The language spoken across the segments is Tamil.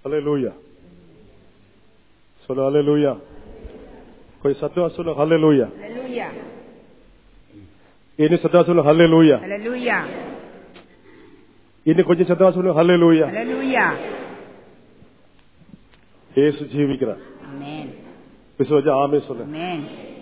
ஹalleluya சொல்லு ஹalleluya कोई सत्वा சொல்லு ஹalleluya Hallelujah. இனி சத்தா சொல்லு ஹalleluya Hallelujah. இன்னும் கொஞ்சம் சத்தா சொல்லு ஹalleluya Hallelujah. இயேசு ஜீவிக்கிறார் Amen. விசுவாச ஆமே சொல்லு Amen.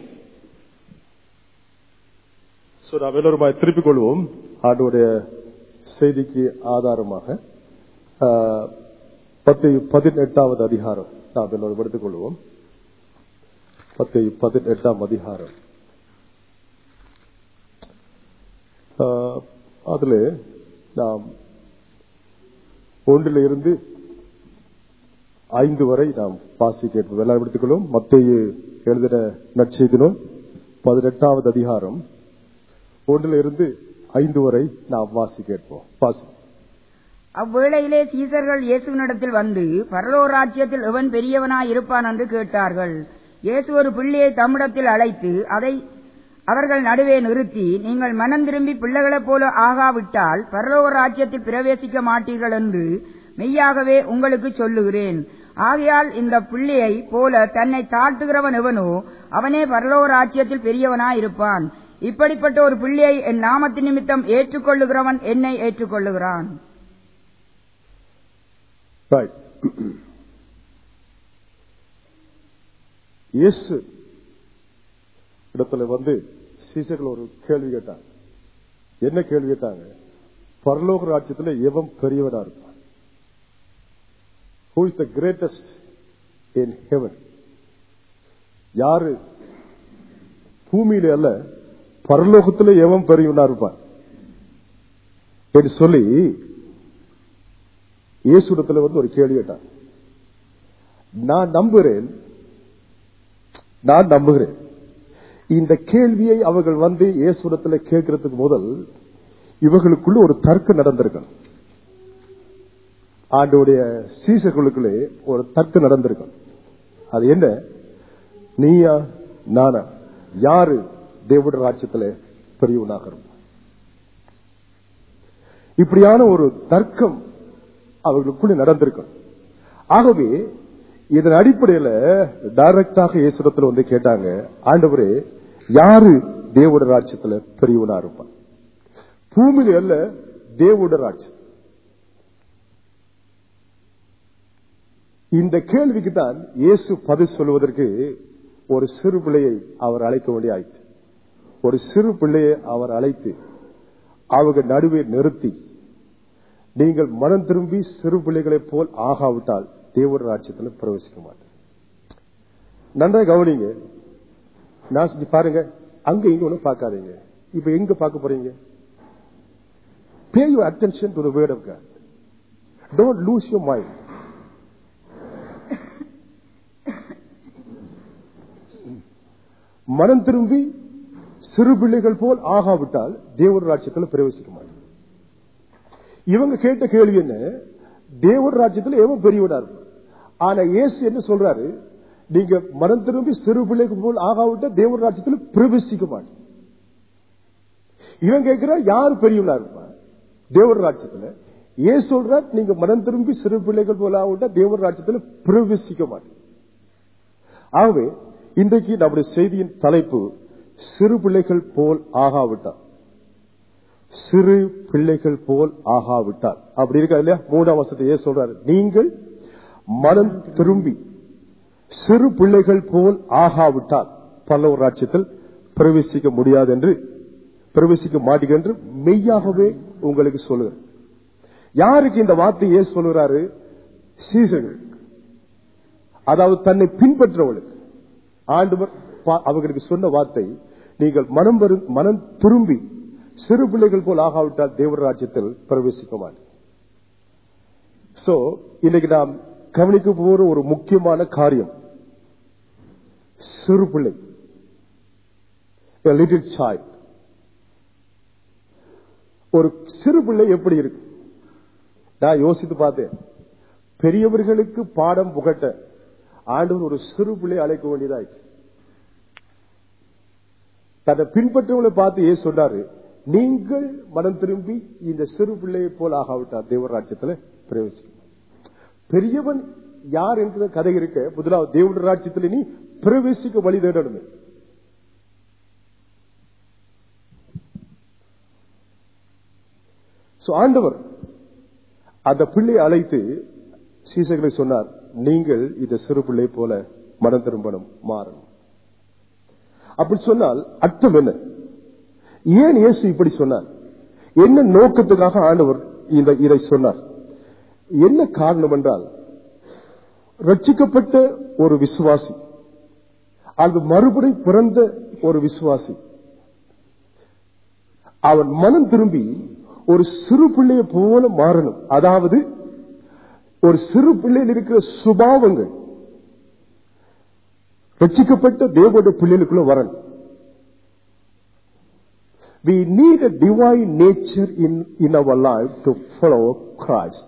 சோ நாம் எல்லோருமாய் திருப்பிக் கொள்வோம் ஆண்டோடைய செய்திக்கு ஆதாரமாக ஆ, பத்து பதினெட்டாவது அதிகாரம் நாம் எல்லோரும் எடுத்துக் கொள்வோம் பத்து பதினெட்டாம் அதிகாரம் ஆ, அதிலே நாம் ஒன்றில் இருந்து ஐந்து வரை நாம் வாசி கேட்போம் எல்லாம் எடுத்துக்கொள்வோம் மத்திய எழுதின நற்செய்தி நூல் பதினெட்டாவது அதிகாரம் ஒன்றில் இருந்து ஐந்து வரை நாம் வாசி கேட்போம் வாசி அவ்வேளையிலே சீசர்கள் இயேசுவினிடத்தில் வந்து பரலோக ராஜ்யத்தில் எவன் பெரியவனாய் இருப்பான் என்று கேட்டார்கள் இயேசு ஒரு பிள்ளையை தம்மிடத்தில் அழைத்து அதை அவர்கள் நடுவே நிறுத்தி நீங்கள் மனம் திரும்பி பிள்ளைகளைப் போல ஆகாவிட்டால் பரலோக ராஜ்யத்தில் பிரவேசிக்க மாட்டீர்கள் என்று மெய்யாகவே உங்களுக்கு சொல்லுகிறேன் ஆகையால் இந்த பிள்ளையை போல தன்னை தாழ்த்துகிறவன் எவனோ அவனே பரலோக ராஜ்யத்தில் பெரியவனாய் இருப்பான் இப்படிப்பட்ட ஒரு பிள்ளையை என் நாமத்தின் நிமித்தம் ஏற்றுக்கொள்ளுகிறவன் என்னை ஏற்றுக்கொள்ளுகிறான் Right. இயேசு இடத்துல வந்து சீசர்கள் ஒரு கேள்வி கேட்டாங்க என்ன கேள்வி கேட்டாங்க பரலோக ராஜ்யத்துல எவன் பெரியவனா இருப்பான் who is the greatest in heaven யாரு பூமியில அல்ல பரலோகத்துல எவன் பெரியவனா இருப்பான் என்று சொல்லி இயேசுடத்துல வந்து ஒரு கேள்வி கேட்டான் நான் நம்புகிறேன் நான் நம்புகிறேன் இந்த கேள்வியை அவர்கள் வந்து இயேசுடத்துல கேட்கறதுக்கு முதல் இவர்களுக்குள்ள ஒரு தர்க்கம் நடந்திருக்கும் ஆண்டோடைய சீசர்களுக்குள்ளே ஒரு தர்க்கம் நடந்திருக்கும் அது என்ன நீயா நானா யாரு தேவட ராஜ்யத்துல பெரியவனாக இருப்பான் இப்படியான ஒரு தர்க்கம் அவர்களுக்குள்ள நடந்திருக்கும் ஆகவே இதன் அடிப்படையில டைரக்டாக இயேசுரத்துல வந்து கேட்டாங்க ஆண்டவரே யாரு தேவோட ராஜ்யத்துல பெரியவனா இருப்பான் பூமியில அல்ல தேவோட ராஜ்யம் இந்த கேள்விக்கு தான் இயேசு பதில் சொல்வதற்கு ஒரு சிறு பிள்ளையை அவர் அழைக்க வேண்டிய ஆயிற்று ஒரு சிறு பிள்ளையை அவர் அழைத்து அவங்க நடுவே நிறுத்தி நீங்கள் மனம் திரும்பி சிறு பிள்ளைகளைப் போல் ஆகாவிட்டால் தேவட ராட்சியத்தில் பிரவேசிக்க மாட்டேன் நன்றாக கவனிங்க நான் செஞ்சு பாருங்க அங்க இங்க ஒண்ணு பார்க்காதீங்க இப்ப எங்க பார்க்க போறீங்க pay your attention to the word of God don't lose your mind மனம் திரும்பி சிறு பிள்ளைகள் போல் ஆகாவிட்டால் தேவட ராட்சியத்தில் பிரவேசிக்க மாட்டேன் இவங்க கேட்ட கேள்வி என்ன தேவர் ராஜ்யத்தில் எவன் பெரியவனா இருப்பான் ஆனா இயேசு என்ன சொல்றாரு நீங்க மனம் திரும்பி சிறு பிள்ளைக்கு போல் ஆகாவிட்ட தேவர் ராஜ்யத்தில் பிரவேசிக்க மாட்டேன் இவன் கேட்கிறார் யார் பெரியவனா இருப்பான் தேவர் ராஜ்யத்துல ஏன் சொல்றார் நீங்க மனம் திரும்பி சிறு பிள்ளைகள் போல ஆகிவிட்ட தேவர் ராஜ்யத்தில் பிரவேசிக்க மாட்டேன் ஆகவே இன்றைக்கு நம்முடைய செய்தியின் தலைப்பு சிறு பிள்ளைகள் போல் ஆகாவிட்டார் சிறு பிள்ளைகள் போல் ஆகாவிட்டார் அப்படி இருக்கா இல்லையா மூணாம் வசத்தை ஏன் சொல்றாரு நீங்கள் மனம் திரும்பி சிறு பிள்ளைகள் போல் ஆகாவிட்டால் பல்லவர் ராட்சியத்தில் பிரவேசிக்க முடியாது என்று பிரவேசிக்க மாட்டீங்க என்று மெய்யாகவே உங்களுக்கு சொல்லுகிறேன் யாருக்கு இந்த வார்த்தை ஏன் சொல்லுகிறாரு சீசர்கள் அதாவது தன்னை பின்பற்றவர்களுக்கு ஆண்டவர் பா- அவர்களுக்கு சொன்ன வார்த்தை நீங்கள் மனம் வரு- மனம் திரும்பி சிறு பிள்ளைகள் போல் ஆகாவிட்டால் தேவர ராஜ்யத்தில் பிரவேசிக்க மாட்டேன் சோ இன்னைக்கு நாம் கவனிக்க போற ஒரு முக்கியமான காரியம் சிறு பிள்ளை லிட்டில் child ஒரு சிறு பிள்ளை எப்படி இருக்கு நான் யோசித்து பார்த்தேன் பெரியவர்களுக்கு பாடம் புகட்ட ஆண்டவர் ஒரு சிறு பிள்ளை அழைக்க வேண்டியதாயிடுச்சு தன்னை பின்பற்றவங்களை பார்த்து ஏன் சொன்னாரு நீங்கள் மனம் திரும்பி இந்த சிறு பிள்ளையை போல் ஆகாவிட்டார் தேவராட்சியத்தில் பிரவேசிக்கும் பெரியவன் யார் என்கிற கதை இருக்க முதலாவது தேவனுடைய ராஜ்யத்தில் நீ பிரவேசிக்க வழி தேடணுமே So, ஆண்டவர் அந்த பிள்ளை அழைத்து சீசர்களை சொன்னார் நீங்கள் இந்த சிறு பிள்ளை போல மனம் திரும்பணும் மாறணும் அப்படி சொன்னால் அர்த்தம் என்ன ஏன் இயேசு இப்படி சொன்னார் என்ன நோக்கத்துக்காக ஆண்டவர் இந்த இதை சொன்னார் என்ன காரணம் என்றால் ரட்சிக்கப்பட்ட ஒரு விசுவாசி அது மறுபடி பிறந்த ஒரு விசுவாசி அவன் மனம் திரும்பி ஒரு சிறு பிள்ளைய போல மாறணும் அதாவது ஒரு சிறு பிள்ளையில் இருக்கிற சுபாவங்கள் ரட்சிக்கப்பட்ட தேவனுடைய பிள்ளைகளுக்குள்ள வரணும் We need a divine nature in, in our life to follow Christ.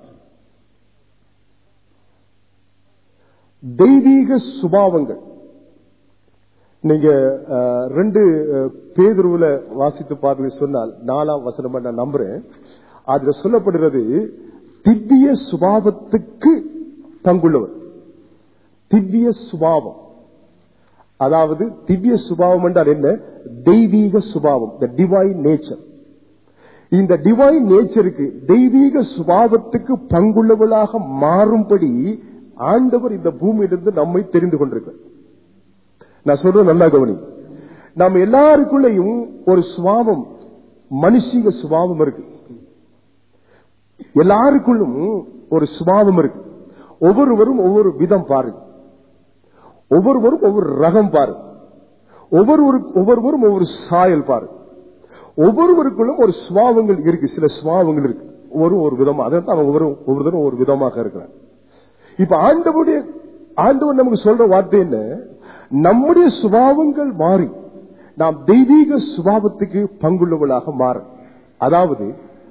தெய்வீக சுபாவங்கள் நீங்க அஹ், ரெண்டு அஹ், பேதுருவுல வாசித்து பார்த்து சொன்னால் நாலாம் வசனம் நான் நம்புறேன் அதுல சொல்லப்படுகிறது திவ்ய சுபாவத்துக்கு பங்குள்ளவர் திவ்ய சுபாவம் அதாவது திவ்ய சுபாவம் என்றால் என்ன தெய்வீக சுபாவம் த டிவைன் நேச்சர் இந்த டிவைன் நேச்சருக்கு தெய்வீக சுபாவத்துக்கு பங்குள்ளவளாக மாறும்படி ஆண்டவர் இந்த பூமியிலிருந்து நம்மை தெரிந்து கொண்டிருக்கிறார் நான் சொல்றது நல்லா கவனி நம்ம எல்லாருக்குள்ளேயும் ஒரு சுபாவம் மனுஷிக சுபாவம் இருக்கு எல்லாருக்குள்ளும் ஒரு சுபாவம் இருக்கு ஒவ்வொருவரும் ஒவ்வொரு விதம் பாருங்க ஒவ்வொருவரும் ஒவ்வொரு ரகம் பாருங்க ஒவ்வொருவரும் ஒவ்வொருவரும் ஒவ்வொரு சாயல் பாருங்க ஒவ்வொருவருக்குள்ளும் ஒரு சுபாவங்கள் இருக்கு சில சுபாவங்கள் இருக்கு ஒவ்வொரு ஒரு விதமா அதான் அவங்க ஒவ்வொரு ஒவ்வொருத்தரும் ஒரு விதமாக இருக்கிறாங்க இப்ப ஆண்டவருடைய ஆண்டவர் நமக்கு சொல்ற வார்த்தை என்ன நம்முடைய சுபாவங்கள் மாறி நாம் தெய்வீக சுபாவத்துக்கு பங்குள்ளவளாக மாற அதாவது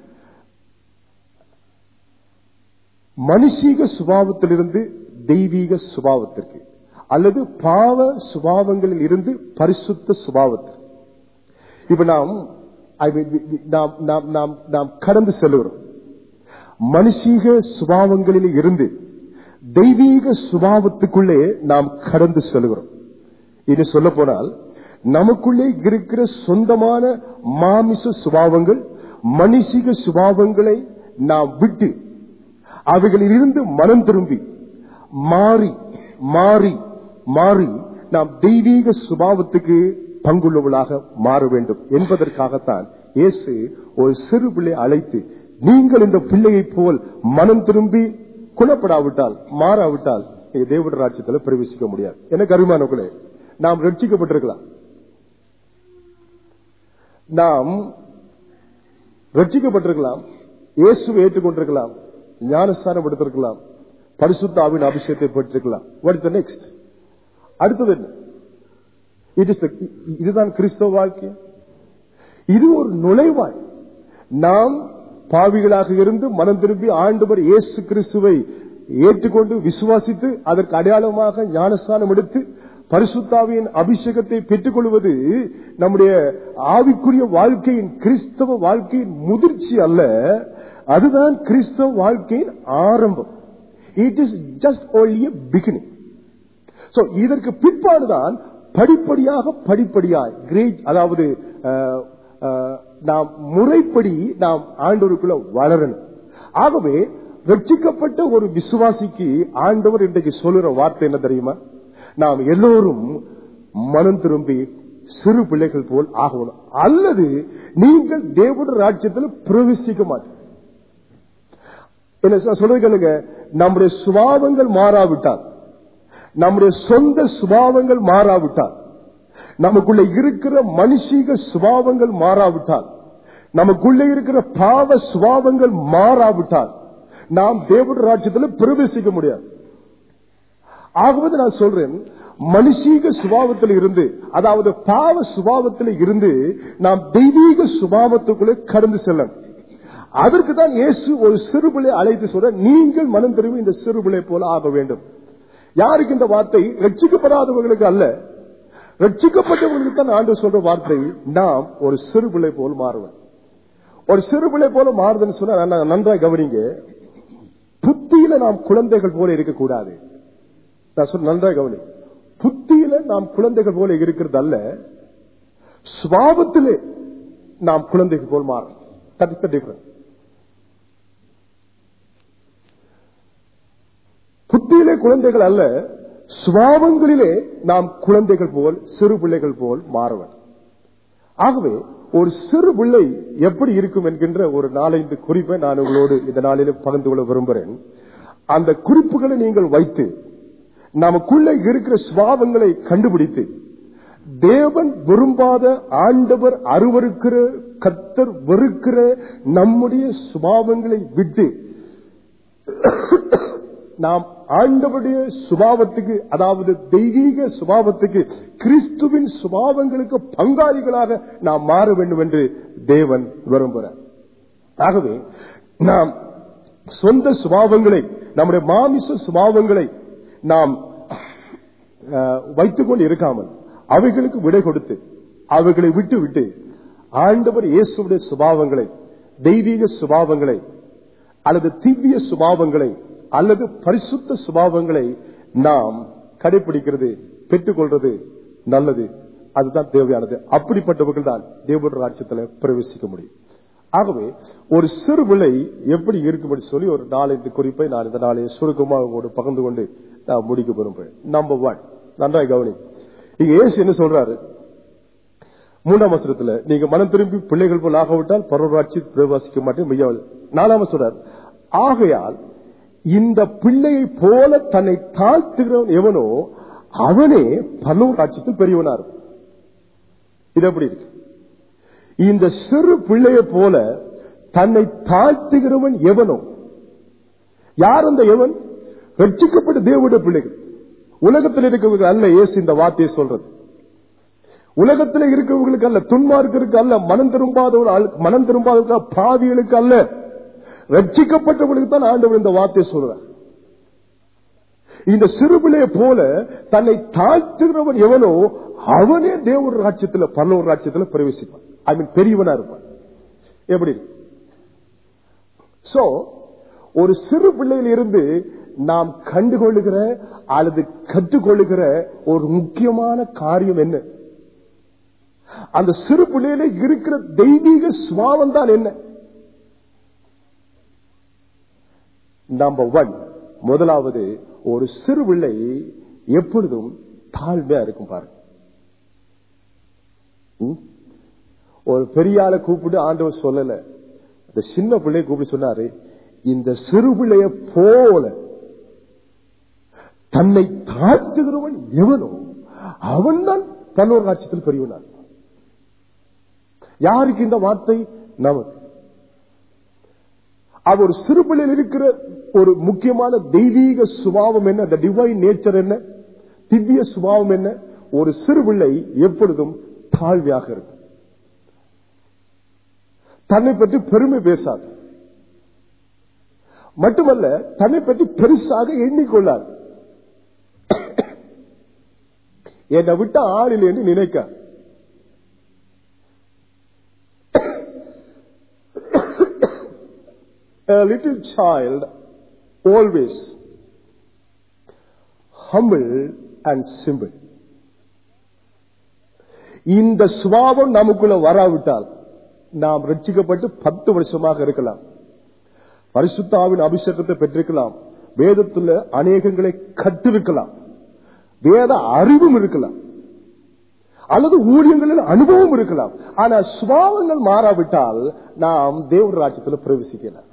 மனுஷீக சுபாவத்திலிருந்து தெய்வீக சுபாவத்திற்கு அல்லது பாவ சுபாவங்களில் இருந்து பரிசுத்த சுபாவத்திற்கு இப்ப நாம் I mean, we- we- நாம் நாம் நாம் நாம் கடந்து செல்கிறோம் மனுஷீக சுபாவங்களில் இருந்து தெய்வீக சுபாவத்துக்குள்ளே நாம் கடந்து செல்கிறோம் இது சொல்ல போனால் நமக்குள்ளே இருக்கிற சொந்தமான மாமிச சுபாவங்கள் மனுஷிக சுபாவங்களை நாம் விட்டு அவைகளில் இருந்து மனம் திரும்பி மாறி மாறி மாறி நாம் தெய்வீக சுபாவத்துக்கு பங்குள்ளவளாக மாற வேண்டும் என்பதற்காகத்தான் இயேசு ஒரு சிறு பிள்ளை அழைத்து நீங்கள் இந்த பிள்ளையைப் போல் மனம் திரும்பி குணப்படாவிட்டால் மாறாவிட்டால் நீங்க தேவட ராஜ்யத்தில் பிரவேசிக்க முடியாது எனக்கு அருமானங்களே நாம் ரட்சிக்கப்பட்டிருக்கலாம் நாம் ரட்சிக்கப்பட்டிருக்கலாம் இயேசுவை ஏற்றுக்கொண்டிருக்கலாம் ஞானஸ்தானம் எடுத்திருக்கலாம் பரிசுத்தாவின் அபிஷேகத்தை பெற்றிருக்கலாம் வாட் இஸ் த நெக்ஸ்ட் அடுத்தது என்ன இட் இஸ் இதுதான் கிறிஸ்தவ வாழ்க்கை இது ஒரு நுழைவாய் நாம் பாவிகளாக இருந்து மனம் திரும்பி ஆண்டவர் இயேசு கிறிஸ்துவை ஏற்றுக்கொண்டு விசுவாசித்து அதற்கு அடையாளமாக ஞானஸ்தானம் எடுத்து பரிசுத்தாவியின் அபிஷேகத்தை பெற்றுக் கொள்வது நம்முடைய ஆவிக்குரிய வாழ்க்கையின் கிறிஸ்தவ வாழ்க்கையின் முதிர்ச்சி அல்ல அதுதான் கிறிஸ்தவ வாழ்க்கையின் ஆரம்பம் it is just only beginning so இதற்கு பிற்பாடுதான் படிப்படியாக படிப்படியாய் கிரேட் அதாவது அஹ், அஹ், நாம் முறைப்படி நாம் ஆண்டவருக்குள்ள வளரணும் ஆகவே ரட்சிக்கப்பட்ட ஒரு விசுவாசிக்கு ஆண்டவர் இன்றைக்கு சொல்லுற வார்த்தை என்ன தெரியுமா நாம் எல்லோரும் மனம் திரும்பி சிறு பிள்ளைகள் போல் ஆகணும் அல்லது நீங்கள் தேவனுடைய ராஜ்யத்தில் பிரவேசிக்க மாட்டீங்க என்ன சொ- சொல்றது கேளுங்க நம்முடைய சுபாவங்கள் மாறாவிட்டால் நம்முடைய சொந்த சுபாவங்கள் மாறாவிட்டால் நமக்குள்ள இருக்கிற மனுஷீக சுபாவங்கள் மாறாவிட்டால் நமக்குள்ள இருக்கிற பாவ சுபாவங்கள் மாறாவிட்டால் நாம் தேவட ராஜ்யத்தில் பிரவேசிக்க முடியாது ஆகவே நான் சொல்றேன் மனுஷீக சுபாவத்தில் இருந்து அதாவது பாவ சுபாவத்தில் இருந்து நாம் தெய்வீக சுபாவத்துக்குள்ளே கடந்து செல்லணும் அதற்கு தான் இயேசு ஒரு சிறுபிள்ளை அழைத்து சொல்ற நீங்கள் மனம் திரும்பி இந்த சிறுபிள்ளை போல ஆக வேண்டும் யாருக்கு இந்த வார்த்தை ரட்சிக்கப்படாதவர்களுக்கு அல்ல ரட்சிக்கப்பட்டவர்களுக்கு தான் ஆண்டு சொல்ற வார்த்தை நாம் ஒரு சிறுபிள்ளை போல் மாறுவேன் ஒரு சிறுபிள்ளை போல மாறுதுன்னு சொன்னா நான் நன்றாய் கவனிங்க புத்தியில புத்தியில நாம் குழந்தைகள் போல இருக்கக்கூடாது நான் சொல்ல நன்றாக கவனி புத்தியில நாம் குழந்தைகள் போல இருக்கிறது அல்ல சுவாபத்திலே நாம் குழந்தைகள் போல் மாறும் தட் இஸ் த டிஃபரன்ஸ் புத்தியிலே குழந்தைகள் அல்ல சுவாபங்களிலே நாம் குழந்தைகள் போல் சிறு பிள்ளைகள் போல் மாறுவன் ஆகவே ஒரு சிறு பிள்ளை எப்படி இருக்கும் என்கின்ற ஒரு நாலஞ்சு குறிப்பை நான் உங்களோடு இந்த நாளிலே பகிர்ந்து கொள்ள விரும்புகிறேன் அந்த குறிப்புகளை நீங்கள் வைத்து நமக்குள்ள இருக்கிற சுவாபங்களை கண்டுபிடித்து தேவன் விரும்பாத ஆண்டவர் அருவருக்கிற கத்தர் வெறுக்கிற நம்முடைய சுபாவங்களை விட்டு நாம் ஆண்டவருடைய சுபாவத்துக்கு அதாவது தெய்வீக சுபாவத்துக்கு கிறிஸ்துவின் சுபாவங்களுக்கு பங்காளிகளாக நாம் மாற வேண்டும் என்று தேவன் விரும்புகிறார் ஆகவே நாம் சொந்த சுபாவங்களை நம்முடைய மாமிச சுபாவங்களை நாம் அஹ், வைத்துக் கொண்டு இருக்காமல் அவைகளுக்கு விடை கொடுத்து அவைகளை விட்டு விட்டு ஆண்டவர் இயேசுடைய சுபாவங்களை தெய்வீக சுபாவங்களை அல்லது திவ்ய சுபாவங்களை அல்லது பரிசுத்த சுபாவங்களை நாம் கடைபிடிக்கிறது பெற்றுக்கொள்றது நல்லது அதுதான் தேவையானது அப்படிப்பட்டவர்கள் தான் தேவனுடைய ராட்சியத்தில் பிரவேசிக்க முடியும் ஆகவே ஒரு சிறு பிள்ளை எப்படி இருக்கும்படி சொல்லி ஒரு நாலஞ்சு குறிப்பை நான் இந்த நாளை சுருக்கமாக உங்களோடு பகிர்ந்து கொண்டு நான் முடிக்க விரும்புகிறேன் நம்பர் ஒன் நன்றாக கவனி இங்க ஏசு என்ன சொல்றாரு மூன்றாம் வசனத்துல நீங்க மனம் திரும்பி பிள்ளைகள் போல் ஆகவிட்டால் பரவராட்சி பிரவாசிக்க மாட்டேன் மெய்யாவது நாலாம் சொல்றார் ஆகையால் இந்த பிள்ளையை போல தன்னை தாழ்த்துகிறவன் எவனோ அவனே பரவராட்சியத்தில் பெரியவனா இருக்கும் இது எப்படி இருக்கு இந்த சிறு பிள்ளையை போல தன்னை தாழ்த்துகிறவன் எவனோ யார் அந்த எவன் ரட்சிக்கப்பட்ட தேவனுடைய பிள்ளைகள் உலகத்தில் இருக்கிறவர்கள் அல்ல இயேசு இந்த வார்த்தையை சொல்றது உலகத்தில் இருக்கிறவர்களுக்கு அல்ல துன்மார்க்கருக்கு அல்ல மனம் திரும்பாதவர்கள் மனம் திரும்பாதவர்கள் பாவிகளுக்கு அல்ல ரட்சிக்கப்பட்டவர்களுக்கு தான் ஆண்டவர் இந்த வார்த்தையை சொல்றார் இந்த சிறு பிள்ளையை போல தன்னை தாழ்த்துகிறவன் எவனோ அவனே தேவஒரு ராட்சியத்தில் பல்லவர் ராட்சியத்தில் பிரவேசிப்பான் ஐ மீன் பெரியவனா இருப்பான் எப்படி சோ ஒரு சிறு பிள்ளையில இருந்து நாம் கண்டுகொள்ளுகிற அல்லது கற்றுக்கொள்ளுகிற ஒரு முக்கியமான காரியம் என்ன அந்த சிறு பிள்ளையில இருக்கிற தெய்வீக சுவாவம் தான் என்ன நம்பர் ஒன் முதலாவது ஒரு சிறு பிள்ளை எப்பொழுதும் தாழ்மையா இருக்கும் பாருங்க ம்? ஒரு பெரிய ஆளை கூப்பிட்டு ஆண்டவர் சொல்லல இந்த சின்ன பிள்ளைய கூப்பிட்டு சொன்னாரு இந்த சிறு பிள்ளைய போல தன்னை தாழ்த்துகிறவன் எவனோ அவன் தான் தன்னொரு ராட்சியத்தில் பெரியவனான் யாருக்கு இந்த வார்த்தை நமக்கு அவ ஒரு சிறு பிள்ளையில் இருக்கிற ஒரு முக்கியமான தெய்வீக சுபாவம் என்ன the divine நேச்சர் என்ன திவ்ய சுபாவம் என்ன ஒரு சிறு பிள்ளை எப்பொழுதும் தாழ்வியாக இருக்கும் தன்னை பற்றி பெருமை பேசாது மட்டுமல்ல தன்னை பற்றி பெருசாக எண்ணிக்கொள்ளாது என்னை விட்ட ஆளில் என்று நினைக்க A little child always humble and simple. இந்த சுபாவம் நமக்குள்ள வராவிட்டால் நாம் ரட்சிக்கப்பட்டு பத்து வருஷமாக இருக்கலாம் பரிசுத்தாவின் அபிஷேகத்தை பெற்றிருக்கலாம் வேதத்துல அநேகங்களை கற்றிருக்கலாம் வேத அறிவும் இருக்கலாம் அல்லது ஊழியங்களில் அனுபவம் இருக்கலாம் ஆனா சுபாவங்கள் மாறாவிட்டால் நாம் தேவ ராஜ்யத்தில் பிரவேசிக்கலாம்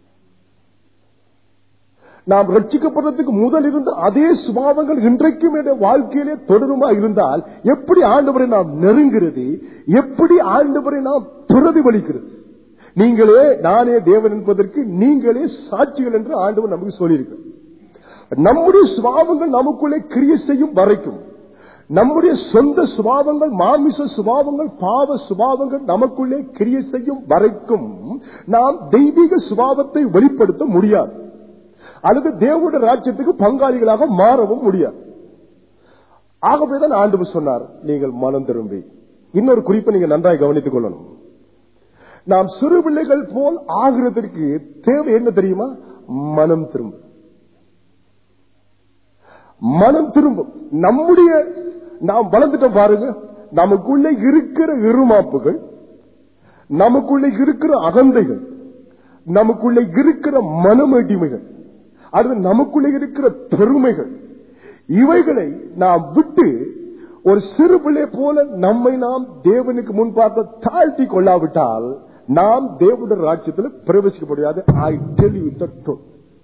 நாம் ரட்சிக்கப்படுறதுக்கு முதல் இருந்த அதே சுபாவங்கள் இன்றைக்கும் என்னுடைய வாழ்க்கையிலே தொடருமா இருந்தால் எப்படி ஆண்டவரை நாம் நெருங்கிறது எப்படி ஆண்டவரை நாம் பிரதிபலிக்கிறது நீங்களே நானே தேவன் என்பதற்கு நீங்களே சாட்சிகள் என்று ஆண்டவர் நமக்கு சொல்லியிருக்கிறார் நம்முடைய சுபாவங்கள் நமக்குள்ளே கிரிய செய்யும் வரைக்கும் நம்முடைய சொந்த சுபாவங்கள் மாமிச சுபாவங்கள் பாவ சுபாவங்கள் நமக்குள்ளே கிரிய செய்யும் வரைக்கும் நாம் தெய்வீக சுபாவத்தை வெளிப்படுத்த முடியாது அல்லது தேவனுடைய ராஜ்யத்துக்கு பங்காளிகளாக மாறவும் முடியாது ஆகவேதான் ஆண்டவர் சொன்னார் நீங்கள் மனம் திரும்பி இன்னொரு குறிப்பை நீங்க நன்றாய் கவனித்துக் கொள்ளணும் நாம் சிறு பிள்ளைகள் போல் ஆகிறதற்கு தேவை என்ன தெரியுமா மனம் திரும்ப மனம் திரும்பும் நம்முடைய நாம் வளர்ந்துட்டோம் பாருங்க நமக்குள்ள இருக்கிற இருமாப்புகள் நமக்குள்ள இருக்கிற அகந்தைகள் நமக்குள்ள இருக்கிற மனமேட்டிமைகள் அடுத்து நமக்குள்ள இருக்கிற பெருமைகள் இவைகளை நாம் விட்டு ஒரு சிறு பிள்ளை போல நம்மை நாம் தேவனுக்கு முன்பாக தாழ்த்தி கொள்ளாவிட்டால் நாம் தேவனுடைய ராஜ்யத்தில் பிரவேசிக்க முடியாது I tell you the truth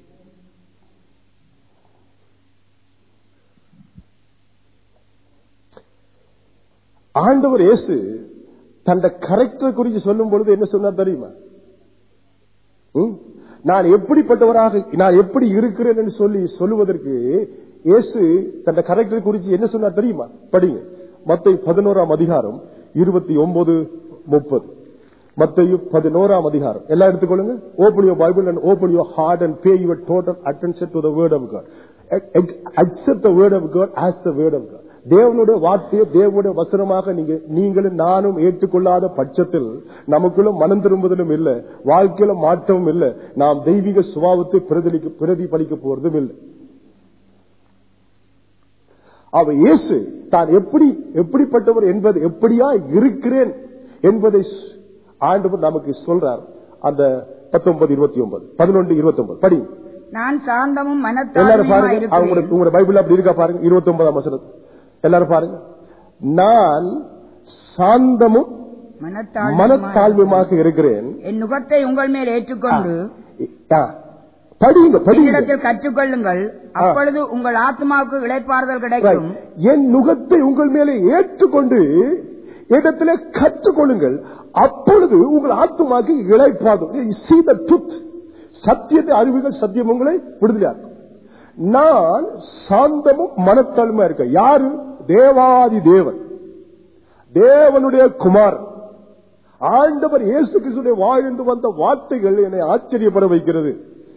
ஆண்டவர் இயேசு தந்த கரெக்டர் குறித்து சொல்லும் பொழுது என்ன சொன்னார் தெரியுமா ம்? நான் எப்படிப்பட்டவராக நான் எப்படி இருக்கிறேன் என்று சொல்லி சொல்லுவதற்கு இயேசு தந்த கரெக்டர் குறித்து என்ன சொன்னார் தெரியுமா படிங்க மத்தை பதினோராம் அதிகாரம் இருபத்தி ஒன்பது முப்பது மத்தையும் பதினோராம் அதிகாரம் எல்லாம் எடுத்துக்கொள்ளுங்க open your Bible and open your heart and pay your total attention to the word of God accept the word of God as the word of God தேவனுடைய வார்த்தையை தேவனுடைய வசனமாக நீங்க நீங்களும் நானும் ஏற்றுக்கொள்ளாத பட்சத்தில் நமக்குள்ள மனம் திரும்புதலும் இல்லை வாழ்க்கையில மாற்றமும் இல்லை நாம் தெய்வீக சுபாவத்தை பிரதிலிக்க பிரதிபலிக்க போறதும் இல்லை அவ இயேசு தான் எப்படி எப்படிப்பட்டவர் என்பது எப்படியா இருக்கிறேன் என்பதை ஸ்- ஆண்டவர் நமக்கு சொல்றார் அந்த பத்தொன்பது இருபத்தி ஒன்பது பதினொன்று இருபத்தி ஒன்பது படி நான் சாந்தமும் எல்லாரும் பாருங்க மனத்தாழ்மையுமாய் அவங்களோட இருக்கிறேன். உங்களோட பைபிள் அப்படி இருக்கா பாருங்க இருபத்தி ஒன்பதாம் வசனம் எல்லாரும் பாருங்க நான் சாந்தமும் மனத்தாழ்மையுமாய் மனத்தாழ்வுமாக இருக்கிறேன் என் நுகத்தை உங்கள் மேல் ஏற்றுக்கொண்டு ஆ, படிங்க படிங்க என்னிடத்தில் கற்றுக்கொள்ளுங்கள் அப்பொழுது உங்கள் ஆத்மாவுக்கு இளைப்பாறுதல் Right. கிடைக்கும் என் நுகத்தை உங்கள் மேலே ஏற்றுக்கொண்டு இடத்திலே கற்றுக்கொள்ளுங்கள் அப்பொழுது உங்கள் ஆத்மாக்கு இழைப்பாதும் see the truth சத்தியத்தை அறிவுகள் சத்தியம் உங்களை விடுதலையாக்கும் நான் சாந்தமும் மனத்தாழ்மையா இருக்க யாரு தேவாதி தேவன் தேவனுடைய குமார் ஆண்டவர் இயேசு கிறிஸ்துடைய வாழ்ந்து வந்த வார்த்தைகள் என்னை ஆச்சரியப்பட வைக்கிறது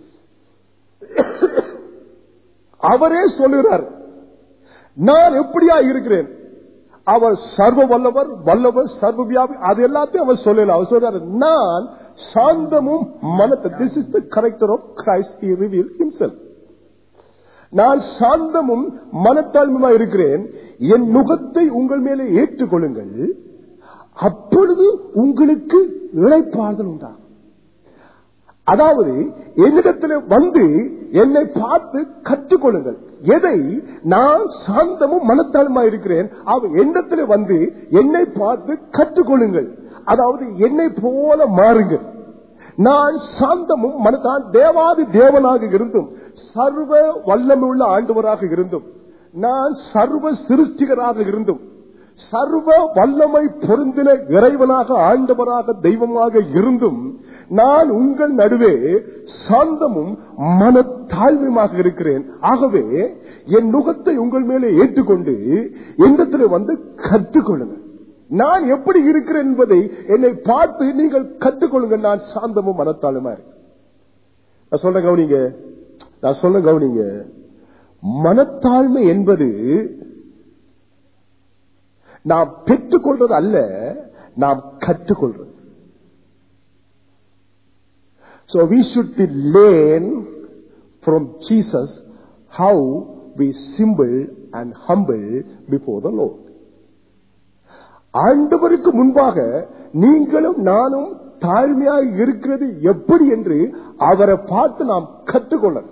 அவரே சொல்லுகிறார் நான் எப்படியா இருக்கிறேன் அவர் சர்வ வல்லவர் வல்லவர் சர்வ வியாபி அது எல்லாத்தையும் அவர் சொல்லல அவர் சொல்றாரு நான் சாந்தமும் மனத்தை this is the character of Christ he reveal himself நான் சாந்தமும் மனத்தாழ்மையுமா இருக்கிறேன் என் நுகத்தை உங்கள் மேலே ஏற்றுக்கொள்ளுங்கள் அப்பொழுது உங்களுக்கு இழைப்பாறுதல் உண்டாகும் அதாவது என்னிடத்தில் வந்து என்னை பார்த்து கற்றுக்கொள்ளுங்கள் எதை நான் சாந்தமும் மனத்தாழ்மா இருக்கிறேன் அவ எண்ணத்தில் வந்து என்னை பார்த்து கற்றுக்கொள்ளுங்கள் அதாவது என்னை போல மாறுங்கள் நான் சாந்தமும் மனத்தான் தேவாதி தேவனாக இருந்தும் சர்வ வல்லமையுள்ள ஆண்டவராக இருந்தும் நான் சர்வ சிருஷ்டிகராக இருந்தும் சர்வ வல்லமை பொருந்தின இறைவனாக ஆண்டவராக தெய்வமாக இருந்தும் நான் உங்கள் நடுவே சாந்தமும் மனத்தாழ்மையுமாக இருக்கிறேன் ஆகவே என் நுகத்தை உங்கள் மேலே ஏற்றுக்கொண்டு என்னத்தில் வந்து கற்றுக்கொள்ளுங்கள் நான் எப்படி இருக்கிறேன் என்பதை என்னை பார்த்து நீங்கள் கற்றுக்கொள்ளுங்கள் நான் சாந்தமும் மனத்தாழ்மையா இருக்கேன் நான் சொல்றேன் கவனிங்க நான் சொல்ல கவனிங்க மனத்தாழ்மை என்பது நாம் பெற்றுக்கொள்றது அல்ல நாம் கற்றுக்கொள்றது So we should be learn from Jesus how we simple and humble before the Lord. ஆண்டவருக்கு முன்பாக நீங்களும் நானும் தாழ்மையாக இருக்கிறது எப்படி என்று அவரை பார்த்து நாம் கற்றுக்கொள்ளணும்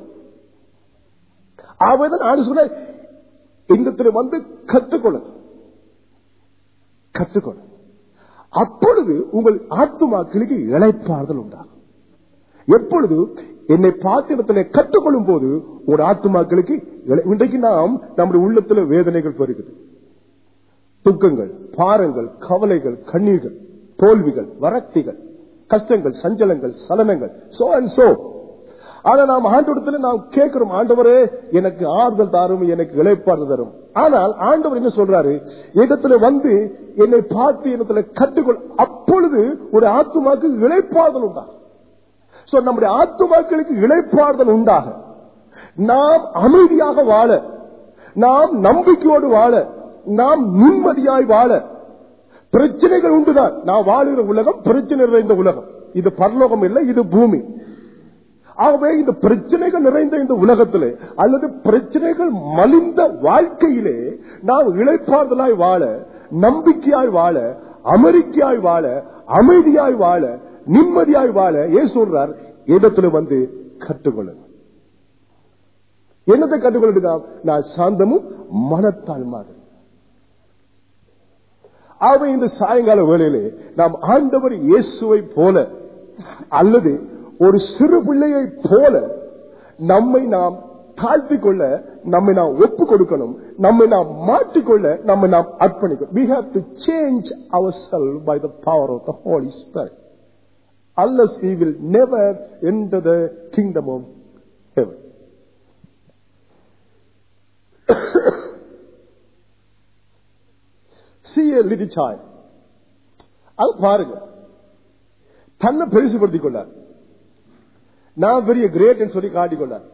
அவர் நான் சொன்ன இந்த வந்து கற்றுக்கொள்ளணும் கற்றுக்கொள்ளணும் அப்பொழுது உங்கள் ஆத்துமாக்களுக்கு இழைப்பாறுதல் உண்டாகும் எப்பொழுது என்னை பார்த்து இடத்துல கற்றுக்கொள்ளும் போது ஒரு ஆத்துமாக்களுக்கு இளை- இன்றைக்கு நாம் நம்முடைய உள்ளத்துல வேதனைகள் பெருகுது துக்கங்கள் பாரங்கள் கவலைகள் கண்ணீர்கள் தோல்விகள் வரக்திகள் கஷ்டங்கள் சஞ்சலங்கள் சலனங்கள் சோ அண்ட் சோ ஆனா நாம் ஆண்டவரத்துல நாம் கேட்கிறோம் ஆண்டவரே எனக்கு ஆறுதல் தாரும் எனக்கு இழைப்பாறுதல் தரும் ஆனால் ஆண்டவர் என்ன சொல்றாரு இடத்துல வந்து என்னை பார்த்து இடத்துல கற்றுக்கொள் அப்பொழுது ஒரு ஆத்துமாக்கு இழைப்பாறுதல் உண்டாகும் சோ நம்முடைய ஆத்துமாக்களுக்கு இழைப்பாறுதல் உண்டாக நாம் அமைதியாக வாழ நாம் நம்பிக்கையோடு வாழ நாம் நிம்மதியாய் வாழ பிரச்சனைகள் உண்டுதான் நான் வாழுகிற உலகம் பிரச்சனை நிறைந்த உலகம் இது பரலோகம் இல்லை இது பூமி ஆகவே இந்த பிரச்சனைகள் நிறைந்த இந்த உலகத்திலே அல்லது பிரச்சனைகள் மலிந்த வாழ்க்கையிலே நாம் இழைப்பார்தலாய் வாழ நம்பிக்கையாய் வாழ அமெரிக்கையாய் வாழ அமைதியாய் வாழ நிம்மதியாய் வாழ ஏன் சொல்றார் இடத்துல வந்து கற்றுக்கொள்ளுங்க என்னத்தை கற்றுக்கொள்ளுங்க நான் சாந்தமும் மனத்தாழ்மாக ஆகவே இந்த சாயங்கால வேளையிலே நாம் ஆண்டவர் இயேசுவை போல அல்லது ஒரு சிறு பிள்ளையை போல நம்மை நாம் தாழ்த்திக் கொள்ள நம்மை நாம் ஒப்பு கொடுக்கணும் நம்மை நாம் மாற்றிக்கொள்ள நம்மை நாம் அர்ப்பணிக்கணும் we have to change ourselves by the power of the holy spirit unless we will never enter the kingdom of heaven see a little child அது பாருங்க தன்னை பெருசுபடுத்திக் கொண்டார் நான் பெரிய கிரேட் சொல்லி காட்டிக்கொண்டார்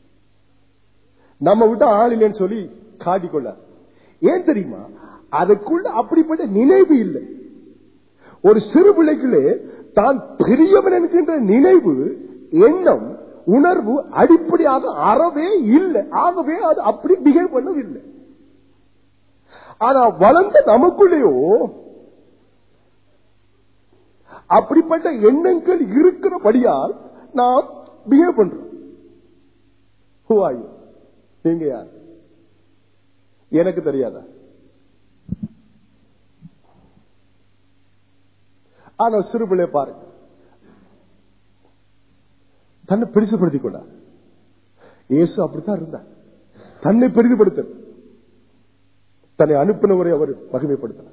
நம்ம விட்ட ஆள் இல்லைன்னு சொல்லி காட்டிக்கொண்டார் ஏன் தெரியுமா அதுக்குள்ள அப்படிப்பட்ட நினைவு இல்லை ஒரு சிறு பிள்ளைக்குள்ளே தான் பெரியவன் என்கின்ற நினைவு எண்ணம் உணர்வு அடிப்படையாக அறவே இல்லை ஆகவே அது அப்படி பிஹேவ் பண்ணவில்லை ஆனா வளர்ந்த நமக்குள்ளேயோ அப்படிப்பட்ட எண்ணங்கள் இருக்கிறபடியால் நாம் பிஹேவ் பண்றோம் Who are you? நீங்க யார் எனக்கு தெரியாதா ஆனா சிறு பிள்ளை பாருங்க தன்னை பெருசுபடுத்திக் கொண்டார் இயேசு அப்படித்தான் இருந்தார் தன்னை பெரிதுபடுத்த தன்னை அனுப்பினவரை அவர் மகிமைப்படுத்தினார்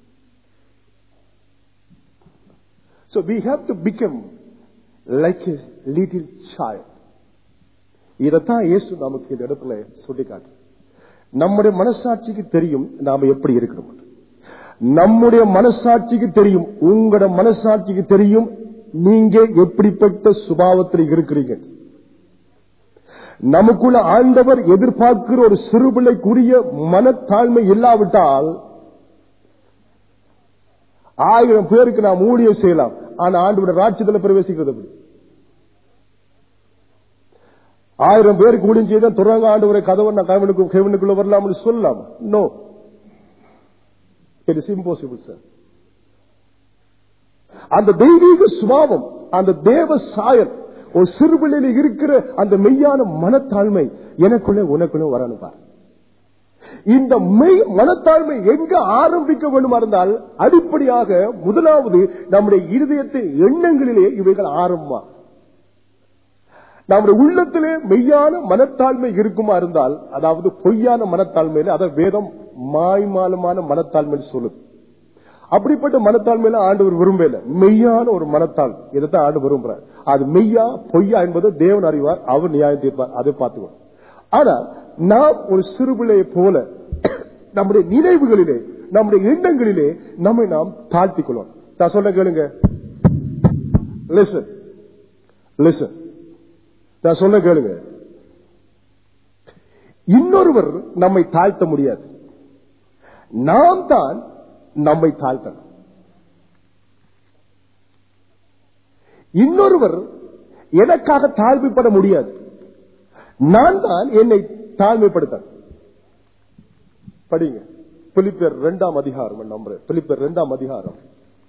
So we have to become like a little child. இதைத்தான் இயேசு நமக்கு இந்த இடத்துல சுட்டிக்காட்டு நம்முடைய மனசாட்சிக்கு தெரியும் நாம எப்படி இருக்கணும் நம்முடைய மனசாட்சிக்கு தெரியும் உங்களோட மனசாட்சிக்கு தெரியும் நீங்க எப்படிப்பட்ட சுபாவத்தில் இருக்கிறீங்க நமக்குள்ள ஆண்டவர் எதிர்பார்க்கிற ஒரு சிறுபிள்ளைக்குரிய மனத்தாழ்மை இல்லாவிட்டால் ஆயிரம் பேருக்கு நாம் ஊழியம் செய்யலாம் ஆனா ஆண்டோட ராட்சியத்தில் பிரவேசிக்கிறது எப்படி ஆயிரம் பேருக்கு ஊழியம் செய்த துறங்க ஆண்டு கதவை நான் கவனுக்கு கவனுக்குள்ள வரலாம்னு சொல்லலாம் no it is impossible sir அந்த தெய்வீக சுபாவம் அந்த தேவ சாயல் ஒரு சிறுபிள்ளையில் இருக்கிற அந்த மெய்யான மனத்தாழ்மை எனக்குள்ளே உனக்குள்ளே வரணும் பாரு இந்த மெய் மனத்தாழ்மை எங்க ஆரம்பிக்க வேண்டுமா இருந்தால் அடிப்படையாக முதலாவது நம்முடைய இருதயத்தின் எண்ணங்களிலே இவைகள் ஆரம்பமா நம்முடைய உள்ளத்திலே மெய்யான மனத்தாழ்மை இருக்குமா இருந்தால் அதாவது பொய்யான மனத்தாழ்மையில அதை வேதம் மாய்மாலமான மனத்தாழ்மை சொல்லுது அப்படிப்பட்ட மனத்தாழ்மையில ஆண்டவர் விரும்பல மெய்யான ஒரு மனத்தாழ்மை இதைத்தான் ஆண்டு விரும்புறார் அது மெய்யா பொய்யா என்பது தேவன் அறிவார் அவர் நியாயம் தீர்ப்பார் அதை பார்த்துக்கணும் ஆனா நாம் ஒரு சிறு பிள்ளையை போல நம்முடைய நினைவுகளிலே நம்முடைய எண்ணங்களிலே நம்மை நாம் தாழ்த்திக் கொள்வோம் நான் சொல்ல கேளுங்க லிசன் லிசன் நான் சொல்ல கேளுங்க இன்னொருவர் நம்மை தாழ்த்த முடியாது நாம் தான் நம்மை தாழ்த்தணும் இன்னொருவர் எனக்காக தாழ்மைப்பட முடியாது நான் தான் என்னை தாழ்மைப்படுத்த படிங்க பிலிப்பர் இரண்டாம் அதிகாரம் நம்புறேன் பிலிப்பர் இரண்டாம் அதிகாரம்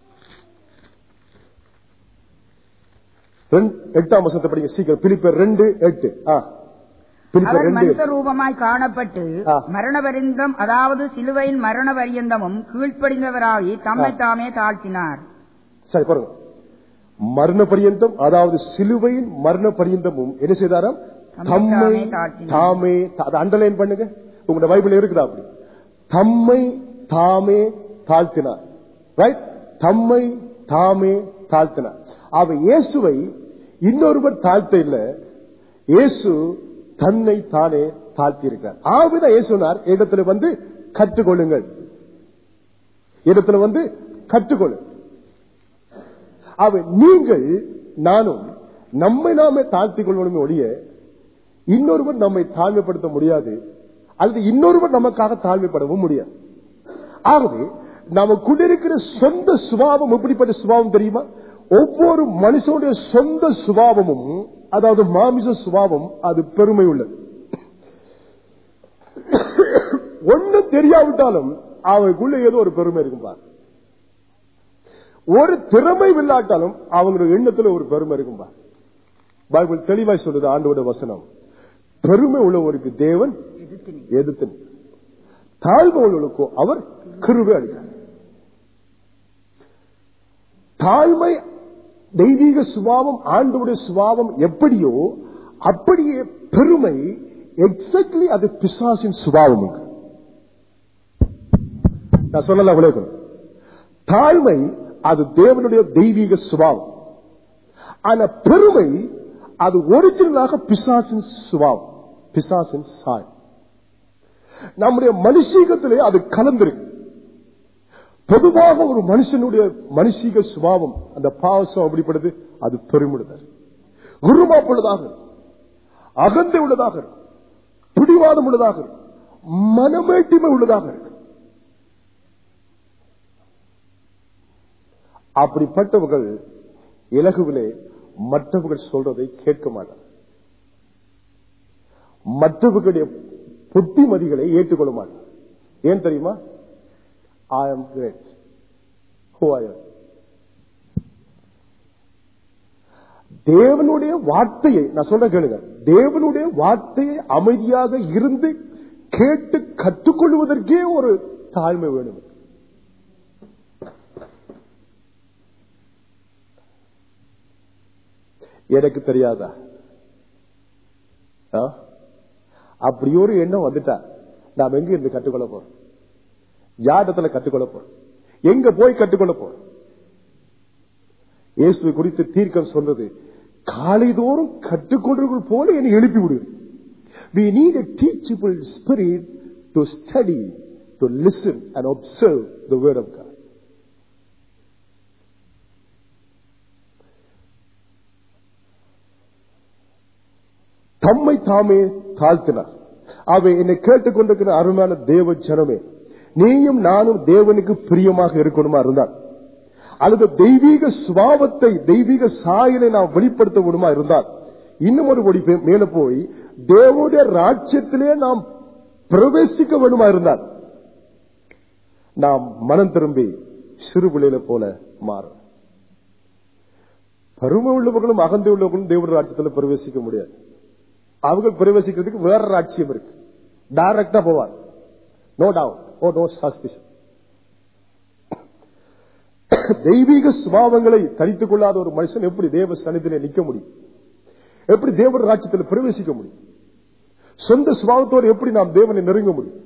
எட்டாம் வசனத்தை படிங்க சீக்கிரம் பிலிப்பர் ரெண்டு எட்டு ஆ பிலிப்பர் அவர் ரெண்டு மனுஷ ரூபமாய் காணப்பட்டு ஆ. மரண பரியந்தம் அதாவது சிலுவையின் மரண பரியந்தமும் கீழ்ப்படிந்தவராகி தம்மை ஆ. தாமே தாழ்த்தினார் சரி பாருங்க மரண பரியந்தம் அதாவது சிலுவையின் மரண பரியந்தமும் என்ன செய்தாராம் தம்மை தம்மை தாமே தாழ்த்தினார். தாமே தா- அதை அண்டர்லைன் பண்ணுங்க உங்களோட பைபிள் இருக்குதா அப்படி தம்மை தாமே தாழ்த்தினார் ரைட் தம்மை தாமே தாழ்த்தினார் அவ இயேசுவை இன்னொருவர் தாழ்த்த இல்ல இயேசு தன்னை தானே தாழ்த்தி இருக்கிறார் ஆவிதான் இயேசுனார் இடத்துல வந்து கற்றுக்கொள்ளுங்கள் இடத்துல வந்து கற்றுக்கொள்ளு அவ நீங்கள் நானும் நம்மை நாமே தாழ்த்திக் கொள்ளணுமே ஒழிய இன்னொருவர் நம்மை தாழ்மைப்படுத்த முடியாது அல்லது இன்னொருவர் நமக்காக தாழ்மைப்படவும் முடியாது ஆகவே நமக்குள்ள இருக்கிற சொந்த சுபாவம் எப்படிப்பட்ட சுபாவம் தெரியுமா ஒவ்வொரு மனுஷனுடைய சொந்த சுபாவமும் அதாவது மாமிச சுபாவம் அது பெருமை உள்ளது ஒண்ணும் தெரியாவிட்டாலும் அவனுக்குள்ள ஏதோ ஒரு பெருமை இருக்கும் பார் ஒரு திறமை இல்லாட்டாலும் அவங்களுடைய எண்ணத்துல ஒரு பெருமை இருக்கும் பார் பைபிள் தெளிவாய் சொல்றது ஆண்டோட வசனம் பெருமை உள்ளவருக்கு தேவன் எதிர்த்து நிற்க. எதிர்த்து நிற்கிறார். தாழ்மை உள்ளவர்களுக்கோ அவர் கிருபை அளிக்கிறார் தாழ்மை தெய்வீக சுபாவம் ஆண்டவுடைய சுபாவம் எப்படியோ அப்படியே பெருமை எக்ஸாக்ட்லி அது பிசாசின் சுபாவம் இங்கு. நான் சொல்லல விளையாடணும் தாழ்மை அது தேவனுடைய தெய்வீக சுபாவம் ஆனா பெருமை அது ஒரிஜினலாக பிசாசின் சுபாவம் பிசாசின் சாய் நம்முடைய மனுஷீகத்திலே அது கலந்திருக்கு பொதுவாக ஒரு மனுஷனுடைய மனுஷீக சுபாவம் அந்த பாவசம் அப்படிப்படுது அது பெருமிடுதல் உருமாப்புள்ளதாக இருக்கும். அகந்தை உள்ளதாக இருக்கும். பிடிவாதம் உள்ளதாக இருக்கும். மனமேட்டிமை உள்ளதாக இருக்கு அப்படிப்பட்டவர்கள் இலகுவிலே மற்றவர்கள் சொல்றதை கேட்க மாட்டார் மற்றவர்களுடைய புத்திமதிகளை ஏற்றுக்கொள்ள மாட்டார் ஏன் தெரியுமா ஐ am great who I am தேவனுடைய வார்த்தையை நான் சொல்ற கேளுங்க தேவனுடைய வார்த்தையை அமைதியாக இருந்து கேட்டு கற்றுக்கொள்வதற்கே ஒரு தாழ்மை வேணும் எனக்கு தெரியாதா ஆ? அப்படி ஒரு எண்ணம் வந்துட்டா நாம் எங்க இருந்து கற்றுக்கொள்ள போறோம் யாரிடத்துல கற்றுக்கொள்ள போறோம் எங்க போய் கற்றுக்கொள்ள போறோம் இயேசுவை குறித்து தீர்க்கம் சொல்றது காலைதோறும் கற்றுக்கொண்டவர்கள் போல என்னை எழுப்பி விடு we need a teachable spirit to study to listen and observe the word of god தம்மை தாமே தாழ்த்தினார் அவை என்னை கேட்டுக்கொண்டிருக்கிற அருமையான தேவ ஜனமே நீயும் நானும் தேவனுக்கு பிரியமாக இருக்கணுமா இருந்தால் அல்லது தெய்வீக சுபாவத்தை தெய்வீக சாயலை நாம் வெளிப்படுத்த விடுமா இருந்தால் இன்னும் ஒரு படி பே- மேல போய் தேவனுடைய ராஜ்யத்திலே நாம் பிரவேசிக்க வேண்டுமா இருந்தால் நாம் மனம் திரும்பி சிறு பிள்ளையில போல மாறும் பரும உள்ளவர்களும் அகந்தை உள்ளவர்களும் தேவனுடைய ராஜ்யத்தில் பிரவேசிக்க முடியாது அவங்க பிரவேசிக்கிறதுக்கு வேற ராட்சியம் இருக்கு டைரக்டா போவார் no doubt oh no suspicion தெய்வீக சுபாவங்களை தனித்துக் கொள்ளாத ஒரு மனுஷன் எப்படி தேவ சன்னிதியிலே நிக்க முடியும் எப்படி தேவ ராஜ்யத்தில் பிரவேசிக்க முடியும் சொந்த சுபாவத்தோடு எப்படி நாம் தேவனை நெருங்க முடியும்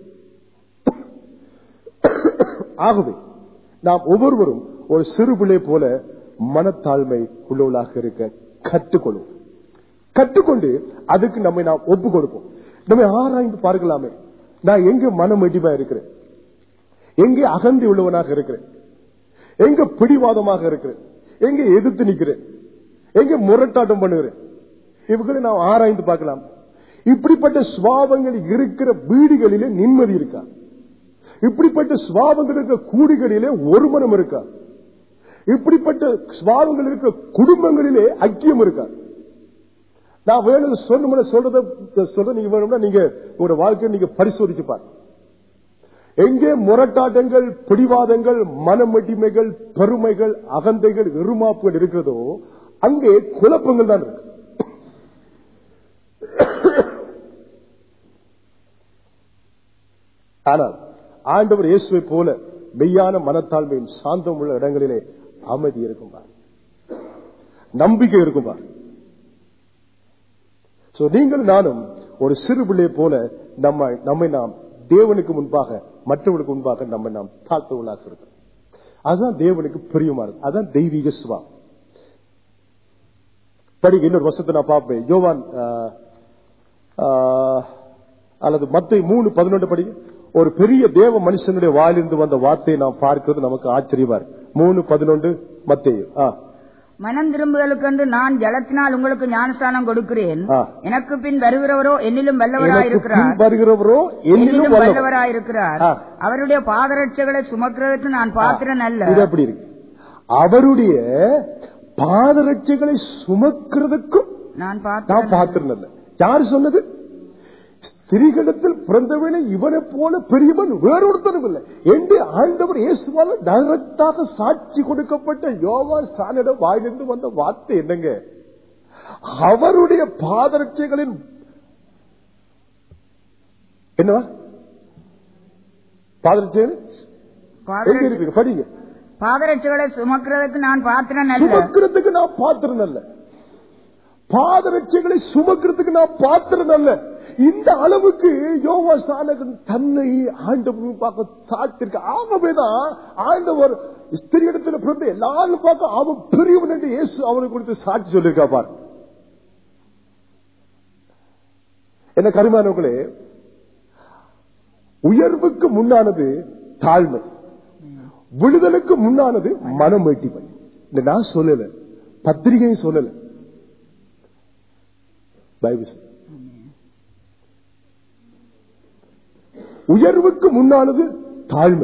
ஆகவே நாம் ஒவ்வொருவரும் ஒரு சிறு பிள்ளை போல மனத்தாழ்மை உள்ளவர்களாக இருக்க கற்றுக்கொள்வோம் கற்றுக்கொண்டு அதுக்கு நம்மை நாம் ஒப்பு கொடுப்போம் நம்ம ஆராய்ந்து பார்க்கலாமே நான் எங்க மனம் எட்டிமா இருக்கிறேன் எங்கே அகந்தி உள்ளவனாக இருக்கிறேன் எங்க பிடிவாதமாக இருக்கிறேன் எங்க எதிர்த்து நிக்கிறேன் எங்க முரட்டாட்டம் பண்ணுகிறேன் இவங்களை நாம் ஆராய்ந்து பார்க்கலாம் இப்படிப்பட்ட சுவாபங்கள் இருக்கிற வீடுகளிலே நிம்மதி இருக்கா இப்படிப்பட்ட சுவாபங்கள் இருக்கிற கூடுகளிலே ஒரு மனம் இருக்கா இப்படிப்பட்ட சுவாபங்கள் இருக்கிற குடும்பங்களிலே ஐக்கியம் இருக்கா நான் வேணும் சொன்ன சொல்றத சொல்ற நீங்க வேணும்னா நீங்க உங்களோட வாழ்க்கையை நீங்க பரிசோதிச்சு பாருங்க எங்கே முரட்டாட்டங்கள் பிடிவாதங்கள் மனமடிமைகள் பெருமைகள் அகந்தைகள் எருமாப்புகள் இருக்கிறதோ அங்கே குழப்பங்கள் தான் இருக்கு ஆனால் ஆண்டவர் இயேசுவை போல மெய்யான மனத்தாழ்மையும் சாந்தம் உள்ள இடங்களிலே அமைதி இருக்கும் பார். நம்பிக்கை இருக்கும் பார். So, நீங்கள் நானும் ஒரு சிறு பிள்ளை போல நம்ம நம்மை நாம் தேவனுக்கு முன்பாக மற்றவர்களுக்கு முன்பாக நம்மை நாம் தாழ்த்தவர்களாக இருக்கோம் அதுதான் தேவனுக்கு பிரியமானது அதுதான் தெய்வீக சுபா படிக்க இன்னொரு வருஷத்தை நான் பார்ப்பேன் யோவான் ஆ, ஆ, அல்லது மத்த மூணு பதினொன்று படி ஒரு பெரிய தேவ மனுஷனுடைய வாயிலிருந்து வந்த வார்த்தையை நாம் பார்க்கிறது நமக்கு ஆச்சரியமா இருக்கு மூணு பதினொன்று மத்தேயு ஆ மனம் திரும்புதலுக்கென்று நான் ஜலத்தினால் உங்களுக்கு ஞானஸ்தானம் கொடுக்கிறேன் ஆ. எனக்கு பின் வருகிறவரோ என்னிலும் எனக்கு வல்லவராயிருக்கிறார் பின் வருகிறவரோ என்னிலும் என்னிலும் வல்லவர் வல்லவராயிருக்கிறார் ஆ. அவருடைய பாதரட்சைகளை சுமக்கிறதுக்கு நான் பாத்திரன் அல்ல இது எப்படி இருக்கு அவருடைய பாதரட்சைகளை சுமக்கிறதுக்கும் நான் நான் பார்த்தேன் பார்த்திருந்தேன் யார் சொன்னது ஸ்திரீகளிடத்தில் பிறந்தவனை இவனை போல பெரியவன் வேறொருத்தரும் இல்லை என்று ஆண்டவர் இயேசுவால டைரக்டாக சாட்சி கொடுக்கப்பட்ட யோவான் சானிடம் வாயிலிருந்து வந்த வார்த்தை என்னங்க அவருடைய பாதரட்சைகளின் என்னவா பாதரட்சைகள் எங்க பாதரட்சை- இருக்கு படிங்க பாதரட்சைகளை சுமக்கிறதுக்கு நான் பாத்திரன் அல்ல சுமக்கிறதுக்கு நான் பாத்திரம் அல்ல பாதரட்சைகளை சுமக்கிறதுக்கு நான் பாத்திரம் அல்ல இந்த அளவுக்கு யோகா சாலகன் தன்னை ஆண்டவர் பார்க்க தாழ்த்திருக்க ஆகவேதான் ஆண்டவர் ஸ்திரீ இடத்துல பிறந்த எல்லாரும் பார்க்க அவன் பெரியவன் என்று இயேசு அவனுக்கு கொடுத்து சாட்சி சொல்லியிருக்கா பாரு என்ன கருமானவர்களே உயர்வுக்கு முன்னானது தாழ்மை விடுதலுக்கு முன்னானது மனம் வெட்டிமை இந்த நான் சொல்லல பத்திரிகையும் சொல்லல பைபிள் சொல்லு. உயர்வுக்கு முன்னானது தாழ்மை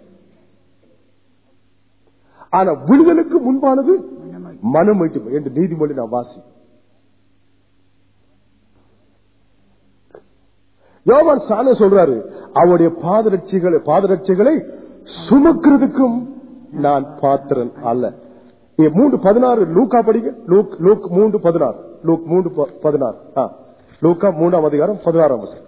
ஆனா விடுதலுக்கு முன்பானது மனம் வெட்டிமை என்று நீதிமொழி நான் வாசி யோவான் சாண சொல்றாரு அவருடைய பாதரட்சிகளை பாதரட்சிகளை சுமக்கிறதுக்கும் நான் பாத்திரன் அல்ல ஏ, மூன்று பதினாறு லூக்கா படிக்க லூக் லூக் மூன்று பதினாறு லூக் மூன்று ப- பதினாறு ஆ. லூக்கா மூன்றாம் அதிகாரம் பதினாறாம் வசனம்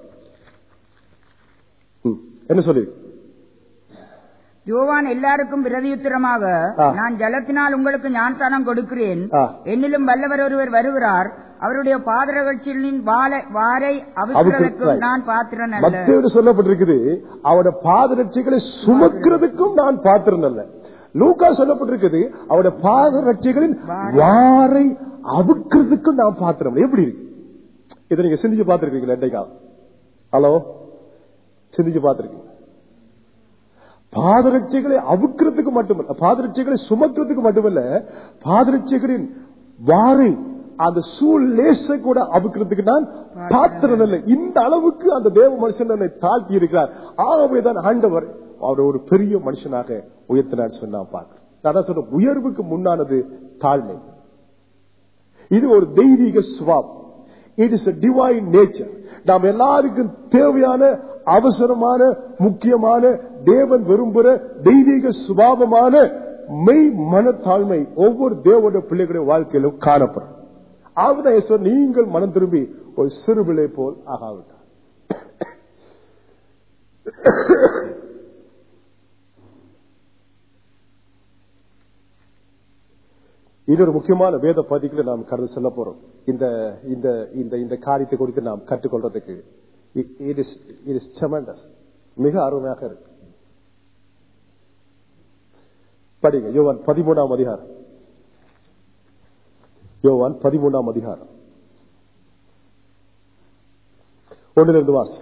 ம். என்ன சொல்லி யோவான் எல்லாருக்கும் பிரதியுத்தரமாக ஆ. நான் ஜலத்தினால் உங்களுக்கு ஞானஸ்தானம் கொடுக்கிறேன் ஆ. என்னிலும் வல்லவர் ஒருவர் வருகிறார் அவருடைய பாதரகட்சியின் வாலை வாரை அவிக்கிறதுக்கும் அவிக்கிறதாய். நான் பாத்திரன் அல்ல மத்தேடு சொல்லப்பட்டிருக்குது அவருடைய பாதரட்சிகளை சுமக்கிறதுக்கும் நான் பாத்திரன் அல்ல லூக்கா சொல்லப்பட்டிருக்குது அவருடைய பாதரட்சிகளின் வாரை அவுக்கிறதுக்கும் நான் பாத்திரம் இல்ல. எப்படி இருக்கு இதை நீங்க சிந்திச்சு பார்த்திருக்கீங்களா என்னைக்கா ஹலோ சிந்திச்சு பார்த்திருக்கீங்க பாதரட்சைகளை அவுக்கிறதுக்கு மட்டுமல்ல பாதரட்சைகளை சுமக்கிறதுக்கு மட்டுமல்ல பாதரட்சைகளின் வாரை அந்த சூழ் லேசை கூட அவுக்கிறதுக்கு நான் பாத்திரம் இல்லை இந்த அளவுக்கு அந்த தேவ மனுஷன் என்னை தாழ்த்தி இருக்கிறார் ஆகவேதான் ஆண்டவர் அவர் ஒரு பெரிய மனுஷனாக உயர்த்தினார் சொன்னா பார்க்கிறேன் நான் அதான் சொல்றேன் உயர்வுக்கு முன்னானது தாழ்மை இது ஒரு தெய்வீக சுவாப் இட் இஸ் டிவைன் நேச்சர் நாம் எல்லாருக்கும் தேவையான அவசரமான முக்கியமான தேவன் விரும்புகிற தெய்வீக சுபாவமான மெய் மனத்தாழ்மை ஒவ்வொரு தேவனுடைய பிள்ளைகளுடைய வாழ்க்கையிலும் காணப்படும் ஆகுதான் ஈஸ்வரன் நீங்கள் மனம் திரும்பி ஒரு சிறு பிள்ளை போல் ஆகாவிட்டார் இன்னொரு முக்கியமான வேத பதிகளை நாம் கடந்து செல்ல போறோம் இந்த இந்த இந்த இந்த காரியத்தை குறித்து நாம் கற்றுக்கொள்றதுக்கு it is it is tremendous. மிக அருமையாக இருக்கு படிங்க யோவான் பதிமூணாம் அதிகாரம் யோவான் பதிமூணாம் அதிகாரம் ஒன்னிலிருந்து வாசி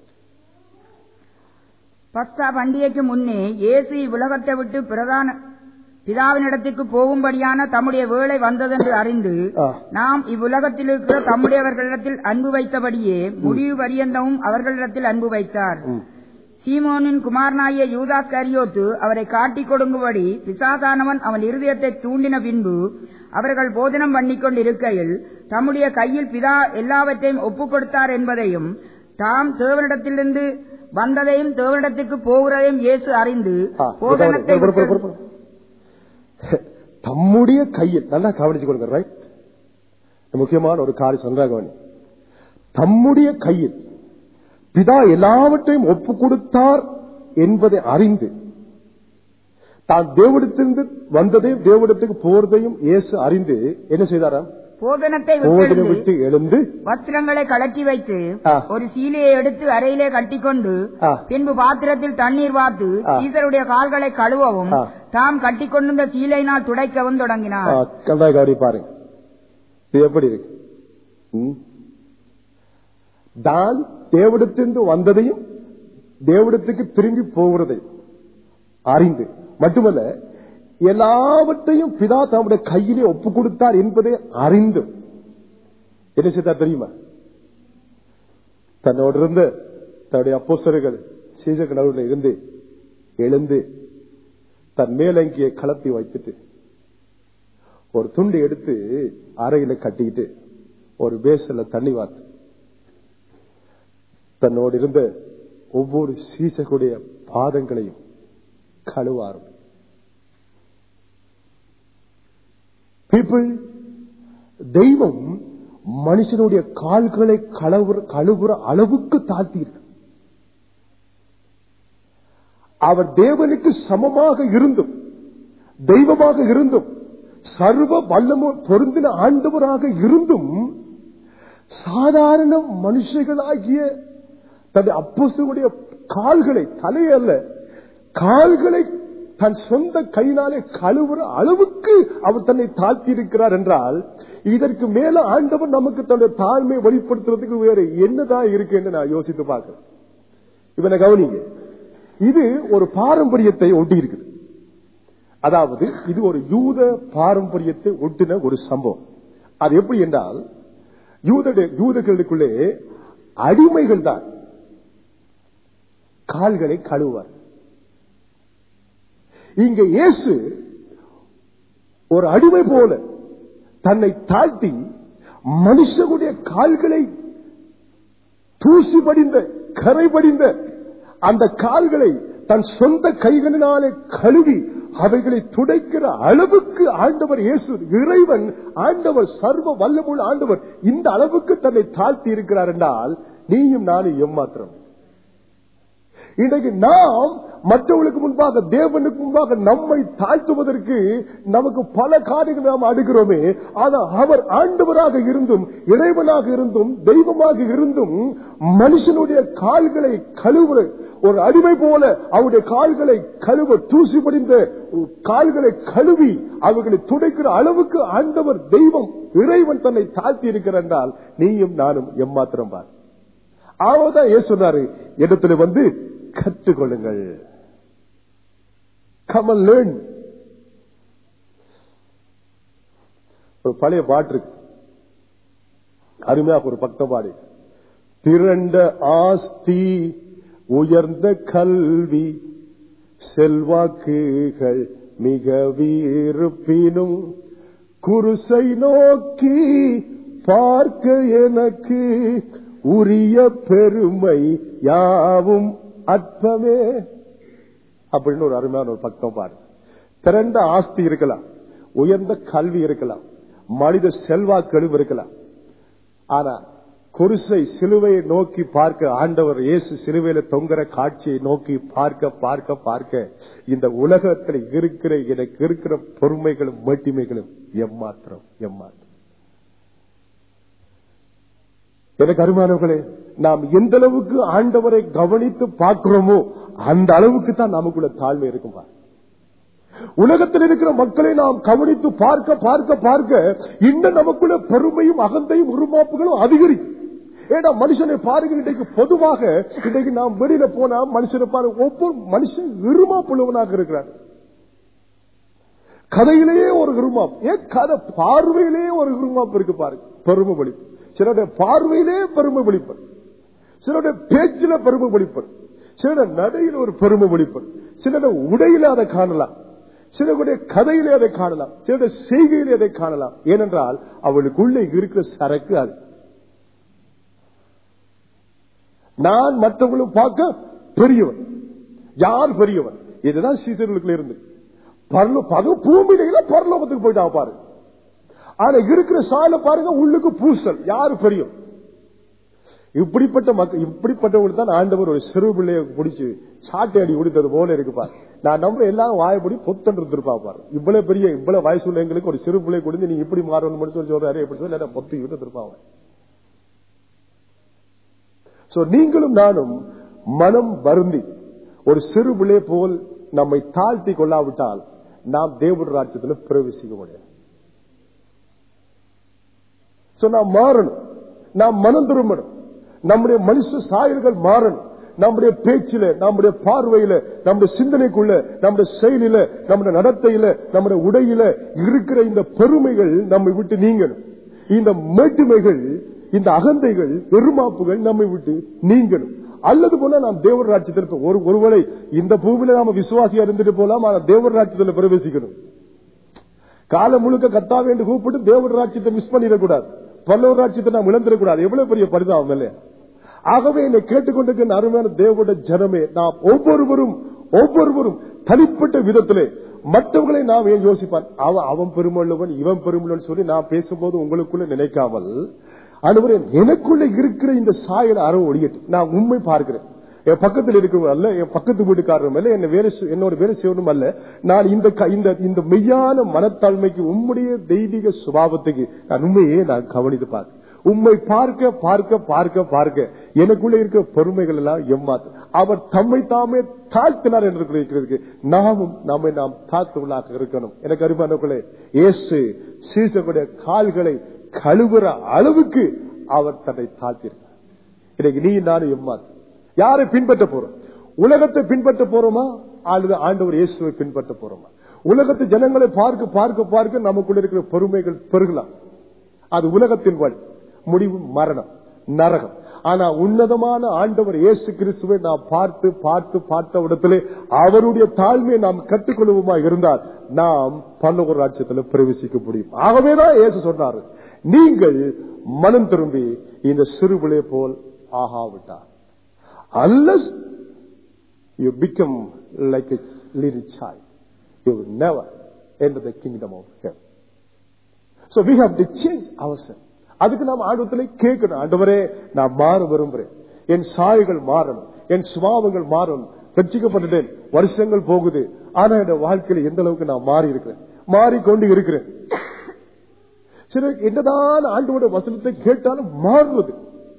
பஸ்கா பண்டிகைக்கு முன்னே இயேசு இவ்வுலகத்தை விட்டு பிரதான பிதாவினிடத்துக்கு போகும்படியான தம்முடைய வேளை வந்ததென்று அறிந்து ஆ. நாம் இவ்வுலகத்தில் இருக்கிற தம்முடையவர்களிடத்தில் அன்பு வைத்தபடியே முடிவு பரியந்தமும் அவர்களிடத்தில் அன்பு வைத்தார் ம். சீமோனின் குமாரனாகிய யூதாஸ் கரியோத்து அவரை காட்டிக் கொடுங்கும்படி பிசாசானவன் அவன் இருதயத்தை தூண்டின பின்பு அவர்கள் போதனம் பண்ணிக் கொண்டிருக்கையில் தம்முடைய கையில் பிதா எல்லாவற்றையும் ஒப்புக் கொடுத்தார் என்பதையும் தாம் தேவனிடத்திலிருந்து வந்ததையும் தேவனிடத்துக்கு போகிறதையும் இயேசு அறிந்து ஆ, போதனத்தை பொறு, பொறு, பொறு, விட்டு- பொறு. தம்முடைய கையில் நல்லா கவனிச்சு கொடுங்க ரைட் முக்கியமான ஒரு காரியம் சொல்றா கவனி தம்முடைய கையில் பிதா எல்லாவற்றையும் ஒப்பு கொடுத்தார் என்பதை அறிந்து தான் தேவடத்திலிருந்து வந்ததையும் தேவடத்துக்கு போறதையும் இயேசு அறிந்து என்ன செய்தாராம் போதனத்தை போதனை விட்டெழுந்து விட்டு எழுந்து வஸ்திரங்களை கழற்றி வைத்து ஆ. ஒரு சீலையை எடுத்து அறையிலே கட்டிக்கொண்டு ஆ. பின்பு பாத்திரத்தில் தண்ணீர் வார்த்து ஆ. சீசருடைய கால்களை கழுவவும் ஆ. தாம் கட்டிக்கொண்டிருந்த சீலையினால் துடைக்கவும் தொடங்கினார் கண்டா கவனி பாருங்க இது எப்படி இருக்கு ம்? தான் தேவடத்திலிருந்து வந்ததையும் தேவடத்துக்கு திரும்பி போகிறதையும் அறிந்து மட்டுமல்ல எல்லாவற்றையும் பிதா தம்முடைய கையிலே ஒப்பு கொடுத்தார் என்பதை அறிந்து என்ன செய்தார் தெரியுமா தன்னோடு இருந்த தன்னுடைய அப்போஸ்தலர்கள் சீசக நடுவில் இருந்து எழுந்து தன் மேலங்கியை கலத்தி வைத்துட்டு ஒரு துண்டை எடுத்து அறையில கட்டிக்கிட்டு ஒரு பேசல தண்ணி வார்த்து தன்னோடு இருந்த ஒவ்வொரு சீசகுடைய பாதங்களையும் கழுவ ஆரம்பி பீப்புள் தெய்வம் மனுஷனுடைய கால்களை கழுவுற கழுவுற அளவுக்கு தாழ்த்தி இருக்கு அவர் தேவனுக்கு சமமாக இருந்தும் தெய்வமாக இருந்தும் சர்வ வல்லமோ பொருந்தின ஆண்டவராக இருந்தும் சாதாரண மனுஷர்களாகிய தன்னுடைய அப்போஸ்தலனுடைய கால்களை தலையல்ல கால்களை தன் சொந்த கையினாலே கழுவுற அளவுக்கு அவர் தன்னை தாழ்த்தி இருக்கிறார் என்றால் இதற்கு மேல ஆண்டவர் நமக்கு தன்னுடைய தாழ்மை வெளிப்படுத்துறதுக்கு வேற என்னதான் இருக்கு என்று நான் யோசித்து பார்க்கிறேன் இவனை கவனிங்க இது ஒரு பாரம்பரியத்தை ஒட்டி இருக்குது அதாவது இது ஒரு யூத பாரம்பரியத்தை ஒட்டின ஒரு சம்பவம் அது எப்படி என்றால் யூத யூதர்களுக்குள்ளே அடிமைகள் தான் கால்களை கழுவார் இங்க இயேசு ஒரு அடிமை போல தன்னை தாழ்த்தி மனுஷனுடைய கால்களை தூசி படிந்த கரை படிந்த அந்த கால்களை தன் சொந்த கைகளினாலே கழுவி அவைகளை துடைக்கிற அளவுக்கு ஆண்டவர் இயேசு இறைவன் ஆண்டவர் சர்வ வல்லமுள்ள ஆண்டவர் இந்த அளவுக்கு தன்னை தாழ்த்தி இருக்கிறார் என்றால் நீயும் நானும் எம்மாத்திரம் இன்றைக்கு நாம் மற்றவர்களுக்கு முன்பாக தேவனுக்கு முன்பாக நம்மை தாழ்த்துவதற்கு நமக்கு பல காரியங்கள் நாம் அடுக்கிறோமே ஆனால் அவர் ஆண்டவராக இருந்தும் இறைவனாக இருந்தும் தெய்வமாக இருந்தும் மனுஷனுடைய கால்களை கழுவுற ஒரு அடிமை போல அவருடைய கால்களை கழுவ தூசி படிந்த கால்களை கழுவி அவர்களை துடைக்கிற அளவுக்கு ஆண்டவர் தெய்வம் இறைவன் தன்னை தாழ்த்தி இருக்கிறார் என்றால் நீயும் நானும் எம்மாத்திரம் பார் அவதான் ஏன் சொன்னாரு இடத்துல வந்து கற்றுக்கொள்ளுங்கள் கமல் லேர்ன் ஒரு பழைய பாட்டு இருக்கு அருமையாக ஒரு பக்த பாடி திரண்ட ஆஸ்தி உயர்ந்த கல்வி செல்வாக்குகள் மிக வீருப்பினும் குருசை நோக்கி பார்க்க எனக்கு உரிய பெருமை யாவும் அற்பமே அப்படின்னு ஒரு அருமையான ஒரு பக்கம் பாரு திரண்ட ஆஸ்தி இருக்கலாம் உயர்ந்த கல்வி இருக்கலாம் மனித செல்வாக்களும் இருக்கலாம் ஆனா குருசை சிலுவையை நோக்கி பார்க்க ஆண்டவர் இயேசு சிலுவையில தொங்குற காட்சியை நோக்கி பார்க்க பார்க்க பார்க்க இந்த உலகத்தில் இருக்கிற எனக்கு இருக்கிற பொறுமைகளும் மேட்டிமைகளும் எம்மாத்திரம் எம்மாத்திரம் எனக்கு அருமானவர்களே நாம் எந்த அளவுக்கு ஆண்டவரை கவனித்து பார்க்கிறோமோ அந்த அளவுக்கு தான் நமக்குள்ள தாழ்மை இருக்கும் பாரு. உலகத்தில் இருக்கிற மக்களை நாம் கவனித்து பார்க்க பார்க்க பார்க்க இன்னும் நமக்குள்ள பெருமையும் அகந்தையும் உருமாப்புகளும் அதிகரிக்கும் ஏன்னா மனுஷனை பாருங்க இன்றைக்கு பொதுவாக இன்றைக்கு நாம் வெளியில போனா மனுஷனை பாருங்க ஒவ்வொரு மனுஷன் இருமாப்புள்ளவனாக இருக்கிறார் கதையிலேயே ஒரு இருமாப் ஏன் கதை பார்வையிலேயே ஒரு இருமாப்பு இருக்கு பாருங்க பெருமை வெளிப்பு சிலருடைய பார்வையிலே பெருமை வெளிப்படும் சிலருடைய பேச்சில பெருமை வெளிப்படும் சிலருடைய நடையில ஒரு பெருமை வெளிப்படும் சிலருடைய உடையில அதை காணலாம் சிலருடைய கதையிலே அதை காணலாம் சிலருடைய செய்கையிலே அதை காணலாம் ஏனென்றால் அவளுக்குள்ளே இருக்கிற சரக்கு அது நான் மற்றவங்களும் பார்க்க பெரியவன் யார் பெரியவன் இதுதான் சீசர்களுக்குள்ள இருந்து பரலோ பது பூமியில பரலோகத்துக்கு போயிட்டா பாரு ஆனா இருக்கிற சால பாருங்க உள்ளுக்கு பூசல் யாரு பெரியும் இப்படிப்பட்ட மக்கள் இப்படிப்பட்டவங்களுக்கு தான் ஆண்டவர் ஒரு சிறு பிள்ளைய பிடிச்சு சாட்டை அடி குடித்தது போல இருக்கு பாரு நான் நம்ம எல்லாரும் வாயப்படி பொத்தன் இருந்திருப்பா பாரு இவ்வளவு பெரிய இவ்வளவு வயசு உள்ள எங்களுக்கு ஒரு சிறு பிள்ளை குடிந்து நீ இப்படி மாறணும்னு சொல்லி சொல்றாரு எப்படி சொல்லி பொத்து இருந்திருப்பாங்க சோ நீங்களும் நானும் மனம் வருந்தி ஒரு சிறு பிள்ளை போல் நம்மை தாழ்த்தி கொள்ளாவிட்டால் நாம் தேவன் ராஜ்யத்தில் பிரவேசிக்க முடியாது சோ நாம் மாறணும் நாம் மனம் திரும்பணும் நம்முடைய மனுஷ சாயல்கள் மாறணும் நம்முடைய பேச்சில நம்முடைய பார்வையில நம்முடைய சிந்தனைக்குள்ள நம்முடைய செயலில நம்முடைய நடத்தையில நம்முடைய உடையில இருக்கிற இந்த பெருமைகள் நம்மை விட்டு நீங்கணும் இந்த மேட்டுமைகள் இந்த அகந்தைகள் பெருமாப்புகள் நம்மை விட்டு நீங்கணும் அல்லது போல நாம் தேவர் ராட்சியத்தில் ஒரு ஒருவேளை இந்த பூமியில நாம விசுவாசியா இருந்துட்டு போலாம் ஆனா தேவர் ராட்சியத்தில் பிரவேசிக்கணும் காலம் முழுக்க கத்தாவே என்று கூப்பிட்டு தேவட ராட்சியத்தை மிஸ் பண்ணிடக்கூடாது பல்லவர் ராட்சியத்தை நாம் இழந்துடக்கூடாது எவ்வளவு பெரிய பரிதாபம் இல்லையா ஆகவே என்னை கேட்டுக்கொண்டிருக்கிற அருமையான தேவட ஜனமே நாம் ஒவ்வொருவரும் ஒவ்வொருவரும் தனிப்பட்ட விதத்திலே மற்றவர்களை நாம் ஏன் யோசிப்பான் அவன் அவன் பெருமள்ளவன் இவன் பெருமள்ளவன் சொல்லி நான் பேசும்போது உங்களுக்குள்ள நினைக்காமல் அனுவரே எனக்குள்ள இருக்கிற இந்த சாயலை அறவு ஒழியட்டும் நான் உண்மை பார்க்கிறேன் என் பக்கத்தில் இருக்கிறவங்க அல்ல என் பக்கத்து வீட்டுக்காரரும் அல்ல என்ன வேலை செய்- என்னோட வேலை செய்யணும் அல்ல நான் இந்த க- இந்த இந்த மெய்யான மனத்தாழ்மைக்கு உம்முடைய தெய்வீக சுபாவத்துக்கு நான் உண்மையே நான் கவனித்து பார்க்கிறேன் உம்மை பார்க்க பார்க்க பார்க்க பார்க்க எனக்குள்ள இருக்கிற பொறுமைகள் எல்லாம் எம்மாத்து அவர் தம்மை தாமே தாழ்த்தினார் என்று இருக்கிறதுக்கு நாமும் நம்மை நாம் தாழ்த்துவதாக இருக்கணும் எனக்கு அருமானவர்களே இயேசு சீசனுடைய கால்களை கழுவுற அளவுக்கு அவர் தன்னை தாழ்த்தியிருக்கிறார் இன்னைக்கு நீ நானும் எம்மாத்து யாரை பின்பற்ற போறோம் உலகத்தை பின்பற்ற போறோமா அல்லது ஆண்டவர் இயேசுவை பின்பற்ற போறோமா உலகத்து ஜனங்களை பார்க்க பார்க்க பார்க்க நமக்குள்ள இருக்கிற பொறுமைகள் பெருகலாம் அது உலகத்தின் வழி முடிவு மரணம் நரகம் ஆனா உன்னதமான ஆண்டவர் இயேசு கிறிஸ்துவை நாம் பார்த்து பார்த்து பார்த்த இடத்திலே அவருடைய தாழ்மையை நாம் கற்றுக்கொள்வோமா இருந்தால் நாம் பல்லவ ராஜ்யத்தில் பிரவேசிக்க முடியும் ஆகவேதான் இயேசு சொன்னாரு நீங்கள் மனம் திரும்பி இந்த சிறுபிளை போல் ஆகாவிட்டார் unless you become like a little child, you will never enter the kingdom of heaven. So we have to change ourselves. அதுக்கு நாம் ஆண்டவத்திலே கேட்கணும் ஆண்டவரே நான் மாற விரும்புறேன் என் சாய்கள் மாறணும் என் சுபாவங்கள் மாறணும் ரட்சிக்கப்பட்டுட்டேன் வருஷங்கள் போகுது ஆனா என் வாழ்க்கையில எந்த அளவுக்கு நான் மாறி இருக்கிறேன் மாறிக்கொண்டு இருக்கிறேன் சில என்னதான் ஆண்டோட வசனத்தை கேட்டாலும் மாறுவது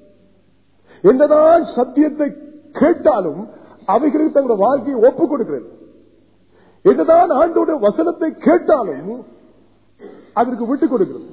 என்னதான் சத்தியத்தை கேட்டாலும் அவைகளுக்கு தங்களுடைய வாழ்க்கையை ஒப்புக் கொடுக்கிறது என்னதான் ஆண்டோட வசனத்தை கேட்டாலும் அதற்கு விட்டுக் கொடுக்கிறது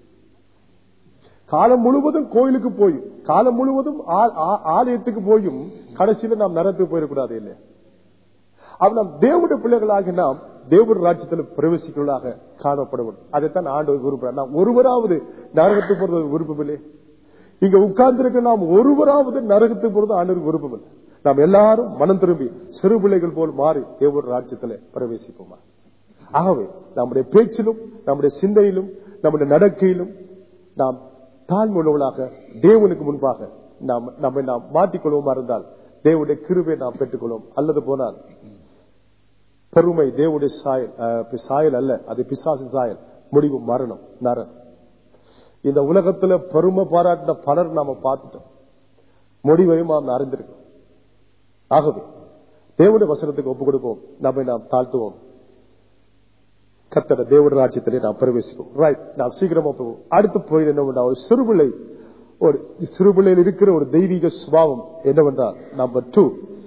காலம் முழுவதும் கோயிலுக்கு போயும் காலம் முழுவதும் ஆ- ஆ- ஆலயத்துக்கு போயும் கடைசியில நாம் நரத்துக்கு போயிடக்கூடாது இல்லை அவ நாம் தேவனுடைய பிள்ளைகளாக நாம் தேவனுடைய ராஜ்யத்தில் பிரவேசிக்கிறவர்களாக காணப்படவும் அதைத்தான் ஆண்டவர் விரும்புகிறார் நாம் ஒருவராவது நரகத்துக்கு போறது விருப்பமில்லை இங்க உட்கார்ந்திருக்க நாம் ஒருவராவது நரகத்துக்கு போறது ஆண்டவர் விருப்பமில்லை நாம் எல்லாரும் மனம் திரும்பி சிறு பிள்ளைகள் போல் மாறி தேவனுடைய ராஜ்யத்தில் பிரவேசிப்போமா ஆகவே நம்முடைய பேச்சிலும் நம்முடைய சிந்தையிலும் நம்முடைய நடக்கையிலும் நாம் தாழ்மையுள்ளவர்களாக தேவனுக்கு முன்பாக நாம் நம்மை நாம் மாற்றிக்கொள்வோமா இருந்தால் தேவனுடைய கிருபை நாம் பெற்றுக்கொள்வோம் அல்லது போனால் பெருமை தேவனுடைய சாயல் அஹ், சாயல் அல்ல அது பிசாசு சாயல் முடிவு மரணம் நரன் இந்த உலகத்துல பெருமை பாராட்டின பலர் நாம பார்த்துட்டோம் முடிவையும் நாம் அறிந்திருக்கோம் ஆகவே தேவனுடைய வசனத்துக்கு ஒப்புக் கொடுப்போம் நம்மை நாம் தாழ்த்துவோம் கத்தட தேவட ராஜ்யத்திலே நாம் பிரவேசிப்போம் ரைட் நாம் சீக்கிரமா போவோம் அடுத்து போய் என்னவென்றால் ஒரு சிறுபிள்ளை ஒரு சிறுபிள்ளையில் இருக்கிற ஒரு தெய்வீக சுபாவம் என்னவென்றால் நம்பர் டூ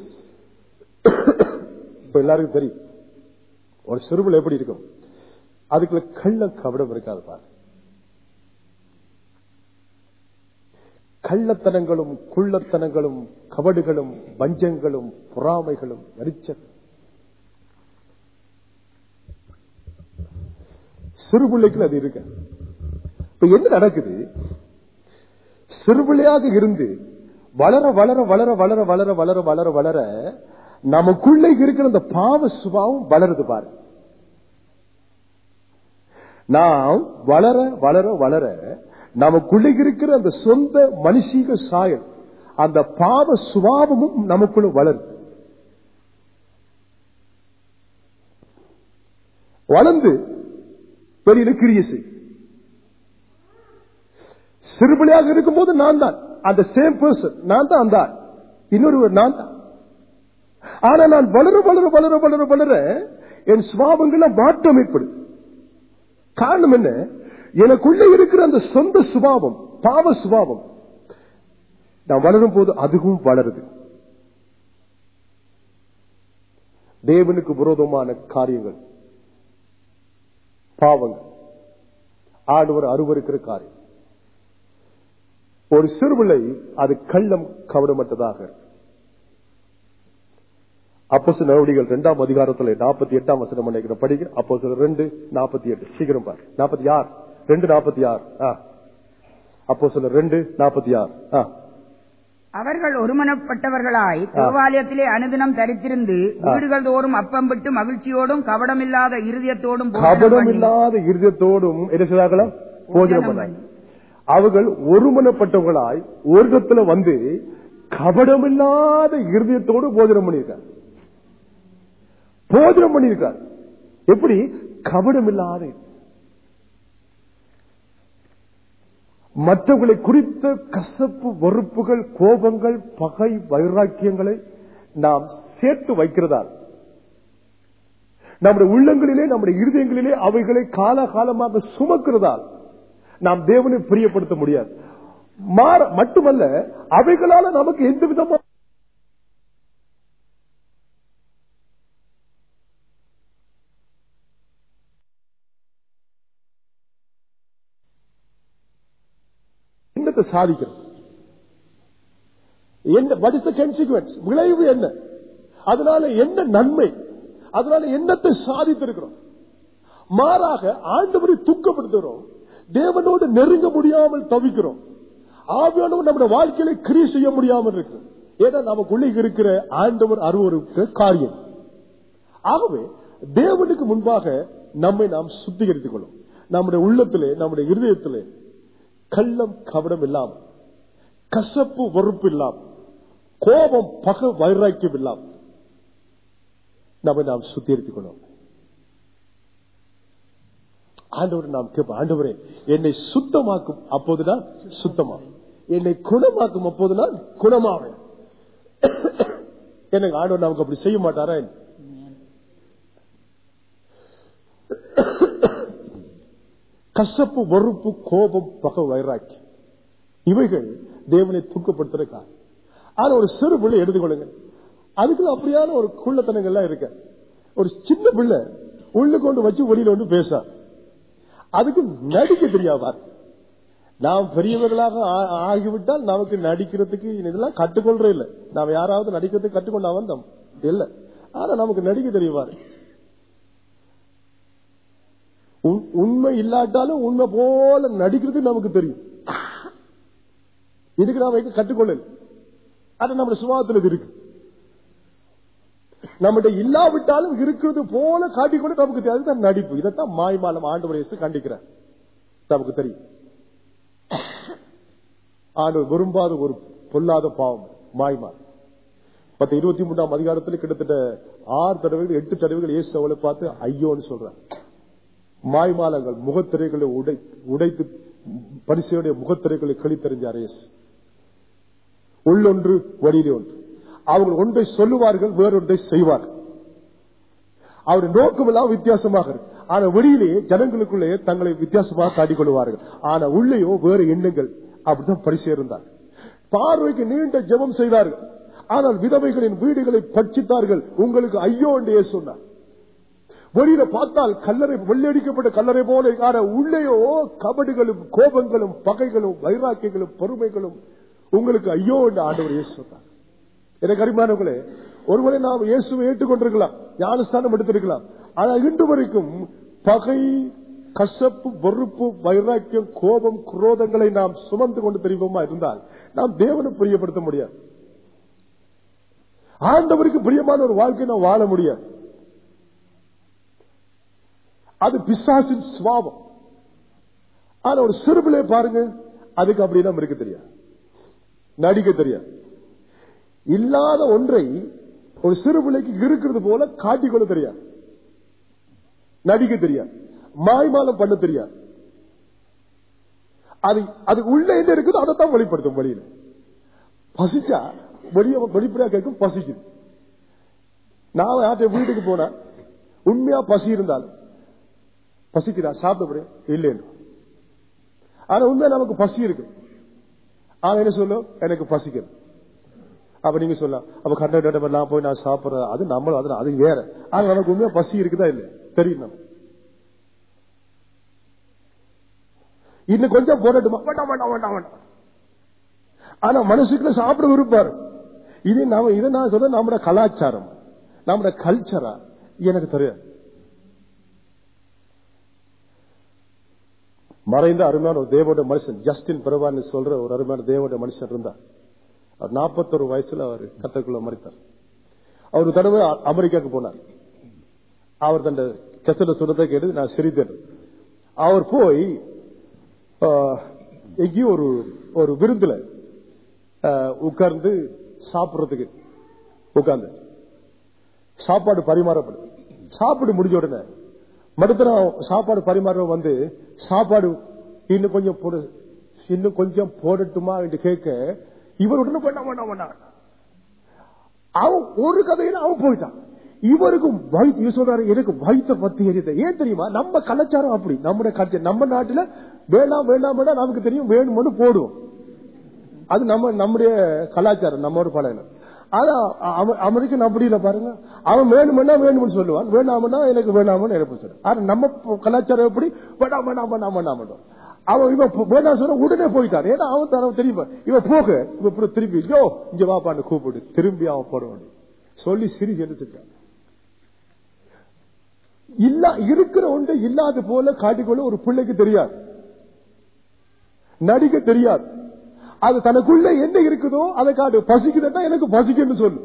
இப்ப எல்லாருக்கும் தெரியும் ஒரு சிறுபிள்ளை எப்படி இருக்கும் அதுக்குள்ள கள்ள கபடம் இருக்காது பாரு கள்ளத்தனங்களும் குள்ளத்தனங்களும் கபடுகளும் வஞ்சங்களும் பொறாமைகளும் வரிச்சல் சிறுபிள்ளைக்கு அது இருக்கு இப்ப என்ன நடக்குது சிறுபிள்ளையாக இருந்து வளர வளர வளர வளர வளர வளர வளர வளர நமக்குள்ளே இருக்கிற அந்த பாவ சுபாவம் வளருது பாரு நாம் வளர வளர வளர நமக்குள்ளே இருக்கிற அந்த சொந்த மனுஷீக சாயல் அந்த பாவ சுபாவமும் நமக்குள்ள வளருது வளர்ந்து வெளியில கிரிய செய் சிறுபிள்ளையாக இருக்கும்போது நான் தான் அந்த சேம் பர்சன் நான் தான் அந்த ஆள். இன்னொருவர் நான் தான் ஆனா நான் வளர வளர வளர வளர வளர என் சுபாவங்கள மாற்றம் ஏற்படுது காரணம் என்ன எனக்குள்ள இருக்கிற அந்த சொந்த சுபாவம் பாவ சுபாவம் நான் வளரும் போது அதுவும் வளருது தேவனுக்கு விரோதமான காரியங்கள் பாவங்கள் ஆண்டவர் அருவருக்கிற காரியம் ஒரு சிறுபிள்ளை அது கள்ளம் கவனமற்றதாக இருக்கு. அப்போஸ்தலர் நடவடிக்கைகள் இரண்டாம் அதிகாரத்துல நாற்பத்தி எட்டாம் வசனம் நினைக்கிற படிக்க அப்போ சில ரெண்டு நாற்பத்தி எட்டு சீக்கிரம் பாரு நாற்பத்தி ஆறு ரெண்டு நாற்பத்தி ஆறு அப்போ சில ரெண்டு நாற்பத்தி ஆறு அவர்கள் ஒருமனப்பட்டவர்களாய் தேவாலயத்திலே அனுதினம் தரித்திருந்து வீடுகள் தோறும் அப்பம் விட்டு மகிழ்ச்சியோடும் கவடமில்லாத இருதயத்தோடும் போஜனம் கபடம் பண்ணி, இல்லாத இருதயத்தோடும் என்ன செய்தார்களா போஜனம் பண்ணாங்க அவர்கள் ஒருமனப்பட்டவர்களாய் ஒரு இடத்துல வந்து கபடமில்லாத இருதயத்தோடு போஜனம் பண்ணியிருக்கார் போஜனம் பண்ணியிருக்கார் எப்படி கபடமில்லாத மற்றவர்களை குறித்த கசப்பு வெறுப்புகள் கோபங்கள் பகை வைராக்கியங்களை நாம் சேர்த்து வைக்கிறதால் நம்முடைய உள்ளங்களிலே நம்முடைய இருதயங்களிலே அவைகளை காலகாலமாக சுமக்கிறதால் நாம் தேவனை பிரியப்படுத்த முடியாது மாற மட்டுமல்ல அவைகளால நமக்கு எந்த விதமான என்னத்தை சாதிக்கிறோம் என்ன what is the consequence? விளைவு என்ன அதனால என்ன நன்மை அதனால என்னத்தை சாதித்திருக்கிறோம் மாறாக ஆண்டவரை துக்கப்படுத்துகிறோம் தேவனோடு நெருங்க முடியாமல் தவிக்கிறோம் ஆவியானவர் நம்முடைய வாழ்க்கையில கிரி செய்ய முடியாமல் இருக்கு ஏன்னா நமக்குள்ளே இருக்கிற ஆண்டவர் அருவருக்கு காரியம் ஆகவே தேவனுக்கு முன்பாக நம்மை நாம் சுத்திகரித்துக் கொள்ளும் நம்முடைய உள்ளத்திலே நம்முடைய இருதயத்திலே கள்ளம் கவடம் இல்லாமல் கசப்பு வெறுப்பு இல்லாமல் கோபம் பக வைராக்கியம் இல்லாமல் நம்மை நாம் சுத்திகரித்துக் கொள்ளும் ஆண்டவர் நாம் கேட்போம் ஆண்டவரே என்னை சுத்தமாக்கும் அப்போதுதான் சுத்தமாகும் என்னை குணமாக்கும் அப்போதுதான் குணமாவேன் எனக்கு ஆண்டவர் நமக்கு அப்படி செய்ய மாட்டாரா என்ன? கசப்பு வெறுப்பு கோபம் பக வைராக்கி இவைகள் தேவனை தூக்கப்படுத்துறதுக்காக ஆனா ஒரு சிறு பிள்ளை எடுத்துக்கொள்ளுங்க அதுக்குள்ள அப்படியான ஒரு குள்ளத்தனங்கள்லாம் இருக்க ஒரு சின்ன பிள்ளை உள்ள கொண்டு வச்சு வெளியில வந்து பேச அதுக்கு நடிக்க தெரியாதா நாம் பெரியவர்களாக ஆ- ஆகிவிட்டால் நமக்கு நடிக்கிறதுக்கு இதெல்லாம் கற்றுக்கொள்றே இல்லை நாம் யாராவது நடிக்கிறதுக்கு கற்றுக்கொண்டா வந்தோம் இல்ல ஆனா நமக்கு நடிக்க தெரியுவாரு உண்- உண்மை இல்லாட்டாலும் உண்மை போல நடிக்கிறது நமக்கு தெரியும் இதுக்கு நாம எங்க கற்றுக்கொள்ளல அது நம்ம சுபாவத்தில் இது இருக்கு நம்மகிட்ட இல்லாவிட்டாலும் இருக்கிறது போல காட்டிக்கொண்டு நமக்கு தெரியும். அதுதான் நடிப்பு இதைத்தான் மாய்மாலம் ஆண்டு இயேசு கண்டிக்கிறார் நமக்கு தெரியும் ஆண்டவர் விரும்பாத ஒரு பொல்லாத பாவம் மாய்மால் பத்து இருபத்தி மூன்றாம் அதிகாரத்தில் கிட்டத்தட்ட ஆறு தடவைகள் எட்டு தடவைகள் இயேசு அவளை பார்த்து ஐயோன்னு சொல்றார் மாய்மாலங்கள் முகத்திரைகளை உடை உடைத்து பரிசையுடைய முகத்திரைகளை கழித்தறிஞ்சார் இயேசு உள்ளொன்று வழியிலே ஒன்று அவர்கள் ஒன்றை சொல்லுவார்கள் வேறொன்றை செய்வார்கள் அவருடைய நோக்கம் எல்லாம் வித்தியாசமாக இருக்கு ஆனா வெளியிலே ஜனங்களுக்குள்ளே தங்களை வித்தியாசமாக காட்டிக் கொள்வார்கள் ஆனா உள்ளேயோ வேறு எண்ணங்கள் அப்படிதான் பரிசு இருந்தார் பார்வைக்கு நீண்ட ஜெபம் செய்தார்கள் ஆனால் விதவைகளின் வீடுகளை பட்சித்தார்கள் உங்களுக்கு ஐயோ என்று சொன்னார் வெளியில பார்த்தால் கல்லறை வெள்ளடிக்கப்பட்ட கல்லறை போல இருக்கு. ஆனா உள்ளேயோ கபடுகளும் கோபங்களும் பகைகளும் வைராக்கியங்களும் பொறுமைகளும் உங்களுக்கு ஐயோ என்று ஆண்டவர் இயேசு சொன்னார் எனக்கு அருமையானவர்களே ஒருவரை நாம் இயேசுவை ஏற்றுக்கொண்டிருக்கலாம் ஞானஸ்தானம் எடுத்திருக்கலாம் ஆனால் இன்று வரைக்கும் பகை கசப்பு வெறுப்பு வைராக்கியம் கோபம் குரோதங்களை நாம் சுமந்து கொண்டு தெரிவோமா இருந்தால் நாம் தேவனை பிரியப்படுத்த முடியாது ஆண்டவருக்கு பிரியமான ஒரு வாழ்க்கை நாம் வாழ முடியாது அது பிசாசின் சுவாபம் ஆனா ஒரு சிறுபிள்ளை பாருங்க அதுக்கு அப்படி நம்ம இருக்க தெரியாது நடிக்க தெரியாது இல்லாத ஒன்றை ஒரு சிறு பிள்ளைக்கு இருக்கிறது போல காட்டிக்கொள்ள தெரியாது நடிக்க தெரியாது மாய்மாலம் பண்ண தெரியாது அது அது உள்ள என்ன இருக்குதோ அதைத்தான் வெளிப்படுத்தும் வெளியில பசிச்சா வெளிய வெளிப்படையா கேட்கும் பசிக்குது நான் யார்ட்ட வீட்டுக்கு போனா உண்மையா பசி இருந்தால் பசிக்கிறா சாப்பிட இல்லைன்னு ஆனா உண்மையா நமக்கு பசி இருக்கு ஆனா என்ன சொல்லும் எனக்கு பசிக்கிறது அப்ப நீங்க சொல்லலாம் அப்ப கண்ட நான் போய் நான் சாப்பிடுறேன் அது நம்மளும் அது அது வேற ஆனா நமக்கு உண்மையா பசி இருக்குதா இல்ல தெரியும் நம்ம இன்னும் கொஞ்சம் போடட்டுமா வேண்டாம் வேண்டாம் வேண்டாம் வேண்டாம் ஆனா மனசுக்குள்ள சாப்பிட விருப்பாரு இது நாம இதை நான் சொல்ற நம்மட கலாச்சாரம் நம்மட கல்ச்சரா எனக்கு தெரியாது மறைந்த அருமையான ஒரு தேவோட மனுஷன் ஜஸ்டின் பிரபான்னு சொல்ற ஒரு அருமையான தேவோட மனுஷன் இருந்தார் அவர் நாற்பத்தொரு வயசுல அவர் கத்தக்குள்ள மறித்தார் அவர் ஒரு தடவை அ- அமெரிக்காவுக்கு போனார் அவர் தன் கெசல சொன்னதை கேட்டு நான் சிரித்தேன் அவர் போய் ஆ, எங்கேயும் ஒரு ஒரு விருந்துல ஆ, உட்கார்ந்து சாப்பிடுறதுக்கு உட்கார்ந்து சாப்பாடு பரிமாறப்படுது சாப்பாடு முடிஞ்ச உடனே மறுத்தரம் சாப்பாடு பரிமாற வந்து சாப்பாடு இன்னும் கொஞ்சம் போடு இன்னும் கொஞ்சம் போடட்டுமா என்று கேட்க இவர் உடனே வேண்டாம் வேண்டாம் வேண்டாம் அவன் ஒரு கதையில அவன் போயிட்டான் இவருக்கு வயிற்று இவர் சொல்றாரு எனக்கு வயிற்ற பத்தி எரியுது ஏன் தெரியுமா நம்ம கலாச்சாரம் அப்படி நம்முடைய கல்ச்சர் நம்ம நாட்டுல வேண்டாம் வேண்டாம் வேண்டாம் நமக்கு தெரியும் வேணும்னு போடுவோம் அது நம்ம நம்முடைய கலாச்சாரம் நம்மோட பழகணும் ஆனா அவ- அமெரிக்கன் அப்படி இல்ல பாருங்க அவன் வேணும்னா வேணும்னு சொல்லுவான் வேணாமனா எனக்கு வேணாமனு எனக்கு சொல்லுவான் ஆனா நம்ம ப- கலாச்சாரம் எப்படி வேண்டாம் வேண்டாம் வேண்டாம் வேண்டாம் வேண்டாம் அவன் இவன் போ- வேணாம் சொன்னா உடனே போயிட்டான் ஏன்னா அவன் தரவன் தெரியுமா இவன் போக இவன் அப்புறம் திரும்பி யோ இங்க வாப்பான்னு கூப்பிடு திரும்பி அவன் போடுவான் சொல்லி சிரி எடுத்துட்டான் இல்ல இருக்கிற ஒன்று இல்லாத போல காட்டிக்கொள்ள ஒரு பிள்ளைக்கு தெரியாது நடிக்க தெரியாது அது தனக்குள்ள என்ன இருக்குதோ அதை காட்டு பசிக்குதுன்னா எனக்கு பசிக்குன்னு சொல்லு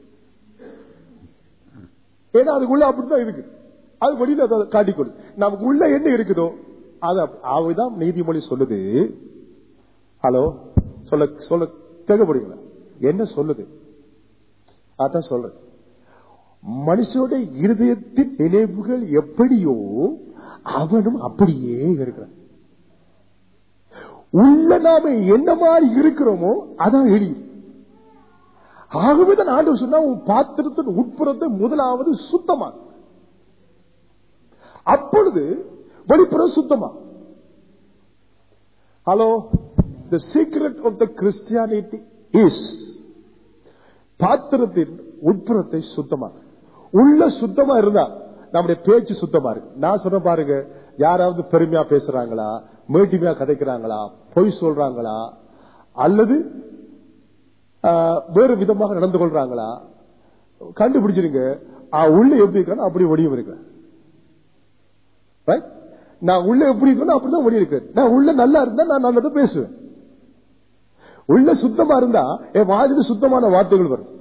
ஏன்னா அதுக்குள்ள அப்படித்தான் இருக்கு அது வெளியில அதை காட்டிக்கொடு நமக்கு உள்ள என்ன இருக்குதோ அது அவதான் நீதிமொழி சொல்லுது ஹலோ சொல்ல சொல்ல கேட்க போறீங்களா என்ன சொல்லுது அதான் சொல்றது மனுஷனுடைய இருதயத்தின் நினைவுகள் எப்படியோ அவனும் அப்படியே இருக்கிறான் உள்ள நாம என்ன மாதிரி இருக்கிறோமோ அதான் எளி ஆகவேதான் ஆண்டவர் சொன்னா உன் பாத்திரத்தின் உட்புறத்தை முதலாவது சுத்தமா அப்பொழுது வெளிப்புறம் சுத்தமா hello the secret of the Christianity is பாத்திரத்தின் உட்புறத்தை சுத்தமா உள்ள சுத்தமா இருந்தா நம்முடைய பேச்சு சுத்தமா இருக்கு நான் சொல்ற பாருங்க யாராவது பெருமையா பேசுறாங்களா மேட்டிமையா கதைக்கிறாங்களா பொய் சொல்றாங்களா அல்லது ஆஹ், வேறு விதமாக நடந்து கொள்றாங்களா கண்டுபிடிச்சிருங்க ஆ, உள்ள எப்படி இருக்கானோ அப்படி ஒளியும் இருக்கிறேன் Right? நான் உள்ள எப்படி இருக்கணும் அப்படிதான் ஒளி இருக்கிறேன் நான் உள்ள நல்லா இருந்தா நான் நல்லதை பேசுவேன் உள்ள சுத்தமா இருந்தா என் வாயில சுத்தமான வார்த்தைகள் வரும்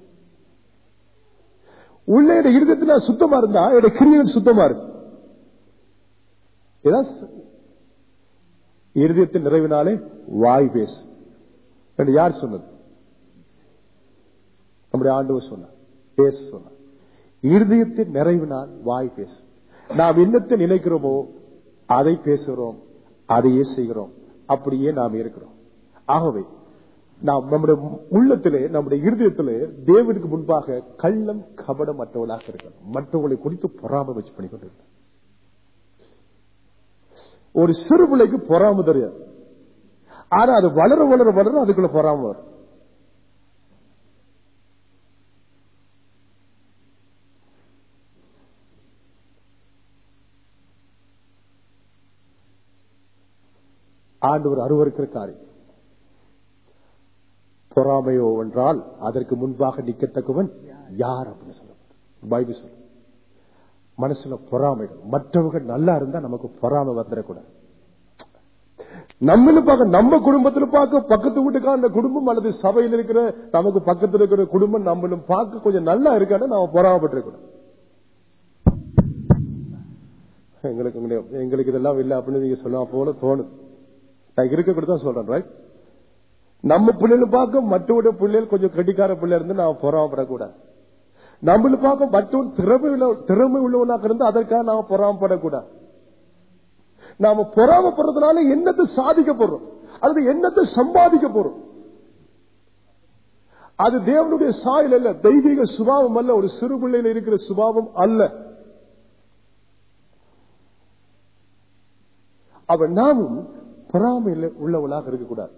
உள்ள என் இருதயத்துல சுத்தமா இருந்தா என் கிரியல் சுத்தமா இருக்கு இதான் ச- இருதயத்தின் நிறைவினாலே வாய் பேசு என்று யார் சொன்னது நம்முடைய ஆண்டவர் சொன்னார் பேச சொன்னார் இருதயத்தின் நிறைவினால் வாய் பேசு நாம் என்னத்தை நினைக்கிறோமோ அதை பேசுகிறோம் அதையே செய்கிறோம் அப்படியே நாம் இருக்கிறோம் ஆகவே நாம் நம்முடைய உள்ளத்திலே நம்முடைய இருதயத்திலே தேவனுக்கு முன்பாக கள்ளம் கபடம் மற்றவர்களாக இருக்கிறோம் மற்றவர்களை குறித்து பொறாமை வச்சு பண்ணிக்கொண்டிருக்கிறோம் ஒரு சிறு பிள்ளைக்கு பொறாம தெரியாது ஆனா அது வளர வளர வளர அதுக்குள்ள பொறாம வரும் ஆண்டவர் அருவருக்கிற காரியம் பொறாமையோ என்றால் அதற்கு முன்பாக நிக்கத்தக்கவன் யார் அப்படின்னு சொல்ல பைபிள் சொல்ல மனசுல பொறாமைகள் மற்றவர்கள் நல்லா இருந்தா நமக்கு பொறாமை வந்துடக்கூடாது நம்மள பார்க்க நம்ம குடும்பத்துல பார்க்க பக்கத்து வீட்டுக்கார அந்த குடும்பம் அல்லது சபையில் இருக்கிற நமக்கு பக்கத்துல இருக்கிற குடும்பம் நம்மளும் பார்க்க கொஞ்சம் நல்லா இருக்கான்னு நாம பொறாமப்பட்டிருக்கணும் எங்களுக்கு இங்க- எங்களுக்கு இதெல்லாம் இல்லை அப்படின்னு நீங்க சொன்னா போல தோணுது நான் இருக்க கூட தான் சொல்றேன் ரைட் நம்ம பிள்ளைகள் பார்க்க மற்றவருடைய பிள்ளைகள் கொஞ்சம் கெட்டிக்கார பிள்ளை இருந்து நாம பொறாமப்படக்கூடாது நம்மள பார்க்க மற்றவன் திறமை உள்ள திறமை உள்ளவனாக இருந்து அதற்காக நாம பொறாமப்படக்கூடாது நாம பொறாமப்படுறதுனால என்னத்தை சாதிக்க போறோம் அல்லது என்னத்தை சம்பாதிக்க போறோம் அது தேவனுடைய சாயல் அல்ல தெய்வீக சுபாவம் அல்ல ஒரு சிறு பிள்ளையில இருக்கிற சுபாவம் அல்ல அவன் நாமும் பொறாமையில் உள்ளவளாக இருக்கக்கூடாது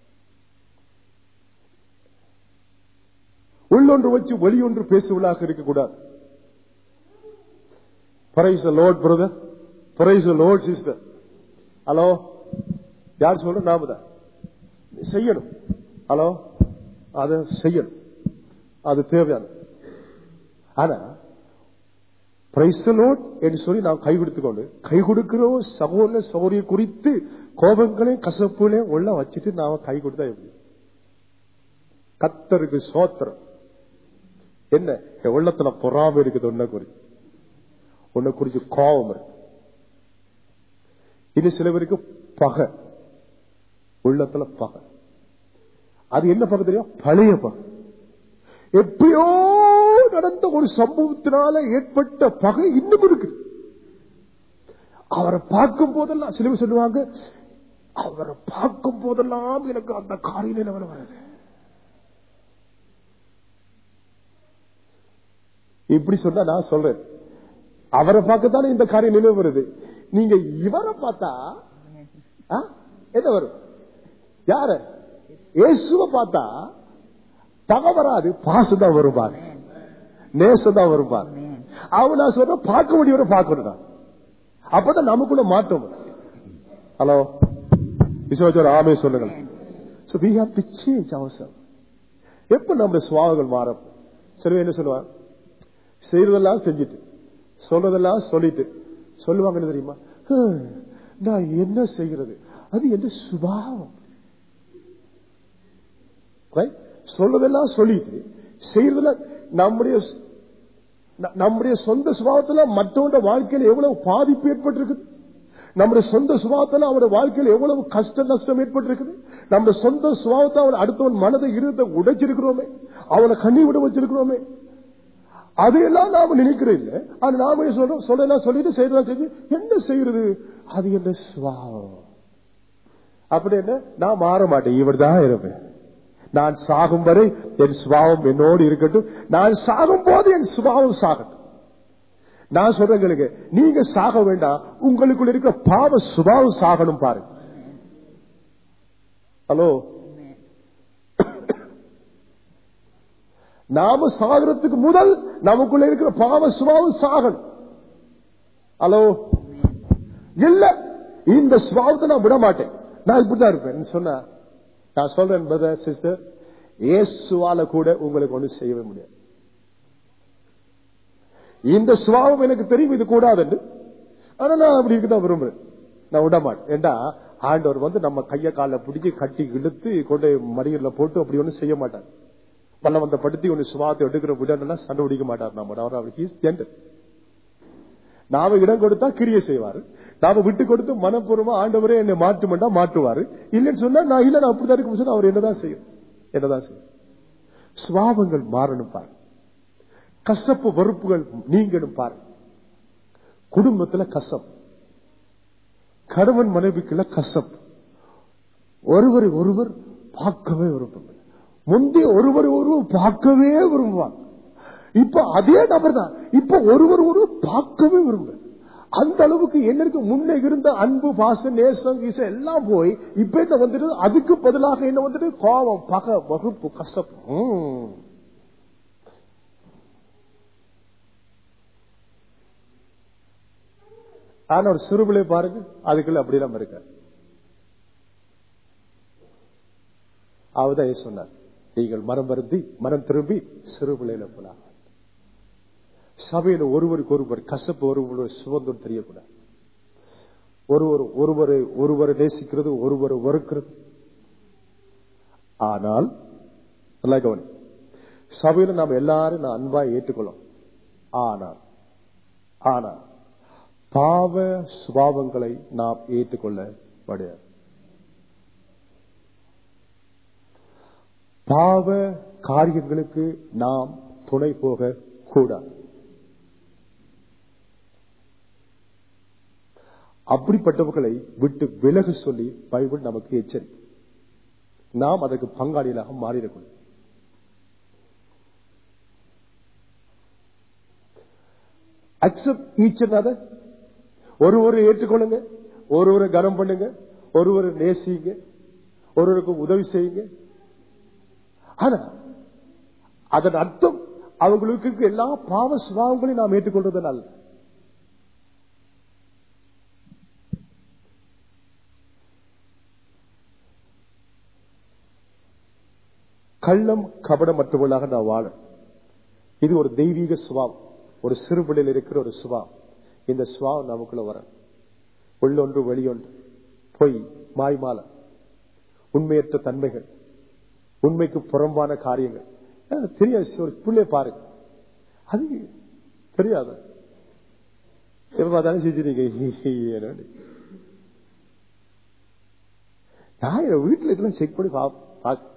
உள்ளொன்று வச்சு வெளியொன்று பேசுவளாக இருக்கக்கூடாது praise Lord brother praise Lord sister hello யார் சொல்ற நாம தான் செய்யணும் ஹலோ அதை செய்யணும் அது தேவையான ஆனா பிரைசலோட் என்று சொல்லி நாம் கை கொடுத்து கொண்டு கை கொடுக்கிறோம் சகோதர சௌரிய குறித்து கோபங்களையும் கசப்புகளையும் உள்ள வச்சுட்டு நாம கை கொடுத்தா எப்படி கத்தருக்கு சோத்திரம் என்ன என் உள்ளத்துல பொறாம இருக்குது உன்னை குறிச்சு உன்னை குறிச்சு கோபம் இருக்கு இது சில பேருக்கு பகை உள்ளத்துல பகை அது என்ன பகை தெரியும் பழைய பகை எப்பயோ நடந்த ஒரு சம்பவத்தினால ஏற்பட்ட பகை இன்னும் இருக்கு அவரை பார்க்கும் போதெல்லாம் சில பேர் சொல்லுவாங்க அவரை பார்க்கும் போதெல்லாம் எனக்கு அந்த காரியம் நிலவரம் வருது இப்படி சொன்னா நான் சொல்றேன் அவரை பார்க்கத்தானே இந்த காரியம் நினைவு வருது நீங்க இவரை பார்த்தா ஆ? என்ன வரும் யார இயேசுவை பார்த்தா பகை வராது பாசுதான் வருவார் நேசதான் வருவார் அவன் நான் சொல்ற பார்க்க முடியவரை பார்க்கணும் அப்பதான் நமக்குள்ள மாற்றம் வரும். ஹலோ விசுவாச்சர் ஆமே சொல்லுங்கள் So we have to change ourselves. எப்ப நம்முடைய சுவாவங்கள் மாறும் சில என்ன சொல்லுவாங்க செய்யறதெல்லாம் செஞ்சுட்டு சொல்றதெல்லாம் சொல்லிட்டு சொல்லுவாங்க என்ன தெரியுமா "ஹம், நான் என்ன செய்கிறது அது என்ன சுபாவம் Right? சொல்றதெல்லாம் சொல்லிட்டு செய்யறதெல்லாம் நம்முடைய ந- நம்முடைய சொந்த சுபாவத்துல மற்றவங்க வாழ்க்கையில எவ்வளவு பாதிப்பு ஏற்பட்டிருக்குது நம்முடைய சொந்த சுபாவத்துல அவருடைய வாழ்க்கையில் எவ்வளவு கஷ்ட நஷ்டம் ஏற்பட்டிருக்குது நம்முடைய சொந்த சுபாவத்தை அவன் அடுத்தவன் மனதை இருந்த உடைச்சிருக்கிறோமே அவனை கண்ணி விட வச்சிருக்கிறோமே அதையெல்லாம் நாம நினைக்கிறோம் இல்ல ஆனா நாம என்ன சொல்றோம் சொல்லலாம் சொல்லிட்டு செய்யலாம் செஞ்சு என்ன செய்யறது அது என்ன சுபாவம் அப்படி என்ன நான் மாற மாட்டேன் இவர் தான் இருப்பேன் நான் சாகும் வரை என் சுபாவம் என்னோடு இருக்கட்டும் நான் சாகும் போது என் சுபாவம் சாகட்டும் நான் சொல்றேன் கேளுங்க நீங்க சாக வேண்டாம் உங்களுக்குள்ள இருக்கிற பாவ சுபாவம் சாகணும் பாருங்க ஹலோ நாம சாகிறதுக்கு முதல் நமக்குள்ள இருக்கிற பாவ சுபாவம் சாகணும் ஹலோ இல்ல இந்த சுபாவத்தை நான் விட மாட்டேன் நான் இப்படிதான் இருப்பேன் சொன்ன நான் சொல்றேன் பிரதர் சிஸ்டர் இயேசுவால கூட உங்களுக்கு ஒண்ணு செய்யவே முடியாது இந்த சுபாவம் எனக்கு தெரியும் இது கூடாதுன்னு ஆனா நான் அப்படி இருக்கதான் விரும்புறேன் நான் விட மாட்டேன் ஏண்டா ஆண்டவர் வந்து நம்ம கைய கால பிடிச்சு கட்டி இழுத்து கொண்டு மடியில போட்டு அப்படி ஒண்ணும் செய்ய மாட்டார் பல்லவந்த படுத்தி ஒன்னு சுபாவத்தை எடுக்கிற விடலாம் சண்டை பிடிக்க மாட்டார் நம்ம அவர் ஹீஸ் ஜென்டல் நாம இடம் கொடுத்தா கிரிய செய்வாரு நாம விட்டு கொடுத்து மனப்பூர்வமா ஆண்டவரே என்னை மாற்றுமெண்டா மாற்றுவாரு இல்லைன்னு சொன்னா நான் இல்ல நான் அப்படிதான் இருக்கும் சொன்னா அவர் என்னதான் செய்யும் என்னதான் செய்யும் சுவாபங்கள் மாறணும் பாரு கசப்பு வெறுப்புகள் நீங்கணும் பாரு குடும்பத்துல கசப்பு கணவன் மனைவிக்குள்ள கசப்பு ஒருவரை ஒருவர் பார்க்கவே விரும்புங்க முந்தைய ஒருவரை ஒருவர் பார்க்கவே விரும்புவாங்க இப்ப அதே நபர் தான் இப்ப ஒருவர் ஒருவர் பார்க்கவே விரும்ப அந்த அளவுக்கு என்ன இருக்கு முன்னே இருந்த அன்பு பாசம் நேசம் கீசம் எல்லாம் போய் இப்ப என்ன வந்துட்டு அதுக்கு பதிலாக என்ன வந்துட்டு கோபம் பகை வகுப்பு கசப்பு ம். ஆனா ஒரு சிறுபிள்ளை பாருங்க அதுக்குள்ள அப்படி எல்லாம் இருக்க அவதான் சொன்னார் நீங்கள் மனம் வருந்தி மனம் திரும்பி சிறுபிள்ளையில போலாம் சபையில ஒருவருக்கு ஒருவர் கசப்பு ஒருவர் சுதந்திரம் தெரியக்கூடாது ஒருவர் ஒருவரை ஒருவரை நேசிக்கிறது ஒருவரை வெறுக்கிறது ஆனால் நல்லா கவனி சபையில நாம் எல்லாரும் நான் அன்பா ஏற்றுக்கொள்ளும் ஆனால் ஆனால் பாவ சுபாவங்களை நாம் ஏற்றுக்கொள்ள முடியாது பாவ காரியங்களுக்கு நாம் துணை போக கூடாது அப்படிப்பட்டவர்களை விட்டு விலக சொல்லி பைபிள் நமக்கு எச்சரிக்கை நாம் அதற்கு பங்காளிகளாக மாறிடக்கூடாது அக்செப்ட் ஈச் another ஒருவரை ஏற்றுக்கொள்ளுங்க ஒருவரை கனம் பண்ணுங்க ஒருவரை நேசிங்க ஒருவருக்கு உதவி செய்யுங்க ஆனா அதன் அர்த்தம் அவங்களுக்கு இருக்க எல்லா பாவ சுபாவங்களையும் நாம் ஏற்றுக்கொள்றது நல்ல கள்ளம் கபடமற்றவர்களாக நான் வாழ இது ஒரு தெய்வீக சுபாவம் ஒரு சிறு பிள்ளையில் இருக்கிற ஒரு சுபாவம் இந்த சுபாவம் நமக்குள்ள வர உள்ளொன்று வெளியொன்று பொய் மாய்மால உண்மையற்ற தன்மைகள் உண்மைக்கு புறம்பான காரியங்கள் அஹ், தெரியாது ஒரு பிள்ளை பாருங்க அது தெரியாத எப்ப பார்த்தாலும் சிரிச்சிருக்க நான் என் வீட்டுல இதெல்லாம் செக் பண்ணி பா- பாக்க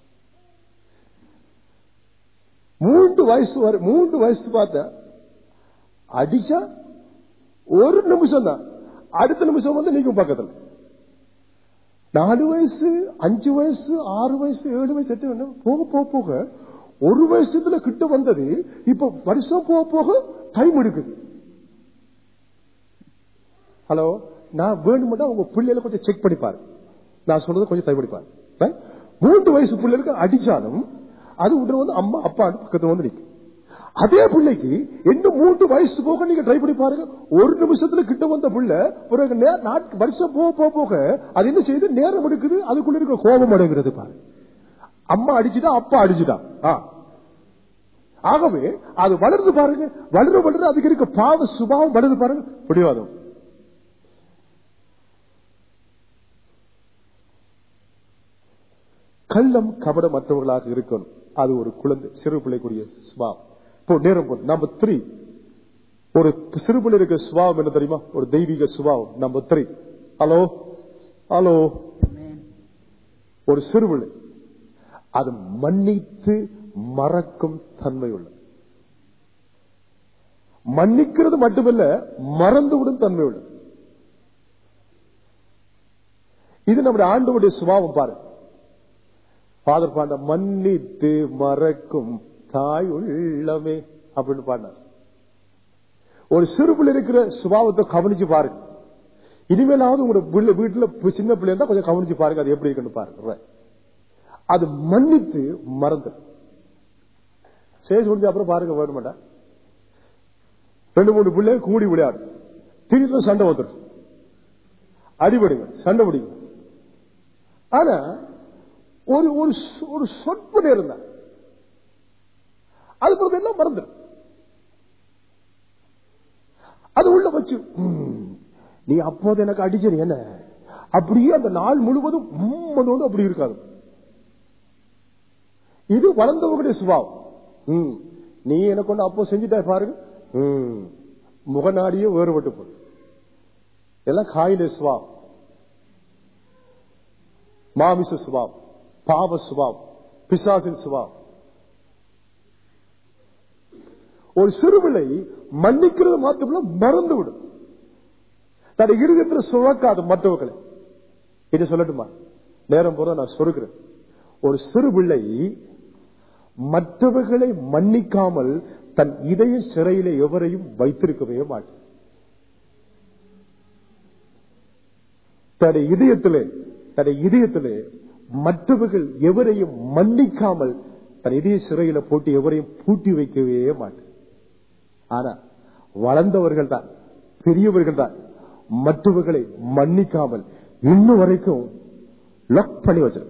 மூன்று வயசு வரை மூன்று வயசு பார்த்தேன் அடிச்சா ஒரு நிமிஷம் தான் அடுத்த நிமிஷம் வந்து நீங்க பக்கத்துல நாலு வயசு அஞ்சு வயசு ஆறு வயசு ஏழு வயசு எட்டு வயசு, போக போக போக ஒரு வயசுல கிட்ட வந்தது இப்ப வருஷம் போக போக டைம் எடுக்குது ஹலோ நான் வேணுமெண்டா உங்க பிள்ளைகளை கொஞ்சம் செக் பண்ணி பாரு நான் சொல்றது கொஞ்சம் டைம் பண்ணி பாரு Right? மூன்று வயசு பிள்ளைகளுக்கு அடிச்சாலும் அது உடனே வந்து அம்மா அப்பா பக்கத்துல வந்து நிற்கும் அதே பிள்ளைக்கு இன்னும் மூன்று வயசு போக நீங்க ட்ரை பண்ணி பாருங்க ஒரு நிமிஷத்துல கிட்ட வந்த பிள்ளை பிறகு நே- நாட்கு- வருஷம் போக போக போக அது என்ன செய்யுது நேரம் எடுக்குது அதுக்குள்ள இருக்க கோபம் அடைகிறது பாரு அம்மா அடிச்சுட்டா அப்பா அடிச்சுட்டா ஆ. ஆகவே அது வளர்ந்து பாருங்க வளர வளர அதுக்கு இருக்க பாவ சுபாவம் வளருது பாருங்க பிடிவாதம் கள்ளம் கபடம் மற்றவர்களாக இருக்கணும் அது ஒரு குழந்தை சிறு பிள்ளைக்குரிய சுபாவம் இப்போ நேரம் போது நம்பர் த்ரீ ஒரு சிறு பிள்ளை இருக்கிற சுபாவம் என்ன தெரியுமா ஒரு தெய்வீக சுபாவம் number three hello hello Amen. ஒரு சிறுபிள்ளை அது மன்னித்து மறக்கும் தன்மை உள்ளது மன்னிக்கிறது மட்டுமல்ல மறந்துவிடும் தன்மை உள்ளது இது நம்முடைய ஆண்டவருடைய சுபாவம் பாரு ஃபாதர் பாண்ட மன்னித்து மறக்கும் தாய் உள்ளமே அப்படின்னு பாடினார் ஒரு சிறு பிள்ளை இருக்கிற சுபாவத்தை கவனிச்சு பாருங்க இனிமேலாவது உங்களோட பிள்ளை வீட்டுல பி- சின்ன பிள்ளை இருந்தா கொஞ்சம் கவனிச்சு பாருங்க அது எப்படி இருக்குன்னு பாருங்க Right. அது மன்னித்து மறந்து சேஸ் முடிஞ்ச அப்புறம் பாருங்க வேணுமாடா ரெண்டு மூணு பிள்ளை கூடி விளையாடு திடீர்னு சண்டை வந்துடும் அடிபடுங்க சண்டை பிடிங்க ஆனா ஒரு ஒரு சொ- ஒரு சொற்ப நேரம் தான் அதுக்கு எல்லாம் மறந்துடும் அது உள்ள வச்சு ம், நீ அப்போது எனக்கு அடிச்சது என்ன அப்படியே அந்த நாள் முழுவதும் உம்மனோடு அப்படி இருக்காது இது வளர்ந்தவங்களுடைய சுபாவம் ம், நீ எனக்கு ஒண்ணு அப்போ செஞ்சுட்டாய் பாருங்க ம், முகநாடியே வேறுபட்டு போகுது எல்லாம் காயில சுபாவம் மாமிச சுபாவம் பாவ சுபாவம் பிசாசின் சுபாவம் ஒரு சிறுபிள்ளை மன்னிக்கிறது மாத்திரமல்ல மறந்து விடும் தன் இருதயத்தில் சுழக்காது மற்றவர்களை இது சொல்லட்டுமா நேரம் போற நான் சொல்கிறேன் ஒரு சிறு பிள்ளை மற்றவர்களை மன்னிக்காமல் தன் இதய சிறையில எவரையும் வைத்திருக்கவே மாட்டான் தன்னுடைய இதயத்திலே தன்னுடைய இதயத்திலே மற்றவர்கள் எவரையும் மன்னிக்காமல் தன் இதய சிறையில போட்டு எவரையும் பூட்டி வைக்கவே மாட்டான் ஆனா வளர்ந்தவர்கள் தான் பெரியவர்கள் தான் மற்றவர்களை மன்னிக்காமல் இன்னும் வரைக்கும் லாக் பண்ணி வச்சிருக்கோம்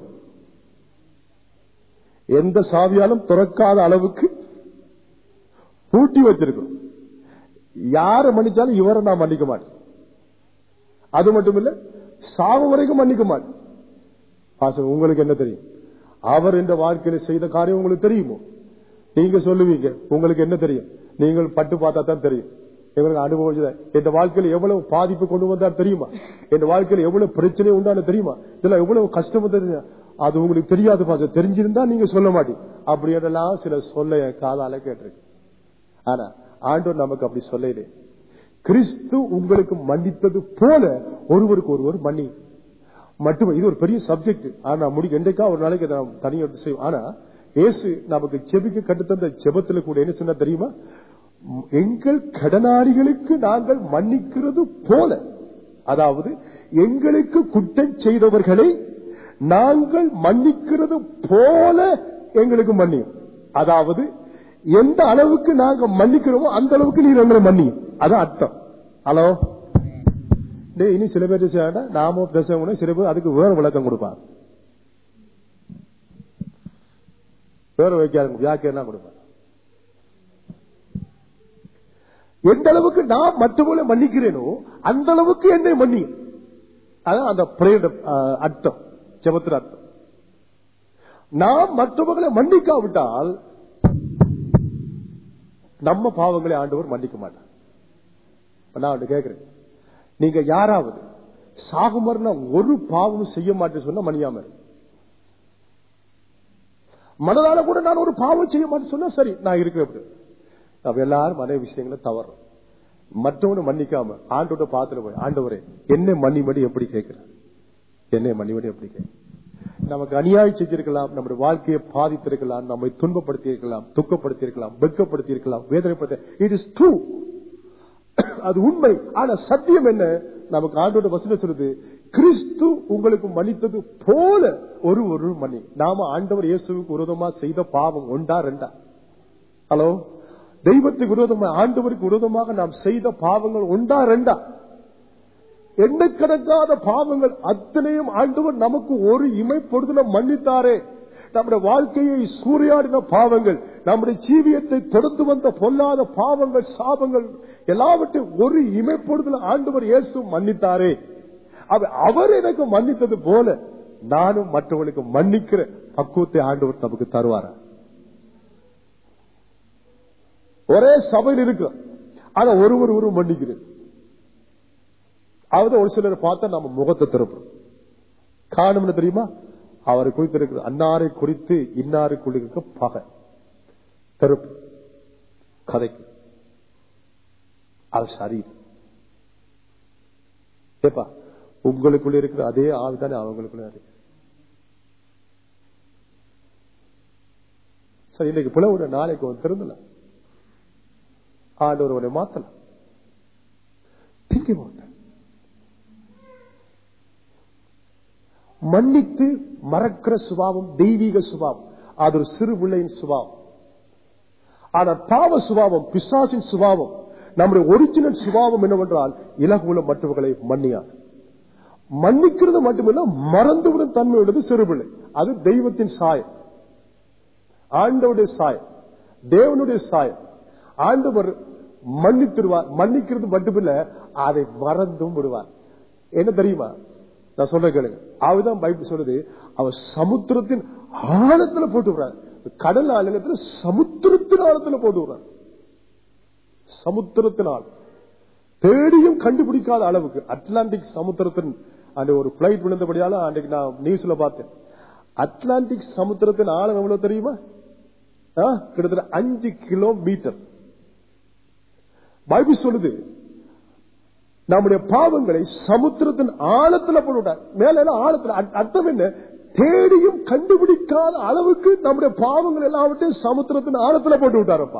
எந்த சாவியாலும் திறக்காத அளவுக்கு பூட்டி வச்சிருக்கோம் யாரை மன்னிச்சாலும் இவரை நான் மன்னிக்க மாட்டேன் அது மட்டும் இல்ல சாவு வரைக்கும் மன்னிக்க மாட்டேன் பாசம் உங்களுக்கு என்ன தெரியும் அவர் இந்த வாழ்க்கையில செய்த காரியம் உங்களுக்கு தெரியுமோ நீங்க சொல்லுவீங்க உங்களுக்கு என்ன தெரியும் நீங்கள் பட்டு பார்த்தா தான் தெரியும் எங்களுக்கு அனுபவிச்சதான் என் வாழ்க்கையில எவ்வளவு பாதிப்பு கொண்டு வந்தார் தெரியுமா என் வாழ்க்கையில எவ்வளவு பிரச்சனை உண்டான தெரியுமா இதெல்லாம் எவ்வளவு கஷ்டம் தெரியுமா அது உங்களுக்கு தெரியாது பாசம் தெரிஞ்சிருந்தா நீங்க சொல்ல மாட்டீங்க அப்படி என்றெல்லாம் சில சொல்ல என் காதால கேட்டிருக்கு ஆனா ஆண்டவர் நமக்கு அப்படி சொல்லலே கிறிஸ்து உங்களுக்கு மன்னித்தது போல ஒருவருக்கு ஒருவர் மன்னி மட்டுமே இது ஒரு பெரிய சப்ஜெக்ட் ஆனா முடிக்க என்றைக்கா ஒரு நாளைக்கு நாம் தனியாக எடுத்து செய்வோம் ஆனா இயேசு நமக்கு செபிக்க கட்டுத்தந்த செபத்துல கூட என்ன சொன்னா தெரியுமா ம், எங்கள் கடனாளிகளுக்கு நாங்கள் மன்னிக்கிறது போல அதாவது எங்களுக்கு குற்றம் செய்தவர்களை நாங்கள் மன்னிக்கிறது போல எங்களுக்கு மன்னியும் அதாவது எந்த அளவுக்கு நாங்க மன்னிக்கிறோமோ அந்த அளவுக்கு நீர் எங்களை மன்னியும் அதான் அர்த்தம் ஹலோ டேய், இனி சில பேர் செய்யாண்டா நாம பேசணும் சில பேர் அதுக்கு வேற விளக்கம் கொடுப்பார் வேற வைக்காத வியாக்கியம் கொடுப்பார் எந்த அளவுக்கு நான் மற்றவங்களை மன்னிக்கிறேனோ அந்த அளவுக்கு என்னை மன்னியும் அதான் அந்த பிரேயர் அர்த்தம் ஜெபத்தின் அர்த்தம் நாம் மற்றவர்களை மன்னிக்காவிட்டால் நம்ம பாவங்களை ஆண்டவர் மன்னிக்க மாட்டார் இப்ப நான் ஒண்ணு கேட்கிறேன் நீங்க யாராவது சாகுமர்னா ஒரு பாவமும் செய்ய மாட்டேன்னு சொன்னா மன்னியாம இரு. மனதால கூட நான் ஒரு பாவம் செய்ய மாட்டேன்னு சொன்னா சரி நான் இருக்கிறேன் அப்படி. நம்ம எல்லாரும் மனைவி விஷயங்களை தவறும் மற்றவனை மன்னிக்காம ஆண்டோட பாத்துல போய் ஆண்டவரே என்ன மன்னி மணி எப்படி கேட்கிறேன் என்னை மன்னிமணி எப்படி கேட்கிறேன் நமக்கு அநியாயம் செஞ்சிருக்கலாம் நம்முடைய வாழ்க்கையை பாதித்திருக்கலாம் நம்மை துன்பப்படுத்தி இருக்கலாம் துக்கப்படுத்தி இருக்கலாம் வெட்கப்படுத்தி இருக்கலாம் வேதனைப்படுத்த இட் இஸ் ட்ரூ அது உண்மை ஆனா சத்தியம் என்ன நமக்கு ஆண்டோட வசனம் சொல்லுது கிறிஸ்து உங்களுக்கு மன்னித்தது போல ஒரு ஒரு மணி நாம ஆண்டவர் இயேசுவுக்கு விரோதமா செய்த பாவம் ஒன்றா ரெண்டா ஹலோ தெய்வத்துக்கு விரோதமா ஆண்டவருக்கு விரோதமாக நாம் செய்த பாவங்கள் ஒன்றா ரெண்டா எண்ணக்கணக்காத பாவங்கள் அத்தனையும் ஆண்டவர் நமக்கு ஒரு இமைப்பொழுதுல மன்னித்தாரே நம்முடைய வாழ்க்கையை சூறையாடின பாவங்கள் நம்முடைய ஜீவியத்தை தொடர்ந்து வந்த பொல்லாத பாவங்கள் சாபங்கள் எல்லாவற்றையும் ஒரு இமைப்பொழுதுல ஆண்டவர் இயேசு மன்னித்தாரே அவ- அவர் எனக்கு மன்னித்தது போல நானும் மற்றவர்களுக்கு மன்னிக்கிற பக்குவத்தை ஆண்டவர் நமக்கு தருவாரா ஒரே சபையில் இருக்கு ஆனா ஒருவர் ஒரு மன்னிக்கிறேன் அதாவது ஒரு சிலர் பார்த்தா நம்ம முகத்தை திறப்போம் காரணம்னு தெரியுமா அவரை குறித்து இருக்கிற அன்னாரை குறித்து இன்னாருக்குள்ள இருக்க பகை தெருப்பு கதைக்கு அது சரி ஏப்பா உங்களுக்குள்ள இருக்கிற அதே ஆவிதானே அவங்களுக்குள்ள இருக்கு சரி இன்னைக்கு பிளவுட நாளைக்கு அவன் திருந்தல ஆண்டவர் அவனை மாத்தலாம் திங்க மாட்டேன் மன்னித்து மறக்கிற சுபாவம் தெய்வீக சுபாவம் அது ஒரு சிறு பிள்ளையின் சுபாவம் ஆனால் பாவ சுபாவம் பிசாசின் சுபாவம் நம்முடைய ஒரிஜினல் சுபாவம் என்னவென்றால் இலகுல மற்றவர்களை மன்னியாது மன்னிக்கிறது மட்டுமில்ல மறந்துவிடும் தன்மை உள்ளது சிறுபிள்ளை அது தெய்வத்தின் சாயம் ஆண்டவருடைய சாயம் தேவனுடைய சாயம் ஆண்டவர் மன்னித்திருவார் மன்னிக்கிறது மட்டுமில்ல அதை மறந்தும் விடுவார் என்ன தெரியுமா நான் சொல்ற கேளுங்க அவதான் பைபிள் சொல்லுது அவர் சமுத்திரத்தின் ஆழத்துல போட்டு விடுறார் கடல் ஆழத்துல சமுத்திரத்தின் ஆழத்துல போட்டு விடுறார் சமுத்திரத்தினால் தேடியும் கண்டுபிடிக்காத அளவுக்கு அட்லாண்டிக் சமுத்திரத்தின் அந்த ஒரு பிளைட் விழுந்தபடியால அன்றைக்கு நான் நியூஸ்ல பார்த்தேன் அட்லாண்டிக் சமுத்திரத்தின் ஆழம் எவ்வளவு தெரியுமா ஆ, கிட்டத்தட்ட அஞ்சு கிலோமீட்டர் பைபிள் சொல்லுது நம்முடைய பாவங்களை சமுத்திரத்தின் ஆழத்துல போட்டுவிட்டார் மேல எல்லாம் ஆழத்துல அர்த்த- அர்த்தம் என்ன தேடியும் கண்டுபிடிக்காத அளவுக்கு நம்முடைய பாவங்கள் எல்லாவற்றையும் சமுத்திரத்தின் ஆழத்துல போட்டு விட்டாரப்பா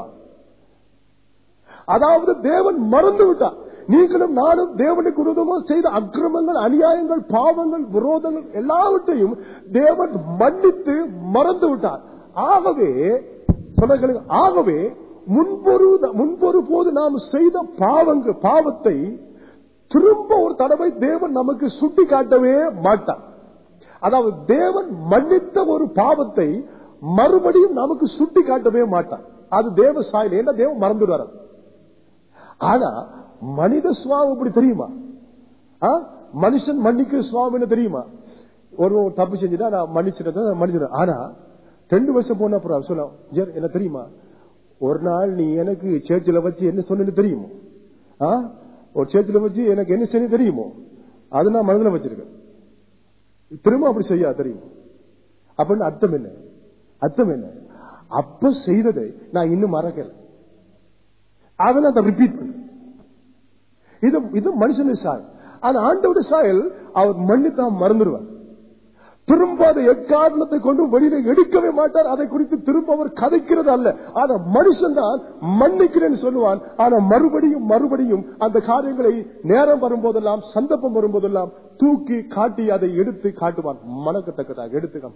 அதாவது தேவன் மறந்து விட்டார் நீங்களும் நானும் தேவனுக்கு விரோதமாக செய்த அக்கிரமங்கள் அநியாயங்கள் பாவங்கள் விரோதங்கள் எல்லாவற்றையும் தேவன் மன்னித்து மறந்து விட்டார் ஆகவே சொல்லுங்கள் ஆகவே முன்பொரு முன்பொரு போது நாம் செய்த பாவங்கள் பாவத்தை திரும்ப ஒரு தடவை தேவன் நமக்கு சுட்டி காட்டவே மாட்டார் அதாவது தேவன் மன்னித்த ஒரு பாவத்தை மறுபடியும் நமக்கு சுட்டி காட்டவே மாட்டார் அது தேவ சாயல் ஏன்னா தேவன் மறந்துடுவார் அது. ஆனா மனித சுவாவம் இப்படி தெரியுமா ஆ? மனுஷன் மன்னிக்கிற சுவாவம் என்ன தெரியுமா ஒரு தப்பு செஞ்சுட்டா நான் மன்னிச்சிட்டேன் மன்னிச்சிட்டேன் ஆனா ரெண்டு வருஷம் போன அப்புறம் அவர் சொல்ல "ஜெர், என்ன தெரியுமா ஒரு நாள் நீ எனக்கு சேர்ச்சில வச்சு என்ன சொன்னு தெரியுமோ ஆ? ஒரு சேர்ச்சில வச்சு எனக்கு என்ன செய்ய தெரியுமோ அது நான் மனதில் வச்சிருக்கேன் திரும்ப அப்படி செய்யா தெரியுமா அப்படின்னு அர்த்தம் என்ன அர்த்தம் என்ன அப்ப செய்ததை நான் இன்னும் மறக்கல அதை நான் அதை ரிப்பீட் பண்ண இது இது மனுஷனுடைய சாயல் ஆனா ஆண்டோட சாயல் அவர் மன்னித்தான் மறந்துடுவார் திரும்ப அதை எக்காரணத்தை கொண்டு வெளியில எடுக்கவே மாட்டார் அதை குறித்து திரும்ப அவர் கதைக்கிறது அல்ல ஆனா மனுஷன் தான் மன்னிக்கிறேன்னு சொல்லுவான் ஆனா மறுபடியும் மறுபடியும் அந்த காரியங்களை நேரம் வரும்போதெல்லாம் சந்தர்ப்பம் வரும்போதெல்லாம் தூக்கி காட்டி அதை எடுத்து காட்டுவான் மனக்கத்தக்கதாக எடுத்துக்க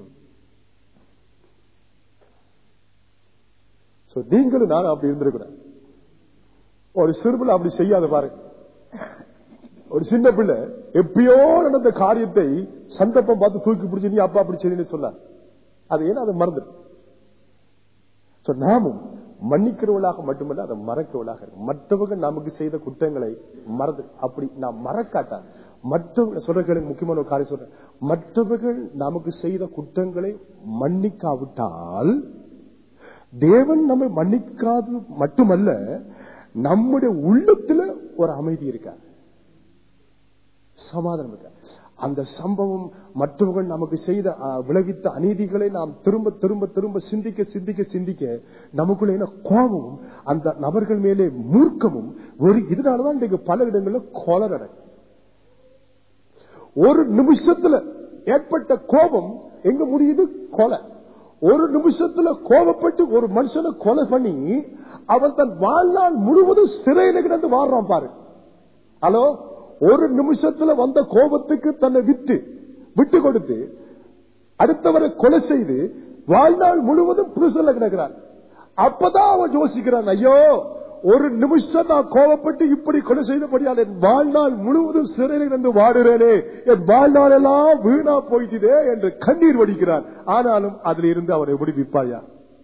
So, நீங்களும் நானும் அப்படி இருந்திருக்கிறேன் ஒரு சிறுபிள்ளை அப்படி செய்யாத பாருங்க ஒரு சின்ன பிள்ளை எப்பயோ நடந்த காரியத்தை சந்தர்ப்பம் பார்த்து தூக்கி பிடிச்சு நீ அப்பா அப்படி செய்யணும்னு சொல்ல அது ஏன்னா அதை மறந்து So, நாமும் மன்னிக்கிறவளாக மட்டுமல்ல அதை மறக்கிறவளாக இருக்கும் மற்றவங்க நமக்கு செய்த குற்றங்களை மறந்து அப்படி நான் மறக்காட்டா மற்ற சொல்றதுக்கு முக்கியமான ஒரு காரியம் சொல்றேன் மற்றவர்கள் நமக்கு செய்த குற்றங்களை மன்னிக்காவிட்டால் தேவன் நம்மை மன்னிக்காது மட்டுமல்ல நம்முடைய உள்ளத்துல ஒரு அமைதி இருக்காது சமாதானம் இருக்க அந்த சம்பவம் மற்றவர்கள் நமக்கு செய்த அஹ், விளைவித்த அநீதிகளை நாம் திரும்ப திரும்ப திரும்ப சிந்திக்க சிந்திக்க சிந்திக்க நமக்குள்ள என்ன கோபமும் அந்த நபர்கள் மேலே மூர்க்கமும் ஒரு இதனாலதான் இன்றைக்கு பல இடங்கள்ல கொலை நடக்கும் ஒரு நிமிஷத்துல ஏற்பட்ட கோபம் எங்க முடியுது கொலை ஒரு நிமிஷத்துல கோபப்பட்டு ஒரு மனுஷனை கொலை பண்ணி அவன் தன் வாழ்நாள் முழுவதும் சிறையில கிடந்து வாழ்றான் பாரு ஹலோ ஒரு நிமிஷத்துல வந்த கோபத்துக்கு தன்னை விட்டு விட்டு கொடுத்து அடுத்தவரை கொலை செய்து வாழ்நாள் முழுவதும் புருஷன்ல கிடக்கிறான் அப்பதான் அவன் யோசிக்கிறான் ஐயோ ஒரு நிமிஷம் நான் கோபப்பட்டு இப்படி கொலை செய்தபடியால் என் வாழ்நாள் முழுவதும் சிறையில் இருந்து வாடுறேனே என் வாழ்நாள் எல்லாம் வீணா போயிட்டுதே என்று கண்ணீர் வடிக்கிறான் ஆனாலும் அதில் இருந்து அவனை விடுவிப்பாயா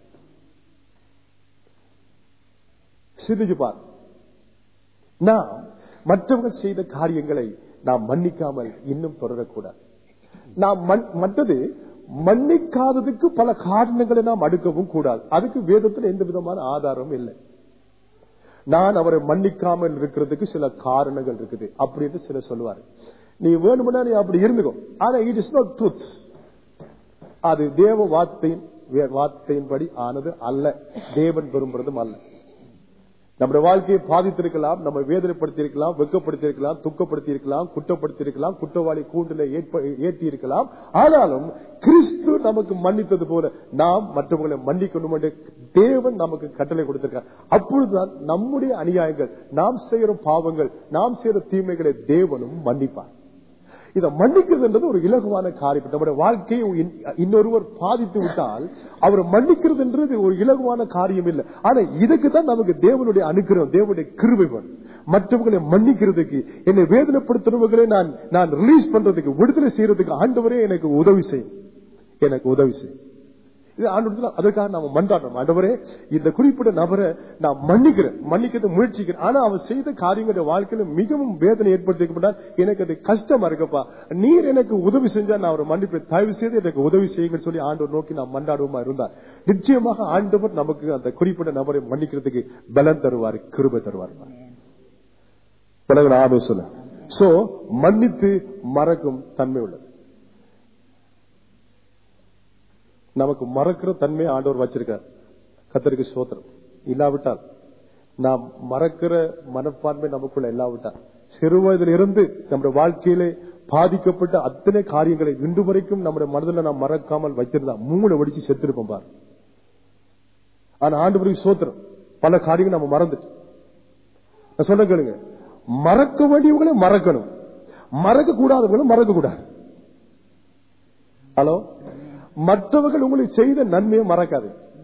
சிந்திச்சு பார் நாம் மற்றவர்கள் செய்த காரியங்களை நாம் மன்னிக்காமல் இன்னும் தொடரக்கூடாது நாம் மன்- மற்றது மன்னிக்காததுக்கு பல காரணங்களை நாம் அடுக்கவும் கூடாது அதுக்கு வேதத்தில் எந்த விதமான ஆதாரமும் இல்லை நான் அவரை மன்னிக்காமல் இருக்கிறதுக்கு சில காரணங்கள் இருக்குது அப்படின்னு சில சொல்லுவாரு நீ வேணும்னா நீ அப்படி இருந்துக்கோ ஆனா இட் இஸ் நாட் ட்ரூத் அது தேவ வார்த்தையின் வே- வார்த்தையின்படி ஆனது அல்ல தேவன் விரும்புறதும் அல்ல நம்முடைய வாழ்க்கையை பாதித்திருக்கலாம் நம்ம வேதனைப்படுத்தியிருக்கலாம் வெக்கப்படுத்தியிருக்கலாம் துக்கப்படுத்தி இருக்கலாம் குற்றப்படுத்தி இருக்கலாம் குற்றவாளி கூண்டில ஏற்றி இருக்கலாம் ஆனாலும் கிறிஸ்து நமக்கு மன்னித்தது போல நாம் மற்றவர்களை மன்னிக்கணும் என்று தேவன் நமக்கு கட்டளை கொடுத்திருக்கார் அப்பொழுதுதான் நம்முடைய அநியாயங்கள் நாம் செய்கிற பாவங்கள் நாம் செய்கிற தீமைகளை தேவனும் மன்னிப்பார் இதை மன்னிக்கிறது ஒரு இலகுவான காரியம் நம்முடைய வாழ்க்கையை இன்- இன்னொருவர் பாதித்து விட்டால் அவரை மன்னிக்கிறது என்றது ஒரு இலகுவான காரியம் இல்லை ஆனா இதுக்கு தான் நமக்கு தேவனுடைய அனுக்கிரம் தேவனுடைய கிருபை வேணும் மற்றவர்களை மன்னிக்கிறதுக்கு என்னை வேதனைப்படுத்துறவர்களை நான் நான் ரிலீஸ் பண்றதுக்கு விடுதலை செய்யறதுக்கு ஆண்டவரே எனக்கு உதவி செய்யும் எனக்கு உதவி செய்யும் இது ஆண்டவரத்துல அதற்காக நாம மன்றாடுறோம் ஆண்டவரே இந்த குறிப்பிட்ட நபரை நான் மன்னிக்கிறேன் மன்னிக்கிறது முயற்சிக்கிறேன் ஆனா அவன் செய்த காரியங்களுடைய வாழ்க்கையில மிகவும் வேதனை ஏற்படுத்திக்கப்பட்டால் எனக்கு அது கஷ்டமா இருக்கப்பா நீர் எனக்கு உதவி செஞ்சா நான் அவரை மன்னிப்பேன் தயவு செய்து எனக்கு உதவி செய்யுங்கன்னு சொல்லி ஆண்டவர் நோக்கி நான் மன்றாடுவோமா இருந்தார் நிச்சயமாக ஆண்டவர் நமக்கு அந்த குறிப்பிட்ட நபரை மன்னிக்கிறதுக்கு பலன் தருவார் கிருபை தருவார் பிறகு ஆமே சொல்ல சோ மன்னித்து மறக்கும் தன்மை உள்ளது நமக்கு மறக்கிற தன்மை ஆண்டவர் வச்சிருக்கார் கத்தருக்கு சோத்திரம் இல்லாவிட்டால் நாம் மறக்கிற மனப்பான்மை நமக்குள்ள இல்லாவிட்டால் சிறு வயதில் இருந்து நம்முடைய வாழ்க்கையிலே பாதிக்கப்பட்ட அத்தனை காரியங்களை இன்று வரைக்கும் நம்முடைய மனதில் நாம் மறக்காமல் வச்சிருந்தா மூணு வடிச்சு செத்திருப்போம் பாரு ஆனா ஆண்டு சோத்திரம் பல காரியங்கள் நம்ம மறந்துட்டு நான் சொல்ல கேளுங்க மறக்க வேண்டியவங்களை மறக்கணும் மறக்க கூடாதவங்களை மறக்க கூடாது ஹலோ மற்றவர்கள் உங்களுக்கு செய்த நன்மையை மறக்காது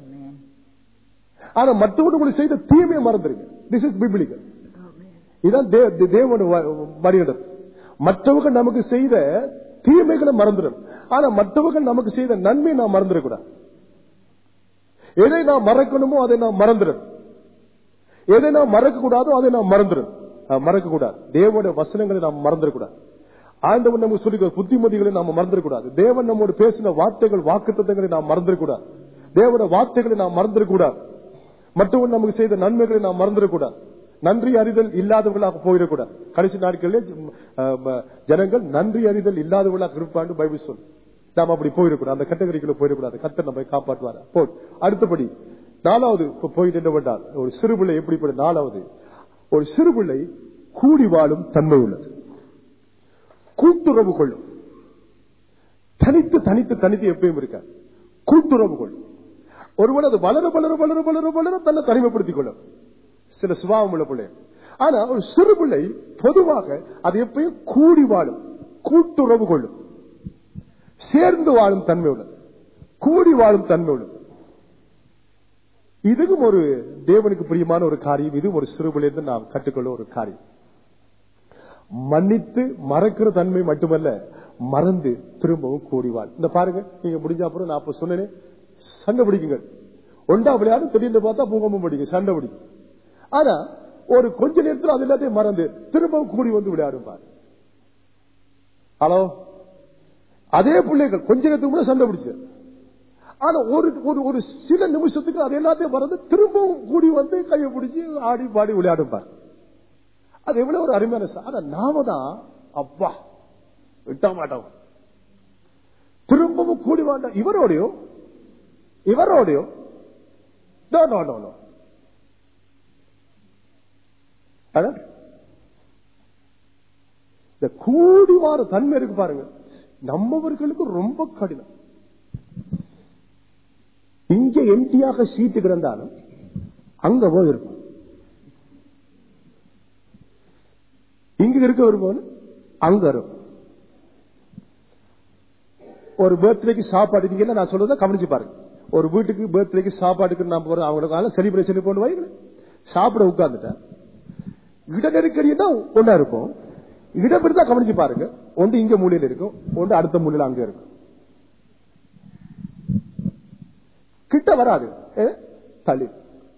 ஆனா மற்றவர்கள் உங்களுக்கு செய்த தீமையை மறந்துருங்க திஸ் இஸ் பிபிளிக்கல் இதான் தே- தே- தேவனோட வ- வழிநடத்து மற்றவர்கள் நமக்கு செய்த தீமைகளை மறந்துடும் ஆனா மற்றவர்கள் நமக்கு செய்த நன்மையை நாம் மறந்துடக்கூடாது எதை நாம் மறக்கணுமோ அதை நாம் மறந்துடும் எதை நாம் மறக்க கூடாதோ அதை நாம் மறந்துடும் மறக்க கூடாது தேவனுடைய வசனங்களை நாம் மறந்துடக்கூடாது ஆண்டவன் நமக்கு சொல்லிக்கிற புத்திமதிகளை நாம் மறந்துடக்கூடாது தேவன் நம்மோடு பேசின வார்த்தைகள் வாக்குத்தத்தங்களை நாம் மறந்துடக்கூடாது தேவனுடைய வார்த்தைகளை நாம் மறந்துடக்கூடாது மற்றவன் நமக்கு செய்த நன்மைகளை நாம் மறந்துடக்கூடாது நன்றி அறிதல் இல்லாதவர்களாக போயிடக்கூடாது கடைசி நாட்களிலே அஹ், ம- ஜனங்கள் நன்றி அறிதல் இல்லாதவர்களாக இருப்பான்னு பைபிள் சொல் நாம் அப்படி போயிடக்கூடாது அந்த கேட்டகரிக்குள்ள போயிடக்கூடாது கத்தர் நம்மை காப்பாற்றுவார் போ அடுத்தபடி நாலாவது போயிட்டு என்ன பண்ணார் ஒரு சிறுபிள்ளை எப்படிப்பட்ட நாலாவது ஒரு சிறுபிள்ளை கூடி வாழும் தன்மை உள்ளது கூட்டுறவு கொள்ளும் தனித்து தனித்து தனித்து எப்பயும் இருக்காது கூட்டுறவு கொள்ளும் ஒருவன் அது வளர வளர வளர வளர வளர தன்னை தனிமைப்படுத்திக் கொள்ளும் சில சுபாவம் உள்ள பிள்ளை ஆனா ஒரு சிறு பிள்ளை பொதுவாக அது எப்பயும் கூடி வாழும் கூட்டுறவு கொள்ளும் சேர்ந்து வாழும் தன்மை உள்ளது கூடி வாழும் தன்மை உள்ளது இதுவும் ஒரு தேவனுக்கு பிரியமான ஒரு காரியம் இதுவும் ஒரு சிறு பிள்ளையிலிருந்து நாம் கற்றுக்கொள்ள ஒரு காரியம் மன்னித்து மறக்கிற தன்மை மட்டுமல்ல மறந்து திரும்பவும் கூடி வாழ் இந்த பாருங்க நீங்க முடிஞ்ச அப்புறம் நான் அப்ப சொன்னேனே சண்டை பிடிக்குங்க ஒண்டா விளையாடும் திடீர்னு பார்த்தா பூகம்பம் பிடிக்கும் சண்டை பிடிக்கும் ஆனா ஒரு கொஞ்ச நேரத்தில் அது எல்லாத்தையும் மறந்து திரும்பவும் கூடி வந்து விளையாடும் பாரு ஹலோ அதே பிள்ளைகள் கொஞ்ச நேரத்துக்கு முன்னாடி சண்டை பிடிச்சு ஆனா ஒரு ஒரு ஒரு சில நிமிஷத்துக்கு அது எல்லாத்தையும் மறந்து திரும்பவும் கூடி வந்து கையை பிடிச்சி ஆடி பாடி விளையாடுப்பார் அது எவ்வளவு ஒரு அருமையான ச- ஆனா நாம தான் அப்பா விட்ட மாட்டோம் திரும்பவும் கூடி வாண்ட இவரோடையோ இவரோடையோ நோ நோ நோ நோ அதான் இந்த கூடி வார தன்மை இருக்கு பாருங்க நம்மவர்களுக்கு ரொம்ப கடினம் இங்க எம்டியாக சீட்டு கிடந்தாலும் அங்க போய் இருக்கும் இங்க இருக்க வரும்போது அங்க இருக்கும் ஒரு பர்த்டேக்கு சாப்பாடு நீங்க என்ன நான் சொல்றதை கவனிச்சு பாருங்க ஒரு வீட்டுக்கு பர்த்டேக்கு சாப்பாடுக்கு நான் போறோம் அவங்களுக்கு செலிப்ரேஷன் போட்டு வைங்க சாப்பிட உட்கார்ந்துட்டேன் இட நெருக்கடினா ஒன்னா இருக்கும் இடம் இருந்தா கவனிச்சு பாருங்க ஒன்று இங்க மூலையில இருக்கும் ஒன்று அடுத்த மூலையில அங்க இருக்கும் கிட்ட வராது ஏ, தள்ளி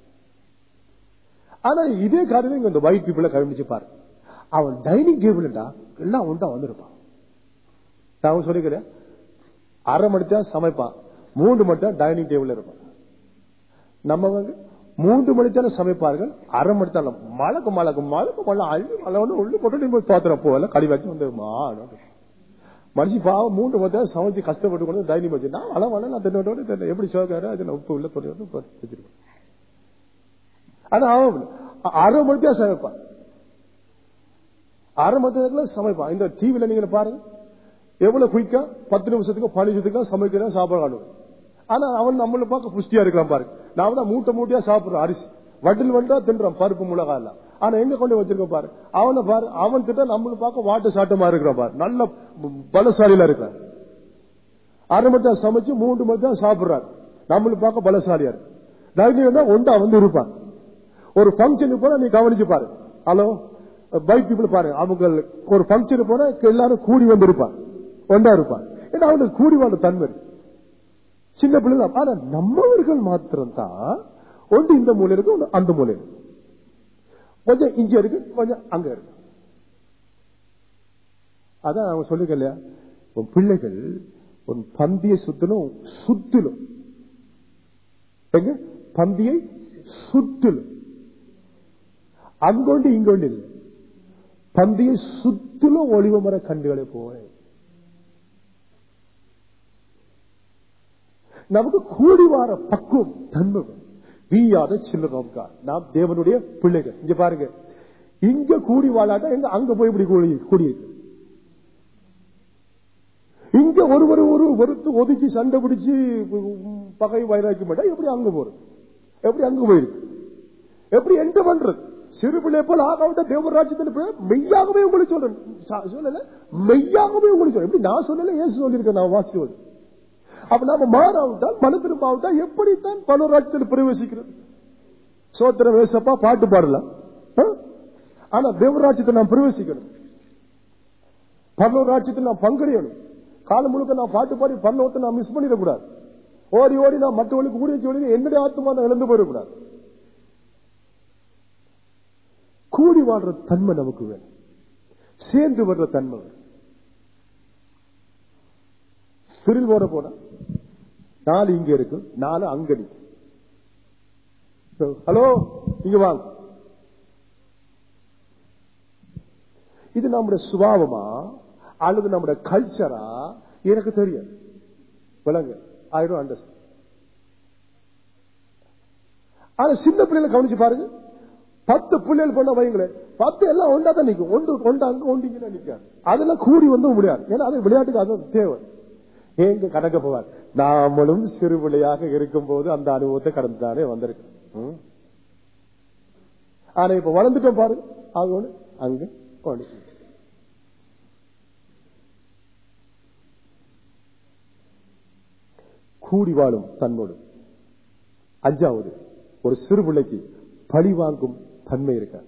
ஆனா இதே காரணம் இங்க இந்த ஒயிட் பீப்புள கவனிச்சு பாரு அவன் டைனிங் டேபிள்டா எல்லாம் ஒன்றா வந்திருப்பான் நான் சொல்லிக்கிறேன் அரை மணி தான் சமைப்பான் மூன்று மணி தான் டைனிங் டேபிள் இருப்பான் நம்ம வந்து மூன்று மணி தானே சமைப்பார்கள் அரை மணி தான் மழக்கு மழக்கு மழக்கு மழை அள்ளி மழை ஒன்று உள்ளு போட்டு நீ தோத்திரம் போகல கறி வச்சு வந்து மனுஷி பாவம் மூன்று மணி தான் சமைச்சு கஷ்டப்பட்டு கொண்டு டைனிங் வச்சு நான் வள வள நான் தின்னோட தெரியல எப்படி சோக்காரு அதுல உப்பு உள்ள போட்டு வந்து போட்டு வச்சிருப்பேன் ஆனா அவன் அரை மணி தான் சமைப்பான் அரை மணி நேரத்துல சமைப்பான் இந்த டிவில நீங்க பாருங்க எவ்வளவு குயிக்கா பத்து நிமிஷத்துக்கு பதினஞ்சு நிமிஷத்துக்கு சமைக்கிறேன் சாப்பாடு ஆடுவேன் ஆனா அவன் நம்மள பார்க்க புஷ்டியா இருக்கலாம் பாருங்க நாம தான் மூட்டை மூட்டையா சாப்பிடுறோம் அரிசி வட்டில் வண்டா தின்றான் பருப்பு மிளகா எல்லாம் ஆனா எங்க கொண்டு வச்சிருக்க பாரு அவனை பாரு அவன் கிட்ட நம்மள பார்க்க வாட்ட சாட்டமா இருக்கிறான் பாரு நல்ல பலசாலியில இருக்கிறான் அரை மணி நேரம் சமைச்சு மூன்று மணி நேரம் சாப்பிடுறாரு நம்மளுக்கு பார்க்க பலசாலியா இருக்கு தைரியம் ஒண்டா வந்து இருப்பான் ஒரு ஃபங்க்ஷனுக்கு போனா நீ கவனிச்சு பாரு ஹலோ பைக் பீப்புள் பாருங்க அவங்க ஒரு ஃபங்க்ஷனுக்கு போனா எல்லாரும் கூடி வந்து இருப்பான் ஒன்றா இருப்பான் ஏன்னா அவனுக்கு கூடி வாழ்ற தன்மை இருக்கு. சின்ன பிள்ளை தான். ஆனா நம்மவர்கள் மாத்திரம் தான் ஒன்று இந்த மூலையில இருக்கு ஒன்று அந்த மூலையில இருக்கு கொஞ்சம் இங்க இருக்கு கொஞ்சம் அங்க இருக்கு அதான் அவங்க சொல்லுங்க இல்லையா உன் பிள்ளைகள் உன் பந்திய சுத்திலும் சுத்திலும் எங்க பந்தியை சுத்திலும் அங்கொண்டு இங்கொண்டு இல்லை பந்தியை சுத்திலும் ஒளிவ மர கண்டுகளை போவேன் நமக்கு கூடி வார பக்குவம் தன்மை வீயாத சில்லறோம்கா நாம் தேவனுடைய பிள்ளைகள் இங்க பாருங்க இங்க கூடி வாழாட்டா எங்க அங்க போய் இப்படி கூடி கூடியிருக்கு இங்க ஒருவர் ஒரு ஒருத்து ஒதுக்கி சண்டை பிடிச்சு உம், பகை வைராக்கி மாட்டா எப்படி அங்க போறது எப்படி அங்க போயிருக்கு எப்படி என்ட பண்றது சிறு பிள்ளை போல ஆகாவிட்ட தேவராஜ்யத்தில் போய் மெய்யாகவே உங்களுக்கு சொல்றேன் சா- சொல்லல மெய்யாகவே உங்களுக்கு சொல்றேன் எப்படி நான் சொல்லல ஏசு சொல்லியிருக்கேன் நான் வாசிக்குவது அப்ப நாம மாறாவிட்டால் மன திரும்பாவிட்டால் எப்படித்தான் பலராட்சியில் பிரவேசிக்கிறது சோத்திரம் வேசப்பா பாட்டு பாடலாம் ஆ? ஆனா தேவராட்சியத்தை நாம் பிரவேசிக்கணும் பரலோராட்சியத்தில் நாம் பங்கடையணும் காலம் முழுக்க நான் பாட்டு பாடி பரலோகத்தை நான் மிஸ் பண்ணிடக்கூடாது ஓடி ஓடி நான் மற்றவர்களுக்கு ஊழிய சொல்லி என்னுடைய ஆத்மா நான் இழந்து போயிடக்கூடாது கூடி வாழ்ற தன்மை நமக்கு வேணும் சேர்ந்து வர்ற தன்மை வேணும் சிறில் போட போனா நாலு இங்க இருக்கு நாலு அங்க நிக்கு ஹலோ இங்க வாங்க இது நம்முடைய சுபாவமா அல்லது நம்முடைய கல்ச்சரா எனக்கு தெரியாது விளங்க ஐ டோன்ட் அண்டர்ஸ்டாண்ட் ஆனா சின்ன பிள்ளைகளை கவனிச்சு பாருங்க பத்து பிள்ளைகள் பண்ண வைங்களேன் பத்து எல்லாம் ஒன்றா தான் நிக்கும் ஒன்று ஒன்று அங்க ஒன்று இங்க நிக்காது அதெல்லாம் கூடி வந்து முடியாது ஏன்னா அது விளையாட்டுக்கு அது தேவை எங்க கடக்க போவார் நாமளும் சிறு பிள்ளையாக இருக்கும் போது அந்த அனுபவத்தை கடந்துதானே வந்திருக்கோம் ம். ஆனா இப்ப வளர்ந்துட்டோம் பாருங்க அது ஒண்ணு அங்க ஒண்ணு கூடி வாழும் தன்னோடு அஞ்சாவது ஒரு சிறு பிள்ளைக்கு பழி வாங்கும் தன்மை இருக்க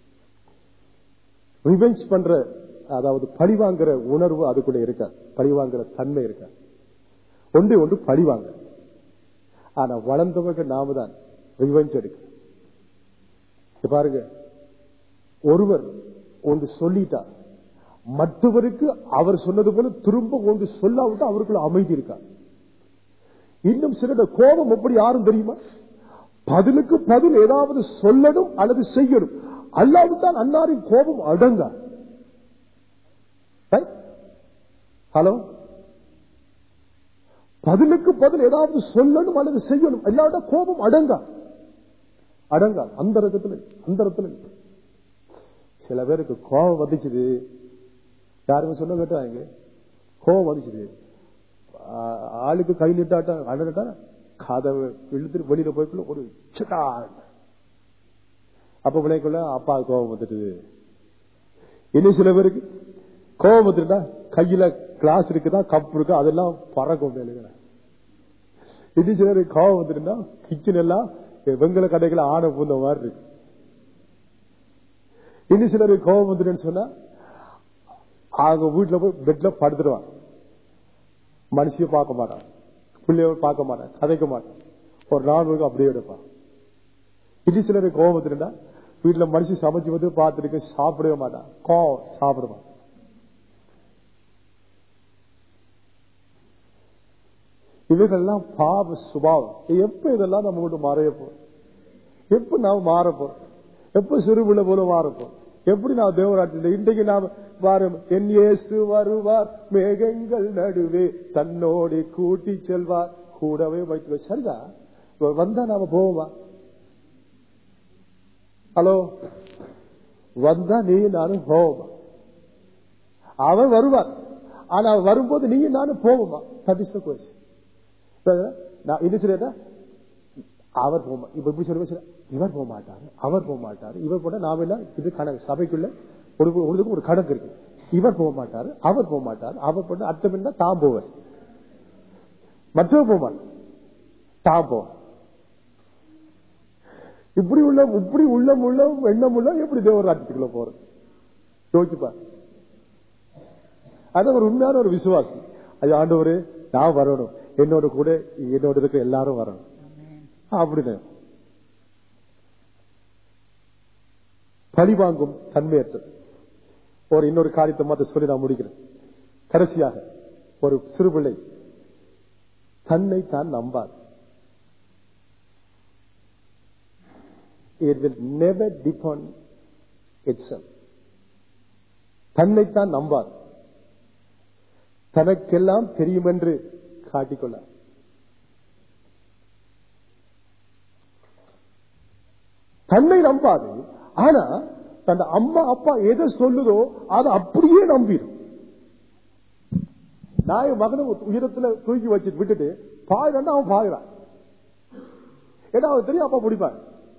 ரிவெஞ்ச் பண்ற அதாவது பழி வாங்குற உணர்வு அதுக்குள்ள இருக்க பழி வாங்குற தன்மை இருக்க ஒன்று ஒன்று பழி வாங்க ஆனா வளர்ந்தவங்க நாம தான் ரிவெஞ்ச் எடுக்க இப்ப பாருங்க ஒருவர் ஒன்று சொல்லிட்டா மற்றவருக்கு அவர் சொன்னது போல திரும்ப கொண்டு சொல்லாவிட்டு அவருக்குள்ள அமைதி இருக்காது இன்னும் சிலருடைய கோபம் எப்படி யாரும் தெரியுமா பதிலுக்கு பதில் ஏதாவது சொல்லணும் அல்லது செய்யணும் அல்லாவிட்டால் அன்னாரின் கோபம் அடங்கா ஹலோ பதிலுக்கு பதில் ஏதாவது சொல்லணும் அல்லது செய்யணும் இல்லாவிட்ட கோபம் அடங்கா அடங்கா அந்த ரகத்துல அந்த இடத்துல சில பேருக்கு கோபம் வந்துச்சுது யாருமே சொல்ல கேட்டாங்க கோபம் வந்துச்சுது ஆ- ஆளுக்கு கை நிட்டாட்டா அடட்டா கதவை இழுத்துட்டு வெளியில போய்க்குள்ள ஒரு சிட்டா அப்ப விளைக்குள்ள அப்பா கோபம் வந்துட்டு இன்னும் சில பேருக்கு கோபம் வந்துட்டா கையில கிளாஸ் இருக்குதா கப் இருக்கா அதெல்லாம் பறக்கும் மேலுங்க இன்னும் சிலருக்கு கோபம் வந்துட்டுனா கிச்சன் எல்லாம் வெங்கல கடைகளை ஆணை பூந்த மாதிரி இருக்கு இன்னும் சிலருக்கு கோபம் வந்துட்டுன்னு சொன்னா அவங்க வீட்டுல போய் பெட்ல படுத்துடுவான் மனுஷிய பார்க்க மாட்டான் பிள்ளைய பார்க்க மாட்டான் கதைக்க மாட்டான் ஒரு நாள் அப்படியே எடுப்பான் இது சிலருக்கு கோபம் வந்துட்டா வீட்டுல மனுஷி சமைச்சு வந்து பார்த்துட்டு சாப்பிடவே மாட்டான் கோவம் சாப்பிடுவான் இவைகள்லாம் பாவ சுபாவம் எப்ப இதெல்லாம் நம்ம விட்டு மறைய போறோம் எப்ப நாம் மாற போறோம் எப்ப சிறுபிள்ளை போல மாறப்போம் எப்படி நான் தேவராட்சியில் இன்றைக்கு நாம் வாரம் என் இயேசு வருவார் மேகங்கள் நடுவே தன்னோடு கூட்டி செல்வார் கூடவே வைத்து சரிதா இவர் வந்தா நாம போவோமா ஹலோ வந்தா நீ நானும் போவோமா அவர் வருவார் ஆனா அவர் வரும்போது நீங்க நானும் போவோமா தடிச கோச்சு நான் இது சொல்லிட்டா அவர் போக இப்ப இப்படி சொல்ல இவர் போக மாட்டாரு அவர் போக மாட்டாரு இவர் போட்டா நாம எல்லாம் இது கணக்கு சபைக்குள்ள ஒரு ஒரு ஒரு கணக்கு இருக்கு இவர் போக மாட்டாரு அவர் போக மாட்டாரு அவர் போட்டு அர்த்தம் என்ன தான் போவார் மற்றவர் போக மாட்டார் தான் போவார் இப்படி உள்ள இப்படி உள்ளம் உள்ள எண்ணம் உள்ள எப்படி தேவர் ராஜ்யத்துக்குள்ள போறது யோசிச்சுப்பா அது ஒரு உண்மையான ஒரு விசுவாசி அது ஆண்டவரு நான் வரணும் என்னோட கூட என்னோட இருக்க எல்லாரும் வரணும் அப்படின்னு பழி வாங்கும் தன்மையற்றது ஒரு இன்னொரு காரியத்தை மாத்த சொல்லி நான் முடிக்கிறேன் கடைசியாக ஒரு சிறுபிள்ளை தன்னை தான் நம்பார் it will never depend itself தன்னைத்தான் நம்பார் தனக்கெல்லாம் தெரியும் என்று காட்டிக்கொள்ள தன்னை நம்பாது ஆனா தன் அம்மா அப்பா எதை சொல்லுதோ அதை அப்படியே நம்பிடும் நான் என் மகனை உயரத்துல தூக்கி வச்சு விட்டுட்டு பாயிரண்டா அவன் பாயிறான் ஏன்னா அவன் தெரியும் அப்பா பிடிப்பான்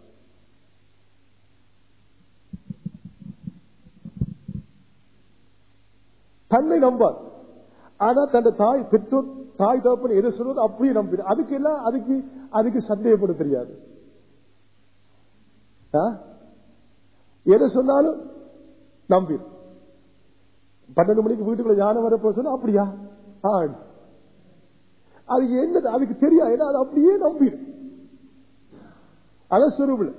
தன்னை நம்பார் ஆனா தன் தாய் பெற்றோர் தாய் தகப்பன் எதை சொல்வது அப்படியே நம்பிடும் அதுக்கு எல்லாம் அதுக்கு அதுக்கு சந்தேகப்பட தெரியாது ஆ? எதை சொன்னாலும் நம்பிடும் பன்னெண்டு மணிக்கு வீட்டுக்குள்ள ஞானம் வரப்போ சொன்னா அப்படியா ஆ. அதுக்கு என்னது அதுக்கு தெரியாது ஏன்னா அது அப்படியே நம்பிடும் அதான் சொருவில்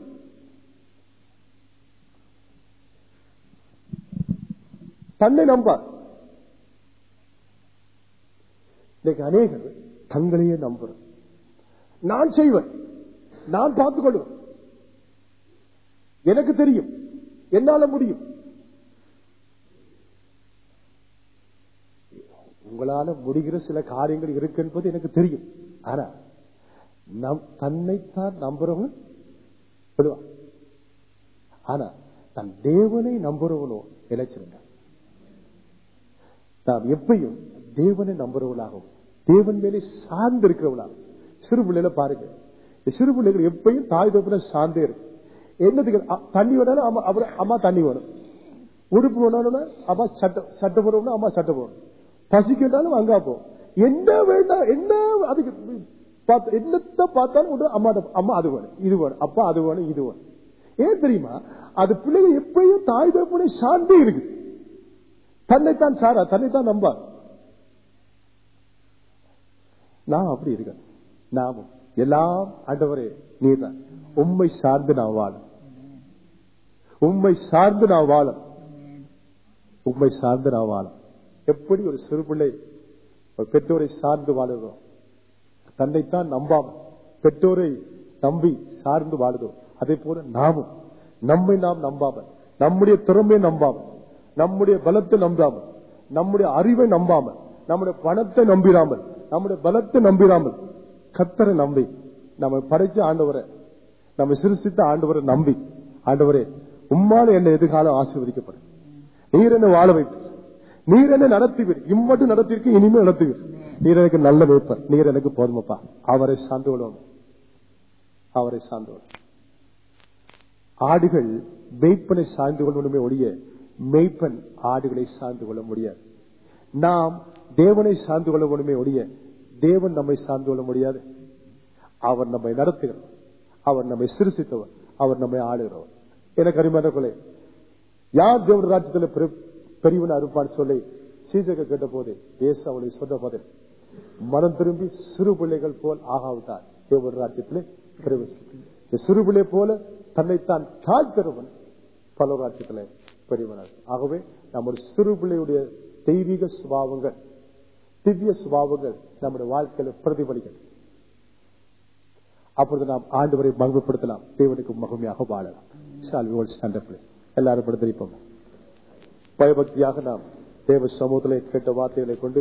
தன்னை நம்பார் இன்னைக்கு அநேகர் தங்களையே நம்புறோம் நான் செய்வேன் நான் பார்த்துக் கொள்வேன் எனக்கு தெரியும் என்னால முடியும் உங்களால முடிகிற சில காரியங்கள் இருக்கு என்பது எனக்கு தெரியும் ஆனா நம் தன்னைத்தான் நம்புறவங்க விடுவான் ஆனா தன் தேவனை நம்புறவனோ நிலைச்சிருந்தார் நாம் எப்பையும் தேவனை நம்புறவளாகவும் தேவன் மேலே சார்ந்து இருக்கிறவளாகும் சிறு பிள்ளைல பாருங்க இந்த சிறு பிள்ளைகள் எப்பயும் தாய் தோப்புல சார்ந்தே இருக்கு என்னதுக்கு அ- தண்ணி வேணாலும் அம்மா அப்புறம் அம்மா தண்ணி வேணும் உடுப்பு வேணாலும் அம்மா சட்டை சட்டை போடணும் அம்மா சட்டை போடணும் பசிக்கிட்டாலும் அங்கா போ என்ன வேண்டாம் என்ன அதுக்கு பார்த்து- என்னத்தை பார்த்தாலும் உடனே அம்மா அதை- அம்மா அது வேணும் இது வேணும் அப்பா அது வேணும் இது வேணும் ஏன் தெரியுமா அது பிள்ளைங்க எப்பயும் தாய் தோப்புல சார்ந்தே இருக்கு தன்னைத்தான் சாரா தன்னைத்தான் நம்பா நான் அப்படி இருக்கேன் நாமும் எல்லாம் ஆண்டவரே நீதான் உண்மை சார்ந்து நான் வாழும் உண்மை சார்ந்து நான் வாழும் உண்மை சார்ந்து நாம் வாழும் எப்படி ஒரு சிறு பிள்ளை ஒரு பெற்றோரை சார்ந்து வாழுகிறோம் தன்னைத்தான் நம்பாமல் பெற்றோரை நம்பி சார்ந்து வாழுகிறோம் அதே போல நாமும் நம்மை நாம் நம்பாமல் நம்முடைய திறமையை நம்பாமல் நம்முடைய பலத்தை நம்பாமல் நம்முடைய அறிவை நம்பாமல் நம்முடைய பணத்தை நம்பிராமல் நம்முடைய பலத்தை நம்பிராமல் கத்தரை நம்பி நம்ம படைச்ச ஆண்டவரை நம்ம சிருஷ்டித்த ஆண்டவரை நம்பி ஆண்டவரே உம்மால என்ன எதிர்காலம் ஆசீர்வதிக்கப்படும் நீர் என்ன வாழ வைத்து நீர் என்ன நடத்துவீர் இம்மட்டும் நடத்திருக்கு இனிமேல் நடத்துவீர் நீர் எனக்கு நல்ல வைப்பர் நீர் எனக்கு போதுமப்பா அவரை சார்ந்து கொள்வோம் அவரை சார்ந்து கொள்வோம் ஆடுகள் மெய்ப்பனை சார்ந்து கொள்ளணுமே ஒழிய மெய்ப்பன் ஆடுகளை சார்ந்து கொள்ள முடியாது நாம் தேவனை சார்ந்து கொள்ள வேண்டுமே ஒழிய தேவன் நம்மை சார்ந்து கொள்ள முடியாது அவர் நம்மை நடத்துகிறவர் அவர் நம்மை சிருசித்தவர் அவர் நம்மை ஆளுகிறவர் எனக்கு அருமையான கொலை யார் தேவன் ராஜ்யத்தில் பெரு- பெரியவன் அறுப்பான் சொல்லி சீசக கேட்ட போது இயேசு அவளை சொன்ன போது மனம் திரும்பி சிறு பிள்ளைகள் போல் ஆகாவிட்டார் தேவன் ராஜ்யத்திலே பிரவேசித்து இந்த சிறு பிள்ளை போல தன்னைத்தான் தாழ்கிறவன் பல ராஜ்யத்திலே பெரியவனார் ஆகவே நம்முடைய சிறு பிள்ளையுடைய தெய்வீக சுபாவங்கள் திவ்ய சுபாவங்கள் நம்முடைய வாழ்க்கையில பிரதிபலிக்கும் அப்பொழுது நாம் ஆண்டவரை மகிமைப்படுத்தலாம் தேவனுக்கு மகிமையாக வாழலாம் Shall we all stand up, please? எல்லாரும் படுத்திருப்போம் பயபக்தியாக நாம் தேவ சமூகத்திலே கேட்ட வார்த்தைகளை கொண்டு